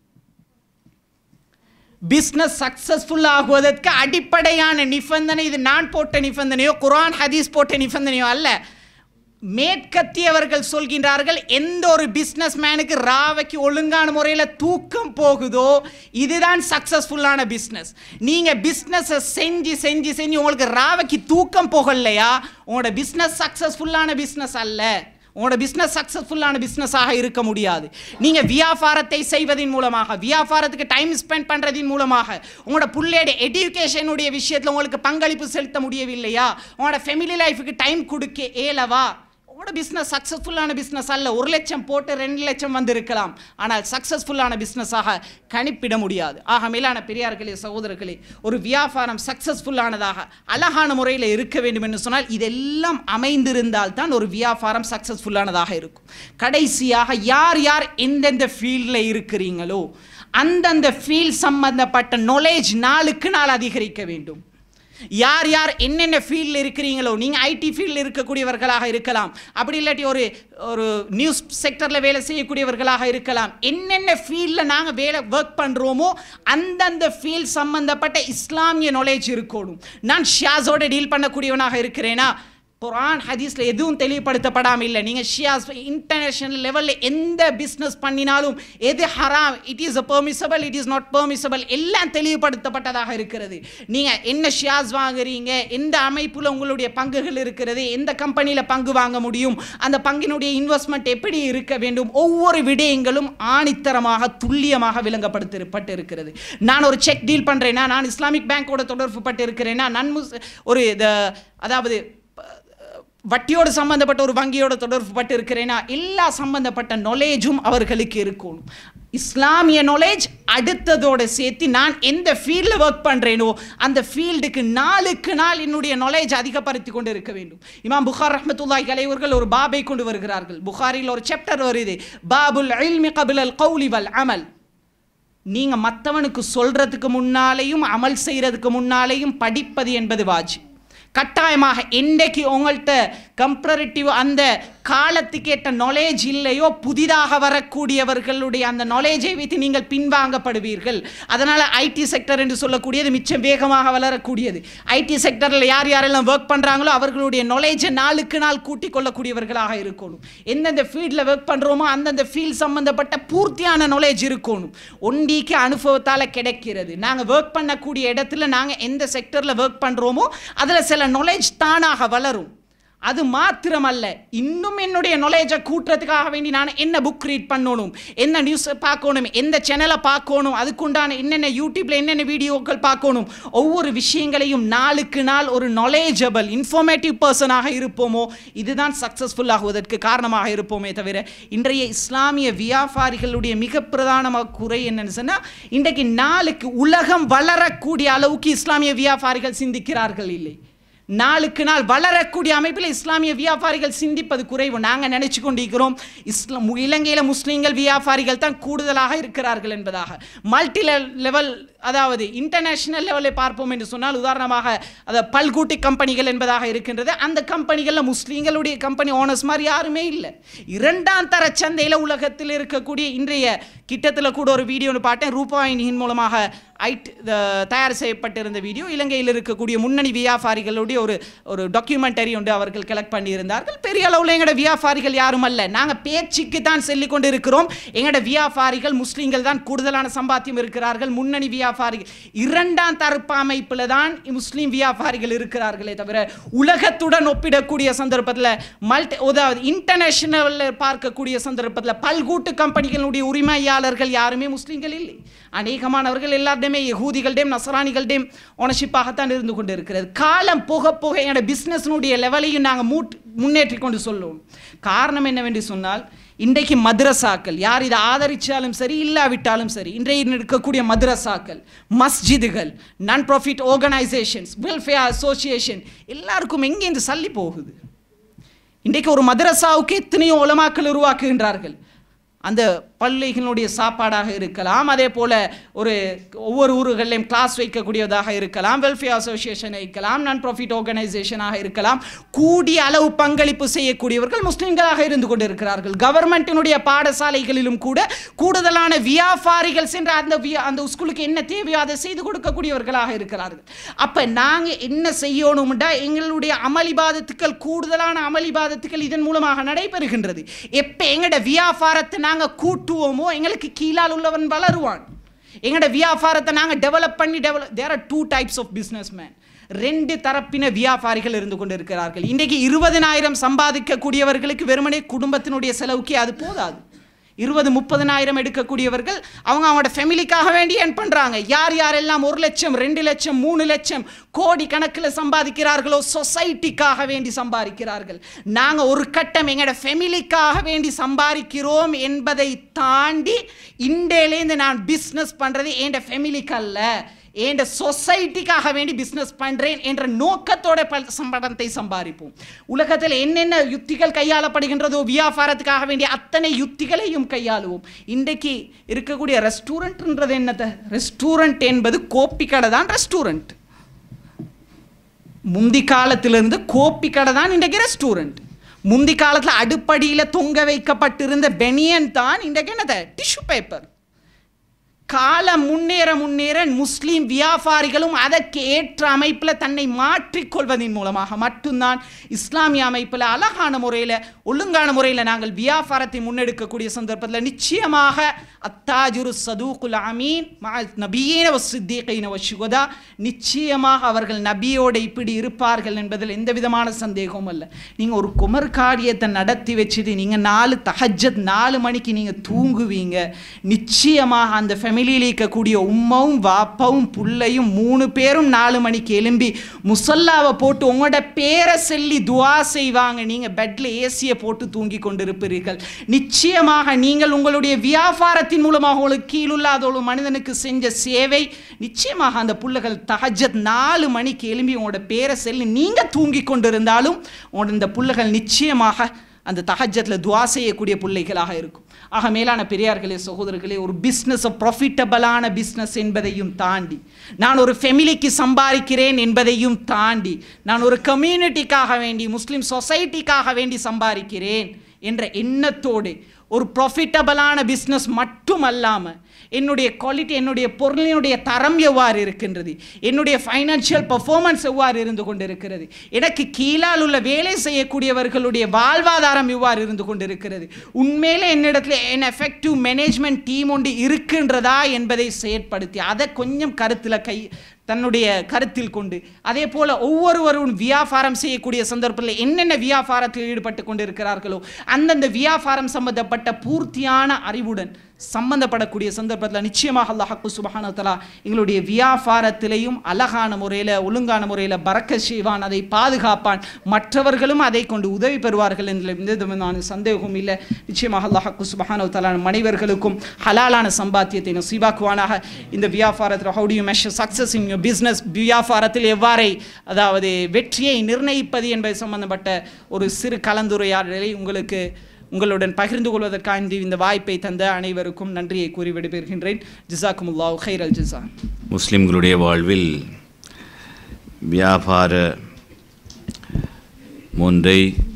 பிஸ்னஸ் சக்ஸஸ்ஃபுல் ஆகுவதற்கு அடிப்படையான நிபந்தனை இது நான் போட்ட நிபந்தனையோ குரான் ஹதீஸ் போட்ட நிபந்தனையோ அல்ல மேற்கத்தியவர்கள் சொல்கின்றார்கள் எந்த ஒரு பிஸ்னஸ் மேனுக்கு ராவைக்கு ஒழுங்கான முறையில் தூக்கம் போகுதோ இதுதான் சக்ஸஸ்ஃபுல்லான பிஸ்னஸ் நீங்கள் பிஸ்னஸை செஞ்சு செஞ்சு செஞ்சு உங்களுக்கு ராவைக்கு தூக்கம் போகலையா உங்களோட பிஸ்னஸ் சக்ஸஸ்ஃபுல்லான பிஸ்னஸ் அல்ல உங்களோட பிஸ்னஸ் சக்ஸஸ்ஃபுல்லான பிஸ்னஸாக இருக்க முடியாது நீங்கள் வியாபாரத்தை செய்வதன் மூலமாக வியாபாரத்துக்கு டைம் ஸ்பெண்ட் பண்ணுறதின் மூலமாக உங்களோட பிள்ளையோட எஜுகேஷனுடைய விஷயத்தில் உங்களுக்கு பங்களிப்பு செலுத்த முடியவில்லையா உங்களோட ஃபேமிலி லைஃபுக்கு டைம் கொடுக்க ஏலவா உங்களோட பிஸ்னஸ் சக்ஸஸ்ஃபுல்லான பிஸ்னஸ் அல்ல ஒரு லட்சம் போட்டு ரெண்டு லட்சம் வந்திருக்கலாம் ஆனால் சக்ஸஸ்ஃபுல்லான பிஸ்னஸாக கணிப்பிட முடியாது ஆக மேலான பெரியார்களே சகோதரர்களே ஒரு வியாபாரம் சக்ஸஸ்ஃபுல்லானதாக அழகான முறையில் இருக்க வேண்டும் என்று சொன்னால் இதெல்லாம் அமைந்திருந்தால் தான் ஒரு வியாபாரம் சக்ஸஸ்ஃபுல்லானதாக இருக்கும் கடைசியாக யார் யார் எந்தெந்த ஃபீல்டில் இருக்கிறீங்களோ அந்தந்த ஃபீல்ட் சம்பந்தப்பட்ட நாலேஜ் நாளுக்கு நாள் அதிகரிக்க வேண்டும் யார் யார் என்னென்ன ஃபீல்டில் இருக்கிறீங்களோ நீங்கள் ஐடி ஃபீல்டில் இருக்கக்கூடியவர்களாக இருக்கலாம் அப்படி இல்லாட்டி ஒரு ஒரு நியூஸ் செக்டரில் வேலை செய்யக்கூடியவர்களாக இருக்கலாம் என்னென்ன ஃபீல்டில் நாங்கள் வேலை ஒர்க் பண்ணுறோமோ அந்தந்த ஃபீல்ட் சம்பந்தப்பட்ட இஸ்லாமிய நாலேஜ் இருக்கணும் நான் ஷியாஸோட டீல் பண்ணக்கூடியவனாக இருக்கிறேனா குரான் ஹதீஸில் எதுவும் தெளிவுபடுத்தப்படாமல் இல்லை நீங்கள் ஷியாஸ் இன்டர்நேஷனல் லெவலில் எந்த பிஸ்னஸ் பண்ணினாலும் எது ஹராம் it is permissible it is not permissible எல்லாம் தெளிவுபடுத்தப்பட்டதாக இருக்கிறது நீங்கள் என்ன ஷியாஸ் வாங்குறீங்க எந்த அமைப்பில் உங்களுடைய பங்குகள் இருக்கிறது எந்த கம்பெனியில் பங்கு வாங்க முடியும் அந்த பங்கினுடைய இன்வெஸ்ட்மெண்ட் எப்படி இருக்க வேண்டும் ஒவ்வொரு விடயங்களும் ஆணித்தரமாக துல்லியமாக விளங்கப்படுத்தப்பட்டு இருக்கிறது நான் ஒரு செக் டீல் பண்ணுறேன்னா நான் இஸ்லாமிக் பேங்கோட தொடர்பு பட்டு இருக்கிறேன்னா நான் முஸ்- ஒரு இந்த அதாவது வட்டியோடு சம்பந்தப்பட்ட ஒரு வங்கியோட தொடர்பு பட்டு இருக்கிறேனா எல்லா சம்பந்தப்பட்ட நாலேஜும் அவர்களுக்கு இருக்கணும் இஸ்லாமிய நாலேஜ் அடுத்ததோட சேர்த்து நான் எந்த ஃபீல்டில் ஒர்க் பண்ணுறேனோ அந்த ஃபீல்டுக்கு நாளுக்கு நாள் என்னுடைய நாலேஜ் அதிகப்படுத்தி கொண்டு இருக்க வேண்டும் இமாம் புகார் ரஹ்மத்துல்லாஹி அலைவர்கள் ஒரு பாபை கொண்டு வருகிறார்கள் புகாரில் ஒரு சாப்டர் வருது பாபுல் இல்மி கபில் அல் கௌலி வல் அமல் நீங்க மற்றவனுக்கு சொல்றதுக்கு முன்னாலேயும் அமல் செய்யறதுக்கு முன்னாலேயும் படிப்பது என்பது வாஜி கட்டாயமாக என்றைக்கு உங்கள்கிட்ட கம்பரேட்டிவ் அந்த காலத்துக்கேற்ற நாலேஜ் இல்லையோ புதிதாக வரக்கூடியவர்களுடைய அந்த நாலேஜை வைத்து நீங்கள் பின்வாங்கப்படுவீர்கள் அதனால் ஐடி செக்டர் என்று சொல்லக்கூடியது மிச்சம் வேகமாக வளரக்கூடியது ஐடி செக்டரில் யார் யாரெல்லாம் ஒர்க் பண்ணுறாங்களோ அவர்களுடைய நாலேஜை நாளுக்கு நாள் கூட்டிக் கொள்ளக்கூடியவர்களாக இருக்கணும் எந்தெந்த ஃபீல்டில் ஒர்க் பண்ணுறோமோ அந்தந்த ஃபீல்ட் சம்பந்தப்பட்ட பூர்த்தியான நாலேஜ் இருக்கணும் ஒண்டிக்கு அனுபவத்தால் கிடைக்கிறது நாங்கள் ஒர்க் பண்ணக்கூடிய இடத்துல நாங்கள் எந்த செக்டரில் ஒர்க் பண்ணுறோமோ அதில் சில நாலேஜ் தானாக வளரும் அது மாத்திரமல்ல இன்னும் என்னுடைய நாலேஜை கூட்டுறதுக்காக வேண்டி நான் என்ன புக் ரீட் பண்ணணும் என்ன நியூஸ் பார்க்கணும் எந்த சேனலை பார்க்கணும் அதுக்குண்டான என்னென்ன யூடியூப்ல என்னென்ன வீடியோக்கள் பார்க்கணும் ஒவ்வொரு விஷயங்களையும் நாளுக்கு நாள் ஒரு நாலேஜபிள் இன்ஃபர்மேட்டிவ் பர்சனாக இருப்போமோ இதுதான் சக்ஸஸ்ஃபுல் ஆகுவதற்கு காரணமாக இருப்போமே தவிர இன்றைய இஸ்லாமிய வியாபாரிகளுடைய மிக பிரதானமாக குறை என்னன்னு சொன்னால் இன்றைக்கு நாளுக்கு உலகம் வளரக்கூடிய அளவுக்கு இஸ்லாமிய வியாபாரிகள் சிந்திக்கிறார்கள் இல்லை நாளுக்கு நாள் வளரக்கூடிய அமைப்பில் இஸ்லாமிய வியாபாரிகள் சிந்திப்பது குறைவு நாங்கள் நினைச்சு கொண்டிருக்கிறோம் இஸ்லாம் இலங்கையில் முஸ்லீம்கள் வியாபாரிகள் தான் கூடுதலாக இருக்கிறார்கள் என்பதாக மல்டி லெவல் அதாவது இன்டர்நேஷனல் லெவலில் பார்ப்போம் என்று சொன்னால் உதாரணமாக அதை பல்கூட்டி கம்பெனிகள் என்பதாக இருக்கின்றது அந்த கம்பெனிகளில் முஸ்லீம்களுடைய கம்பெனி ஓனர்ஸ் மாதிரி யாருமே இல்லை இரண்டாம் தர சந்தையில் உலகத்தில் இருக்கக்கூடிய இன்றைய கிட்டத்தில் கூட ஒரு வீடியோ பார்த்தேன் ரூபாயினியின் மூலமாக ஐட் தயார் செய்யப்பட்டிருந்த வீடியோ இலங்கையில் இருக்கக்கூடிய முன்னணி வியாபாரிகளுடைய ஒரு ஒரு டாக்குமெண்டரி ஒன்று அவர்கள் கலெக்ட் பண்ணியிருந்தார்கள் பெரிய அளவில் எங்களோட வியாபாரிகள் யாரும் அல்ல நாங்கள் பேச்சுக்கு தான் சொல்லிக் கொண்டு இருக்கிறோம் எங்களோட வியாபாரிகள் முஸ்லீம்கள் தான் கூடுதலான சம்பாத்தியம் இருக்கிறார்கள் முன்னணி வியாபாரிகள் இரண்டாம் தரப்பு அமைப்பில் தான் முஸ்லீம் வியாபாரிகள் இருக்கிறார்களே தவிர உலகத்துடன் ஒப்பிடக்கூடிய சந்தர்ப்பத்தில் மல்டி அதாவது இன்டர்நேஷனலில் பார்க்கக்கூடிய சந்தர்ப்பத்தில் பல்கூட்டு கம்பெனிகளுடைய உரிமையாளர்கள் யாருமே முஸ்லீம்கள் இல்லை அநேகமானவர்கள் எல்லாருடையுமே யகூதிகள்டையும் நசராணிகள்டையும் ஓனர்ஷிப்பாகத்தான் இருந்து கொண்டு இருக்கிறது காலம் போக போக என்னோட பிஸ்னஸ்னுடைய லெவலையும் நாங்கள் மூட் முன்னேற்றி கொண்டு சொல்லுவோம் காரணம் என்னவென்று சொன்னால் இன்றைக்கு மദ്രസാக்கள் யார் இதை ஆதரித்தாலும் சரி இல்லாவிட்டாலும் சரி இன்றைய இருக்கக்கூடிய மദ്രസാக்கள் மஸ்ஜிதுகள் நான் ப்ராஃபிட் ஆர்கனைசேஷன்ஸ் வெல்ஃபேர் அசோசியேஷன் எல்லாருக்கும் எங்கே இந்த சல்லி போகுது இன்றைக்கு ஒரு மதரசாவுக்கு எத்தனையோ உலமாக்கள் உருவாக்குகின்றார்கள் அந்த பள்ளிகளுடைய சாப்பாடாக இருக்கலாம் அதே போல் ஒரு ஒவ்வொரு ஊர்களிலையும் கிளாஸ் வைக்கக்கூடியதாக இருக்கலாம் வெல்ஃபேர் அசோசியேஷன் இருக்கலாம் நான் ப்ராஃபிட் ஆர்கனைசேஷனாக இருக்கலாம் கூடிய அளவு பங்களிப்பு செய்யக்கூடியவர்கள் முஸ்லிம்களாக இருந்து கொண்டிருக்கிறார்கள் கவர்மெண்ட்டினுடைய பாடசாலைகளிலும் கூட கூடுதலான வியாபாரிகள் சென்று அந்த வியா அந்த ஸ்கூலுக்கு என்ன தேவையோ அதை செய்து கொடுக்கக்கூடியவர்களாக இருக்கிறார்கள் அப்போ நாங்கள் என்ன செய்யணும்டா எங்களுடைய அமளிபாதத்துக்கள் கூடுதலான அமளிபாதத்துக்கள் இதன் மூலமாக நடைபெறுகின்றது எப்போ எங்களோட வியாபாரத்தை நாங்கள் கூட்டுவோமோ எங்களுக்கு கீழால் உள்ளவன் வளருவான் எங்களோட வியாபாரத்தை நாங்கள் டெவலப் பண்ணி develop there are two types of business man ரெண்டு தரப்பின வியாபாரிகள் இருந்து கொண்டு இருக்கிறார்கள் இன்றைக்கு இருபதனாயிரம் சம்பாதிக்கக்கூடியவர்களுக்கு வெறுமனே குடும்பத்தினுடைய செலவுக்கே அது போதாது இருபது முப்பதனாயிரம் எடுக்கக்கூடியவர்கள் அவங்க அவங்களோட ஃபேமிலிக்காக வேண்டி ஏன் பண்ணுறாங்க யார் யாரெல்லாம் ஒரு லட்சம் ரெண்டு லட்சம் மூணு லட்சம் கோடி கணக்கில் சம்பாதிக்கிறார்களோ சொசைட்டிக்காக வேண்டி சம்பாதிக்கிறார்கள் நாங்கள் ஒரு கட்டம் எங்களோட ஃபேமிலிக்காக வேண்டி சம்பாதிக்கிறோம் என்பதை தாண்டி இண்டேலேருந்து நான் பிஸ்னஸ் பண்ணுறது என் ஃபேமிலிக்கு அல்ல என் சொசைட்டிக்காக வேண்டி பிஸ்னஸ் பண்ணுறேன் என்ற நோக்கத்தோட பல் சம்பளத்தை சம்பாதிப்போம் உலகத்தில் என்னென்ன யுத்திகள் கையாளப்படுகின்றதோ வியாபாரத்துக்காக வேண்டிய அத்தனை யுத்திகளையும் கையாளுவோம் இன்றைக்கு இருக்கக்கூடிய ரெஸ்டூரண்ட்ன்றது என்னது ரெஸ்டூரண்ட் என்பது கோப்பி கடை தான் ரெஸ்டூரண்ட் முந்தி காலத்திலிருந்து கோப்பி கடை தான் இன்றைக்கு ரெஸ்டாரண்ட் முந்தி காலத்தில் அடுப்படியில் தொங்க வைக்கப்பட்டிருந்த பெனியன் தான் இன்றைக்கு என்னது டிஷ்யூ பேப்பர் காலம் முன்னேற முன்னேற முஸ்லீம் வியாபாரிகளும் அதற்கு ஏற்ற அமைப்பில் தன்னை மாற்றிக்கொள்வதன் மூலமாக மட்டும்தான் இஸ்லாமிய அமைப்பில் அழகான முறையில் ஒழுங்கான முறையில் நாங்கள் வியாபாரத்தை முன்னெடுக்கக்கூடிய சந்தர்ப்பத்தில் நிச்சயமாக அத்தாஜுரு சதூகுல் அமீன் நபியீன சித்திகைன வசுகதா நிச்சயமாக அவர்கள் நபியோட இப்படி இருப்பார்கள் என்பதில் எந்த விதமான சந்தேகமும் அல்ல நீங்கள் ஒரு குமர் காரியத்தை நடத்தி வச்சுட்டு நீங்கள் நாலு தஹஜத் நாலு மணிக்கு நீங்கள் தூங்குவீங்க நிச்சயமாக அந்த ஃபேமிலியில் இருக்கக்கூடிய உம்மாவும் வாப்பாவும் புள்ளையும் மூணு பேரும் நாலு மணிக்கு எழும்பி முசல்லாவை போட்டு உங்களோட பேரை சொல்லி துவா செய்வாங்க நீங்கள் பெட்டில் ஏசியை போட்டு தூங்கி கொண்டிருப்பீர்கள் நிச்சயமாக நீங்கள் உங்களுடைய வியாபாரத்தின் மூலமாக உங்களுக்கு கீழுள்ளாத ஒரு மனிதனுக்கு செஞ்ச சேவை நிச்சயமாக அந்த புள்ளைகள் தஹஜத் நாலு மணிக்கு எழும்பி உங்களோட பேரை சொல்லி நீங்கள் தூங்கி கொண்டிருந்தாலும் உங்களோட இந்த புள்ளைகள் நிச்சயமாக அந்த தஹஜத்தில் துவா செய்யக்கூடிய பிள்ளைகளாக இருக்கும் ஆக மேலான பெரியார்களே சகோதரர்களே ஒரு பிஸ்னஸ் ப்ராஃபிட்டபிளான பிஸ்னஸ் என்பதையும் தாண்டி நான் ஒரு ஃபெமிலிக்கு சம்பாதிக்கிறேன் என்பதையும் தாண்டி நான் ஒரு கம்யூனிட்டிக்காக வேண்டி முஸ்லீம் சொசைட்டிக்காக வேண்டி சம்பாதிக்கிறேன் என்ற எண்ணத்தோடு ஒரு ப்ராஃபிட்டபிளான பிஸ்னஸ் மட்டும் அல்லாமல் என்னுடைய குவாலிட்டி என்னுடைய பொருளினுடைய தரம் எவ்வாறு இருக்கின்றது என்னுடைய ஃபைனான்சியல் பர்ஃபார்மன்ஸ் எவ்வாறு இருந்து கொண்டிருக்கிறது எனக்கு கீழால் உள்ள வேலை செய்யக்கூடியவர்களுடைய வாழ்வாதாரம் எவ்வாறு இருந்து கொண்டிருக்கிறது உண்மையிலே என்னிடத்துல என் எஃபெக்டிவ் மேனேஜ்மெண்ட் டீம் ஒன்று இருக்கின்றதா என்பதை செயற்படுத்தி அதை கொஞ்சம் கருத்தில் கை தன்னுடைய கருத்தில் கொண்டு அதே போல் ஒவ்வொருவரும் வியாபாரம் செய்யக்கூடிய சந்தர்ப்பத்தில் என்னென்ன வியாபாரத்தில் ஈடுபட்டு கொண்டிருக்கிறார்களோ அந்தந்த வியாபாரம் சம்பந்தப்பட்ட பூர்த்தியான அறிவுடன் சம்பந்தப்படக்கூடிய சந்தர்ப்பத்தில் நிச்சயமாக அல்லாஹு சுபஹானத்தலா எங்களுடைய வியாபாரத்திலையும் அழகான முறையில் ஒழுங்கான முறையில் பறக்க செய்வான் அதை பாதுகாப்பான் மற்றவர்களும் அதை கொண்டு உதவி பெறுவார்கள் என்ற எந்த விதமான சந்தேகமும் இல்லை நிச்சயமாக அல்லாஹு சுபஹானவத்தலா மனிதர்களுக்கும் ஹலாலான சம்பாத்தியத்தை நசீபாக்குவானாக இந்த வியாபாரத்தில் how do you measure success in your business வியாபாரத்தில் எவ்வாறை அதாவது வெற்றியை நிர்ணயிப்பது என்பது சம்பந்தப்பட்ட ஒரு சிறு கலந்துரையாடலை உங்களுக்கு உங்களுடன் பகிர்ந்து கொள்வதற்காக இந்த வாய்ப்பை தந்த அனைவருக்கும் நன்றியை கூறி விடைபெறுகின்றேன் ஜிசாக்குமுல்லாஹ் ஹைர் அல் ஜிசா முஸ்லிம்களுடைய வாழ்வில் வியாபார ஒன்றை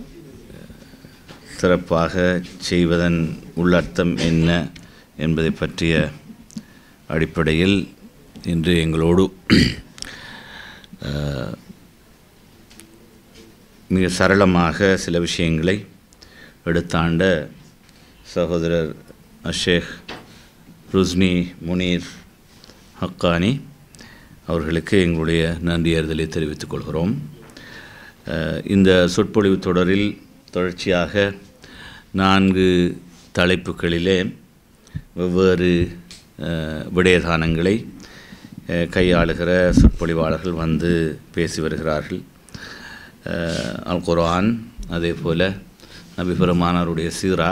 சிறப்பாக செய்வதன் உள்ளர்த்தம் என்ன என்பதை பற்றிய அடிப்படையில் இன்று எங்களோடு அஹ், மிக சரளமாக சில விஷயங்களை எடுத்தாண்ட சகோதரர் அஷேக் ருஸ்னி முனீர் ஹக்கானி அவர்களுக்கு எங்களுடைய நன்றியறிதலை தெரிவித்துக் கொள்கிறோம் அஹ், இந்த சொற்பொழிவு தொடரில் தொடர்ச்சியாக நான்கு தலைப்புகளிலே வெவ்வேறு அஹ், விடயதானங்களை அஹ், கையாளுகிற சொற்பொழிவாளர்கள் வந்து பேசி வருகிறார்கள் அஹ், அல் குர்ஆன் அதே போல் நபி பெருமானாருடைய சீரா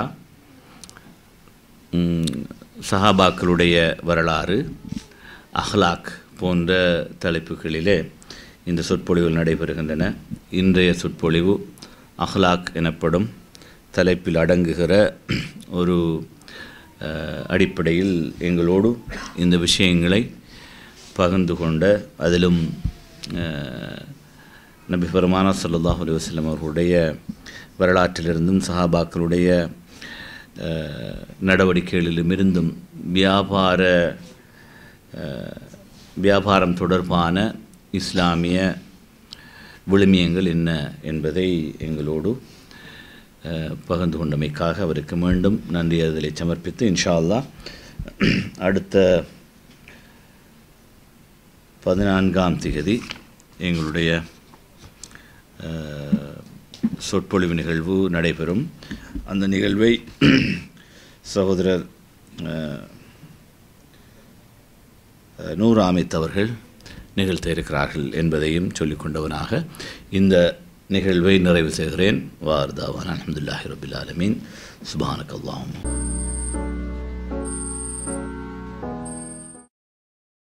ம், சஹாபாக்களுடைய வரலாறு அஹ்லாக் போன்ற தலைப்புகளிலே இந்த சொற்பொழிவுகள் நடைபெறுகின்றன இன்றைய சொற்பொழிவு அஹ்லாக் எனப்படும் தலைப்பில் அடங்குகிற ஒரு அஹ், அடிப்படையில் எங்களோடு இந்த விஷயங்களை பகிர்ந்து கொண்ட அதிலும் அஹ், நபி பெருமானா ஸல்லல்லாஹு அலைஹி வஸல்லம் அவர்களுடைய வரலாற்றிலிருந்தும் சஹாபாக்களுடைய அஹ், நடவடிக்கைகளிலுமிருந்தும் வியாபார அஹ், வியாபாரம் தொடர்பான இஸ்லாமிய விழுமியங்கள் என்ன என்பதை எங்களோடு அஹ், பகிர்ந்து கொண்டமைக்காக அவருக்கு மீண்டும் நன்றி அறிதலை சமர்ப்பித்து இன்ஷா அல்லாஹ் அடுத்த பதினான்காம் திகதி எங்களுடைய அஹ், சொற்பொழிவு நிகழ்வு நடைபெறும் அந்த நிகழ்வை சகோதரர் அஹ், அஹ், நூர் ஆமித் அவர்கள் நிகழ்த்த இருக்கிறார்கள் என்பதையும் சொல்லிக் கொண்டவனாக இந்த நிகழ்வை நிறைவு செய்கிறேன் வார்தாவான் அலமதுல்லாஹி ரபில் ஆலமீன் சுபானக் அல்லாஹும்